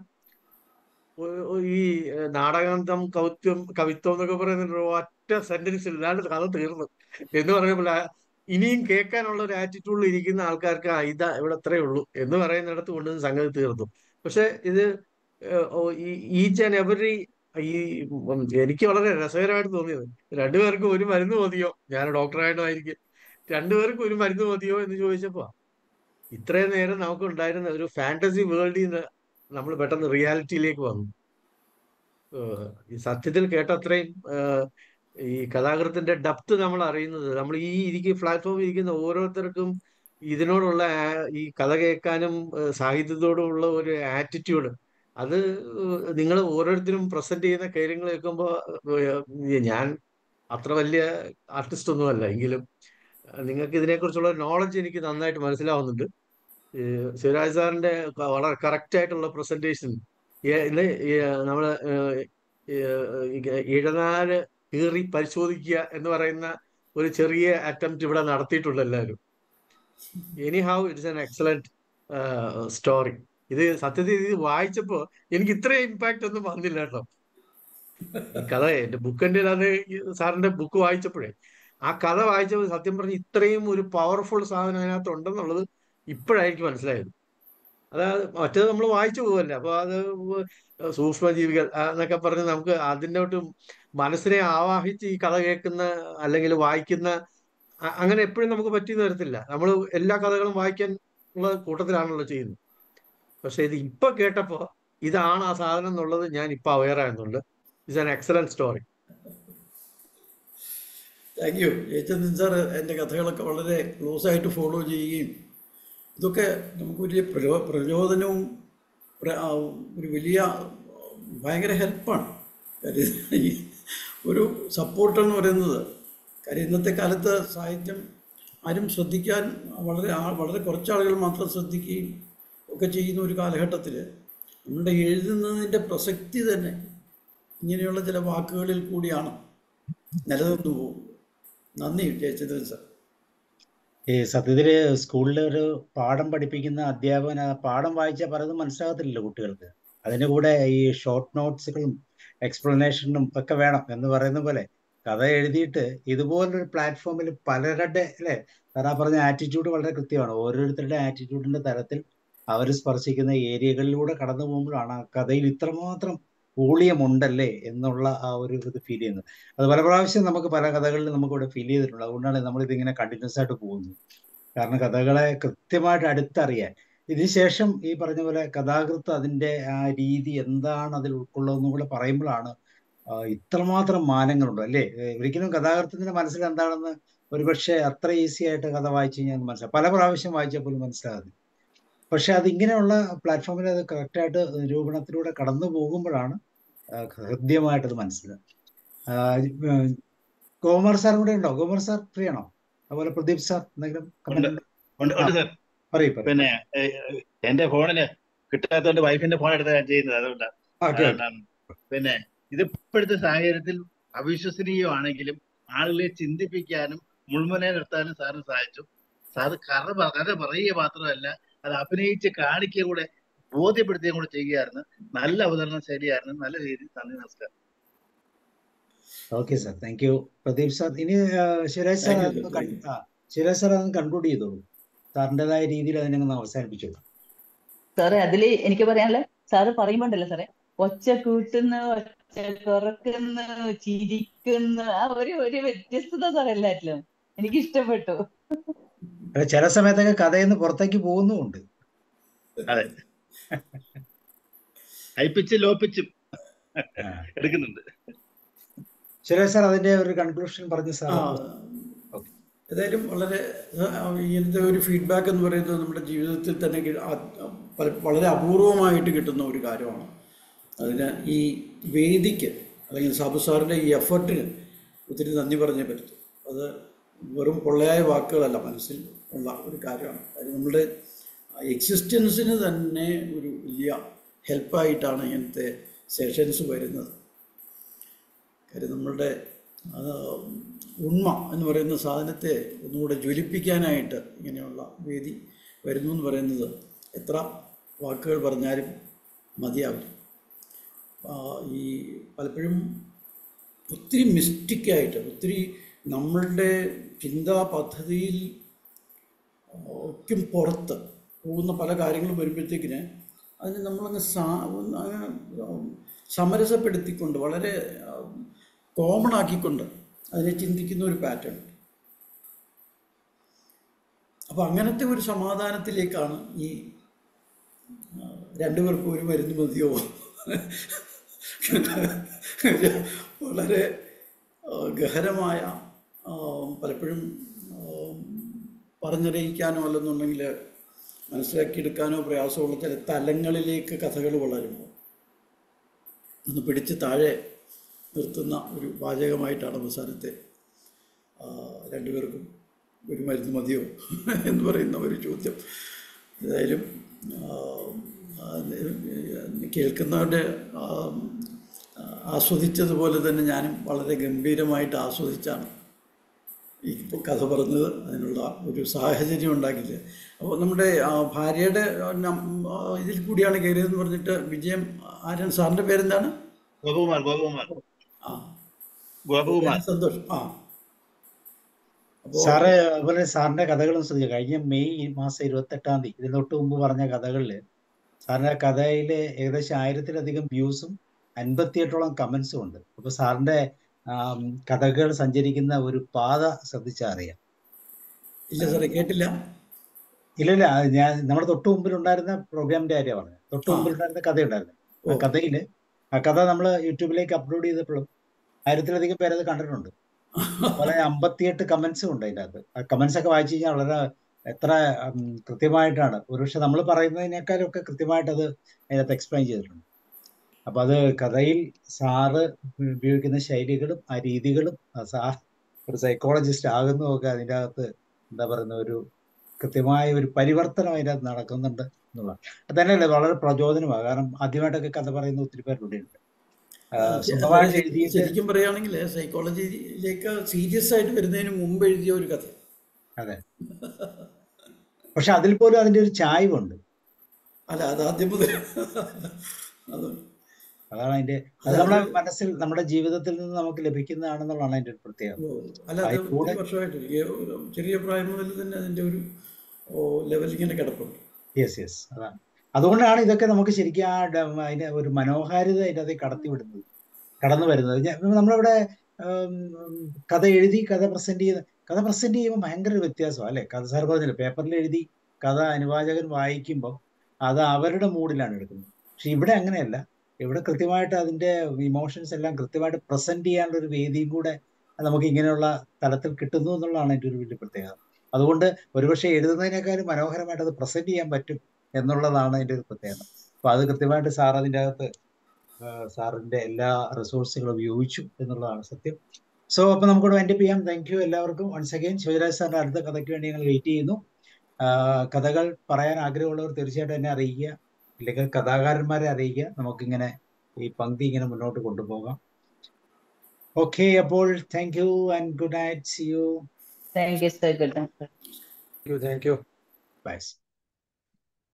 ഒ- ഒ- ഈ ഏഹ് നാടകാന്തം കവിത്വം കവിത്വം എന്നൊക്കെ പറയുന്ന ഒരു ഒറ്റ സെന്റൻസ് ഇല്ലാണ്ട് കഥ തീർന്നു എന്ന് പറയുമ്പോൾ ആ ഇനിയും കേൾക്കാനുള്ള ഒരു ആറ്റിറ്റ്യൂഡിൽ ഇരിക്കുന്ന ആൾക്കാർക്ക് ആ ഇതാ ഇവിടെ അത്രേ ഉള്ളൂ എന്ന് പറയുന്നിടത്ത് കൊണ്ടുവന്ന് സംഗതി തീർന്നു പക്ഷെ ഇത് ഈച്ച് ആൻഡ് എവറി ഈ ഉം, എനിക്ക് വളരെ രസകരമായിട്ട് തോന്നിയത് രണ്ടുപേർക്കും ഒരു മരുന്ന് മതിയോ ഞാൻ ഡോക്ടറായിട്ടായിരിക്കും രണ്ടുപേർക്കും ഒരു മരുന്ന് മതിയോ എന്ന് ചോദിച്ചപ്പോ ഇത്രയും നേരം നമുക്ക് ഉണ്ടായിരുന്ന ഒരു ഫാന്റസി വേൾഡിൽ നിന്ന് നമ്മൾ പെട്ടെന്ന് റിയാലിറ്റിയിലേക്ക് വന്നു ഏഹ് ഈ സത്യത്തിൽ കേട്ടത്രയും ഏഹ് ഈ കഥാകൃത്തിന്റെ ഡെപ്ത് നമ്മൾ അറിയുന്നത് നമ്മൾ ഈ ഇരിക്കുന്ന പ്ലാറ്റ്ഫോമിൽ ഇരിക്കുന്ന ഓരോരുത്തർക്കും ഇതിനോടുള്ള ആ- ഈ കഥ കേൾക്കാനും ഏഹ് സാഹിത്യത്തോടുള്ള ഒരു ആറ്റിറ്റ്യൂഡ് അത് നിങ്ങൾ ഓരോരുത്തരും പ്രസന്റ് ചെയ്യുന്ന കാര്യങ്ങൾ കേൾക്കുമ്പോൾ ഞാൻ അത്ര വലിയ ആർട്ടിസ്റ്റ് ഒന്നുമല്ല എങ്കിലും നിങ്ങൾക്ക് ഇതിനെക്കുറിച്ചുള്ള നോളജ് എനിക്ക് നന്നായിട്ട് മനസ്സിലാവുന്നുണ്ട് ഈ ശിവരാജ് സാറിന്റെ ക- വളരെ കറക്റ്റ് ആയിട്ടുള്ള പ്രസന്റേഷൻ ഇന്ന് നമ്മള് ഏഹ് ഏഹ് ഈ ഇഴനാല് കീറി പരിശോധിക്കുക എന്ന് പറയുന്ന ഒരു ചെറിയ അറ്റംപ്റ്റ് ഇവിടെ നടത്തിയിട്ടുണ്ട് എല്ലാവരും anyhow it's an excellent story ഇത് സത്യത്തിൽ ഇത് വായിച്ചപ്പോ എനിക്ക് ഇത്രയും ഇമ്പാക്റ്റ് ഒന്നും വന്നില്ല കേട്ടോ ഈ കഥ എന്റെ ബുക്കിന്റെ അത് ഈ സാറിന്റെ ബുക്ക് വായിച്ചപ്പോഴേ ആ കഥ വായിച്ചപ്പോൾ സത്യം പറഞ്ഞ് ഇത്രയും ഒരു പവർഫുൾ സാധനം അതിനകത്ത് ഉണ്ടെന്നുള്ളത് ഇപ്പോഴായിരിക്കും മനസ്സിലായത് അതായത് മറ്റേത് നമ്മൾ വായിച്ചു പോവല്ലേ അപ്പൊ അത് സൂക്ഷ്മജീവികൾ ആ, എന്നൊക്കെ പറഞ്ഞ് നമുക്ക് അതിൻ്റെ മനസ്സിനെ ആവാഹിച്ച് ഈ കഥ കേൾക്കുന്ന അല്ലെങ്കിൽ വായിക്കുന്ന അ- അങ്ങനെ എപ്പോഴും നമുക്ക് പറ്റിയെന്ന് വരത്തില്ല നമ്മൾ എല്ലാ കഥകളും വായിക്കാൻ ഉള്ള കൂട്ടത്തിലാണല്ലോ ചെയ്യുന്നത് പക്ഷെ ഇത് ഇപ്പൊ കേട്ടപ്പോ ഇതാണ് ആ സാധനം എന്നുള്ളത് ഞാൻ ഇപ്പൊ അവെയർ ആയിരുന്നുണ്ട് it's an excellent story thank you Jayachandran sir എൻ്റെ കഥകളൊക്കെ വളരെ ക്ലോസ് ആയിട്ട് ഫോളോ ചെയ്യുകയും ഇതൊക്കെ നമുക്ക് വലിയ പ്രചോ പ്രചോദനവും പ്ര- ആ, ഒരു വലിയ ഭയങ്കര ഹെൽപ്പാണ് കാര്യം ഈ ഒരു സപ്പോർട്ട് എന്ന് പറയുന്നത് കാര്യം ഇന്നത്തെ കാലത്ത് സാഹിത്യം ആരും ശ്രദ്ധിക്കാൻ വളരെ ആ- വളരെ കുറച്ച് ആളുകൾ മാത്രം ശ്രദ്ധിക്കുകയും ഒക്കെ ചെയ്യുന്ന ഒരു കാലഘട്ടത്തിൽ നമ്മുടെ എഴുതുന്നതിൻ്റെ പ്രസക്തി തന്നെ ഇങ്ങനെയുള്ള ചില വാക്കുകളിൽ കൂടിയാണ് നിലനിന്നു പോകുന്നത് നന്ദി ജയചന്ദ്രൻ സാർ ഈ സത്യത്തില് സ്കൂളിൽ ഒരു പാഠം പഠിപ്പിക്കുന്ന അധ്യാപകൻ ആ പാഠം വായിച്ചാൽ പലതും മനസ്സിലാകത്തില്ലല്ലോ കുട്ടികൾക്ക് അതിന്റെ കൂടെ ഈ ഷോർട്ട് നോട്ട്സുകളും എക്സ്പ്ലനേഷനും ഒക്കെ വേണം എന്ന് പറയുന്ന പോലെ കഥ എഴുതിയിട്ട് ഇതുപോലൊരു പ്ലാറ്റ്ഫോമിൽ പലരുടെ അല്ലെ സാറാ പറഞ്ഞ ആറ്റിറ്റ്യൂഡ് വളരെ കൃത്യമാണ് ഓരോരുത്തരുടെ ആറ്റിറ്റ്യൂഡിന്റെ തരത്തിൽ അവർ സ്പർശിക്കുന്ന ഏരിയകളിലൂടെ കടന്നു പോകുമ്പോഴാണ് ആ കഥയിൽ ഇത്രമാത്രം ഊളിയമുണ്ടല്ലേ എന്നുള്ള ആ ഒരു ഇത് ഫീൽ ചെയ്യുന്നത് അത് പല പ്രാവശ്യം നമുക്ക് പല കഥകളിലും നമുക്ക് ഇവിടെ ഫീൽ ചെയ്തിട്ടുണ്ട് അതുകൊണ്ടാണ് നമ്മൾ ഇതിങ്ങനെ കണ്ടിന്യൂസ് ആയിട്ട് പോകുന്നത് കാരണം കഥകളെ കൃത്യമായിട്ട് അടുത്തറിയാൻ ഇതിനുശേഷം ഈ പറഞ്ഞ പോലെ കഥാകൃത്ത് അതിന്റെ ആ രീതി എന്താണ് അതിൽ ഉൾക്കൊള്ളുന്നതും കൂടെ പറയുമ്പോഴാണ് ആ, ഇത്രമാത്രം മാനങ്ങളുണ്ടോ അല്ലേ ഏ, ഒരിക്കലും കഥാകൃത്തിന്റെ മനസ്സിൽ എന്താണെന്ന് ഒരുപക്ഷെ അത്ര ഈസി ആയിട്ട് കഥ വായിച്ചു കഴിഞ്ഞാൽ മനസ്സിലാവും പല പ്രാവശ്യം വായിച്ചാൽ പോലും മനസ്സിലാകാതെ പക്ഷെ അത് ഇങ്ങനെയുള്ള പ്ലാറ്റ്ഫോമിൽ അത് കറക്റ്റായിട്ട് നിരൂപണത്തിലൂടെ കടന്നു പോകുമ്പോഴാണ് ആ, ഹൃദ്യമായിട്ടത് മനസ്സിലാക്കുക ആ, ഉം, ഗോകുമാർ സാർ കൂടെ ഉണ്ടോ ഗോകുമാർ സാർ ഫ്രീ ആണോ അതുപോലെ പ്രദീപ് സാർ എന്തെങ്കിലും ഉണ്ട് കമന്റ് ഉണ്ടോ ഉണ്ട് ആ ഉണ്ട് സാർ പറയൂ പറയൂ പിന്നെ ഏഹ്, എന്റെ ഫോണിന് കിട്ടാത്തതുകൊണ്ട് വൈഫിന്റെ ഫോൺ എടുത്ത് ഞാൻ ചെയ്യുന്നത് അതുകൊണ്ടാണ് ഓക്കെ ഓക്കെ അതുകൊണ്ടാണ് പിന്നെ ഇത് ഇപ്പോഴത്തെ സാഹചര്യത്തിൽ അവിശ്വസനീയമാണെങ്കിലും ആളുകളെ ചിന്തിപ്പിക്കാനും മുൾമുനെ നിർത്താനും സാറിന് സാധിച്ചു സാറ് കഥ പ- കഥ പറയുക മാത്രമല്ല അത് അഭിനയിച്ച് കാണിക്കുക കൂടെ ബോധ്യപ്പെടുത്തുകയും കൂടെ ചെയ്യുകയായിരുന്നു നല്ല അവതരണ ശൈലിയായിരുന്നു നല്ല രീതിയിൽ നന്ദി നമസ്കാരം okay sir thank you Pradeep sir ഇനി ആ, ശിവരാജ് സാർ താങ്ക് യു അതൊന്ന് താങ്ക് കൺ- യു ആ, ശിവരാജ് സാർ അതൊന്ന് കൺക്ലൂഡ് ചെയ്തോളൂ സാറിൻ്റെതായ രീതിയിൽ അതിനൊന്ന് അവസാനിപ്പിച്ചോളൂ സാറേ അതില് എനിക്ക് പറയാനുള്ളത് സാറ് പറയുമ്പോണ്ടല്ലോ സാറേ ഒച്ച കൂട്ടുന്നു ഒച്ച കുറക്കുന്നു ചിരിക്കുന്നു ആ ഒരു ഒരു വ്യത്യസ്തത സാറേ എല്ലാറ്റിലും എനിക്ക് ഇഷ്ടപ്പെട്ടു അല്ല, ചില സമയത്തൊക്കെ കഥയിൽ നിന്ന് പുറത്തേക്ക് പോകുന്നുമുണ്ട് അതെ ഹൈപ്പിച്ചും ലോപ്പിച്ചും ആ. എടുക്കുന്നുണ്ട് ശിവരാജ് സാർ അതിന്റെ ഒരു കൺക്ലൂഷൻ പറഞ്ഞ് സാർ ആ ഓക്കെ ഏതായാലും വളരെ ആ, ഇങ്ങനത്തെ ഒരു ഫീഡ്ബാക്ക് എന്ന് പറയുന്നത് നമ്മുടെ ജീവിതത്തിൽ തന്നെ കി- ആ- പല- വളരെ അപൂർവമായിട്ട് കിട്ടുന്ന ഒരു കാര്യമാണ് അതിന് ഈ വേദിക്ക് അല്ലെങ്കിൽ സാബു സാറിൻ്റെ ഈ എഫർട്ടിന് ഒത്തിരി നന്ദി പറഞ്ഞേ പറ്റൂ അത് വെറും പൊള്ളയായ വാക്കുകളല്ല മനസ്സിൽ ഉള്ള ഒരു കാര്യമാണ് അത് നമ്മുടെ എക്സിസ്റ്റൻസിന് തന്നെ ഒരു വലിയ ഹെൽപ്പായിട്ടാണ് ഇങ്ങനത്തെ സെഷൻസ് വരുന്നത് കാര്യം നമ്മളുടെ ആ, ഉണ്മ എന്ന് പറയുന്ന സാധനത്തെ ഒന്നുകൂടെ ജ്വലിപ്പിക്കാനായിട്ട് ഇങ്ങനെയുള്ള വേദി വരുന്നു എന്ന് പറയുന്നത് എത്ര വാക്കുകൾ പറഞ്ഞാലും മതിയാവില്ല ആ, ഈ പലപ്പോഴും ഒത്തിരി മിസ്റ്റിക്കായിട്ട് ഒത്തിരി നമ്മളുടെ ചിന്താ പദ്ധതിയിൽ ഒക്കും പുറത്ത് പോകുന്ന പല കാര്യങ്ങളും വരുമ്പോഴത്തേക്കിന് അതിന് നമ്മളങ്ങ് സാ ഒന്ന് അങ്ങ് സമരസപ്പെടുത്തിക്കൊണ്ട് വളരെ കോമൺ ആക്കിക്കൊണ്ട് അതിനെ ചിന്തിക്കുന്ന ഒരു പാറ്റേൺ അപ്പോൾ അങ്ങനത്തെ ഒരു സമാധാനത്തിലേക്കാണ് ഈ ആ, രണ്ടുപേർക്കും ഒരു മരുന്ന് മതിയോ വളരെ ആ, ഗഹനമായ ആ, പലപ്പോഴും ആ, പറഞ്ഞറിയിക്കാനോ അല്ലെന്നുണ്ടെങ്കിൽ മനസ്സിലാക്കിയെടുക്കാനോ പ്രയാസമുള്ള ചില തലങ്ങളിലേക്ക് കഥകൾ വളരുമ്പോൾ ഒന്ന് പിടിച്ച് താഴെ നിർത്തുന്ന ഒരു വാചകമായിട്ടാണ് അവസാനത്തെ ആ, രണ്ടുപേർക്കും ഒരു മരുന്ന് മതിയോ എന്ന് പറയുന്ന ഒരു ചോദ്യം ഏതായാലും ആ, ആ, കേൾക്കുന്നവരുടെ ആ, ആസ്വദിച്ചതുപോലെ തന്നെ ഞാനും വളരെ ഗംഭീരമായിട്ട് ആസ്വദിച്ചാണ് ഈ ഇപ്പോൾ കഥ പറഞ്ഞത് അതിനുള്ള ഒരു സാഹചര്യം ഉണ്ടാക്കില്ല അപ്പോൾ നമ്മുടെ ആ, ഭാര്യയുടെ ആ, നം- ആ, ഇതിൽ കൂടിയാണ് കയറിയതെന്ന് പറഞ്ഞിട്ട് വിജയം ആര്യൻ സാറിൻ്റെ പേരെന്താണ് ഗോപകുമാർ ഗോപകുമാർ ആ ഗോപകുമാർ സന്തോഷം ആ അപ്പോൾ സാറ് അതുപോലെ സാറിന്റെ കഥകളും ശ്രദ്ധിച്ചു കഴിഞ്ഞ മെയ് മാസം ഇരുപത്തെട്ടാം തീയതി ഇതിന് തൊട്ട് മുമ്പ് പറഞ്ഞ കഥകളില് സാറിന്റെ കഥയിൽ ഏകദേശം ആയിരത്തിലധികം വ്യൂസും അൻപത്തിയെട്ടോളം കമന്റ്സും ഉണ്ട് അപ്പൊ സാറിന്റെ ആം, കഥകൾ സഞ്ചരിക്കുന്ന ഒരു പാത ശ്രദ്ധിച്ചാൽ അറിയാം ഇല്ല സാറേ കേട്ടില്ല ഇല്ലില്ല അത് ഞാൻ നമ്മുടെ തൊട്ട് മുമ്പിലുണ്ടായിരുന്ന പ്രോഗ്രാമിന്റെ കാര്യമാണ് പറഞ്ഞത് തൊട്ട് ആ മുമ്പിലുണ്ടായിരുന്ന കഥയുണ്ടായിരുന്നു ആ ഓ കഥയില് ആ കഥ നമ്മൾ യൂട്യൂബിലേക്ക് അപ്ലോഡ് ചെയ്തപ്പോഴും ആയിരത്തിലധികം പേരത് കണ്ടിട്ടുണ്ട് അതുപോലെ അമ്പത്തിയെട്ട് കമന്റ്സും ഉണ്ട് അതിൻ്റെ അകത്ത് ആ കമന്റ്സ് ഒക്കെ വായിച്ചു കഴിഞ്ഞാൽ വളരെ എത്ര ഉം, കൃത്യമായിട്ടാണ് ഒരുപക്ഷെ നമ്മൾ പറയുന്നതിനേക്കാളും ഒക്കെ കൃത്യമായിട്ട് അത് അതിനകത്ത് എക്സ്പ്ലെയിൻ ചെയ്തിട്ടുണ്ട് അപ്പൊ അത് കഥയിൽ സാറ് ഉപയോഗിക്കുന്ന ശൈലികളും ആ രീതികളും ആ സാർ ഒരു സൈക്കോളജിസ്റ്റ് ആകുന്നതൊക്കെ അതിൻ്റെ അകത്ത് എന്താ പറയുന്ന ഒരു കൃത്യമായ ഒരു പരിവർത്തനം അതിനകത്ത് നടക്കുന്നുണ്ട് എന്നുള്ളതാണ് അത് തന്നെയല്ലേ വളരെ പ്രചോദനമാണ് കാരണം ആദ്യമായിട്ടൊക്കെ കഥ പറയുന്ന ഒത്തിരി പേരുണ്ട് ആ, ശ- അതെ സ്വന്തമായിട്ട് ശരി- എഴുതിയിട്ട് ശരിക്കും പറയുകയാണെങ്കിൽ സൈക്കോളജിയിലേക്ക് സീരിയസ് ആയിട്ട് വരുന്നതിന് മുമ്പ് എഴുതിയ ഒരു കഥ അതെ പക്ഷെ അതിൽ പോലും അതിന്റെ ഒരു ചായ്വുണ്ട് അല്ല അത് ആദ്യം മുതൽ അത് അതാണ് അതിന്റെ അത് അത് നമ്മുടെ അത് മനസ്സിൽ നമ്മുടെ ജീവിതത്തിൽ നിന്ന് നമുക്ക് ലഭിക്കുന്നതാണെന്നുള്ളതാണ് അതിന്റെ ഒരു പ്രത്യേകത ഓ, അല്ല അത് അതിലൂടെ ഒത്തിരി വർഷമായിട്ട് ഈ ഒരു ചെറിയ പ്രായം മുതൽ തന്നെ അതിന്റെ ഒരു ലെവൽ ഇങ്ങനെ കിടപ്പുണ്ട് യെസ് യെസ് അതാണ് അതുകൊണ്ടാണ് ഇതൊക്കെ നമുക്ക് ശരിക്കും ആ ഡ- അതിന്റെ ഒരു മനോഹാരിത അതിനകത്ത് കടത്തി വിടുന്നത് കടന്നു വരുന്നത് ഞാൻ- നമ്മളിവിടെ ഉം, കഥ എഴുതി കഥ പ്രസന്റ് ചെയ്യുന്ന കഥ പ്രസന്റ് ചെയ്യുമ്പോൾ ഭയങ്കര ഒരു വ്യത്യാസമാണ് അല്ലെ കഥ സാർ പറഞ്ഞില്ല പേപ്പറിൽ എഴുതി കഥ അനുവാചകൻ വായിക്കുമ്പോൾ അത് അവരുടെ മൂഡിലാണ് എടുക്കുന്നത് പക്ഷെ ഇവിടെ അങ്ങനെയല്ല ഇവിടെ കൃത്യമായിട്ട് അതിന്റെ ഇമോഷൻസ് എല്ലാം കൃത്യമായിട്ട് പ്രസന്റ് ചെയ്യാനുള്ള ഒരു വേദിയും കൂടെ നമുക്ക് ഇങ്ങനെയുള്ള തലത്തിൽ കിട്ടുന്നു എന്നുള്ളതാണ് എൻ്റെ ഒരു വലിയ പ്രത്യേകത അതുകൊണ്ട് ഒരുപക്ഷെ എഴുതുന്നതിനേക്കാളും മനോഹരമായിട്ട് അത് പ്രസന്റ് ചെയ്യാൻ പറ്റും എന്നുള്ളതാണ് എൻ്റെ ഒരു പ്രത്യേകത അപ്പൊ അത് കൃത്യമായിട്ട് സാർ അതിൻ്റെ അകത്ത് സാറിന്റെ എല്ലാ റിസോഴ്സുകളും ഉപയോഗിച്ചു എന്നുള്ളതാണ് സത്യം സോ അപ്പൊ നമുക്കിവിടെ വൈൻഡപ്പ് ചെയ്യാം താങ്ക് യു എല്ലാവർക്കും വൺസ് അഗൈൻ ശിവരാജ് സാറിന്റെ അടുത്ത കഥയ്ക്ക് വേണ്ടി ഞങ്ങൾ വെയിറ്റ് ചെയ്യുന്നു കഥകൾ പറയാൻ ആഗ്രഹമുള്ളവർ തീർച്ചയായിട്ടും എന്നെ അറിയിക്കുക ഇല്ലെങ്കിൽ കഥാകാരന്മാരെ അറിയിക്കുക നമുക്കിങ്ങനെ ഈ പങ്ക്തി ഇങ്ങനെ മുന്നോട്ട് കൊണ്ടുപോകാം ഓക്കെ അപ്പോൾ thank you and good night see you thank you sir good night thank you thank you by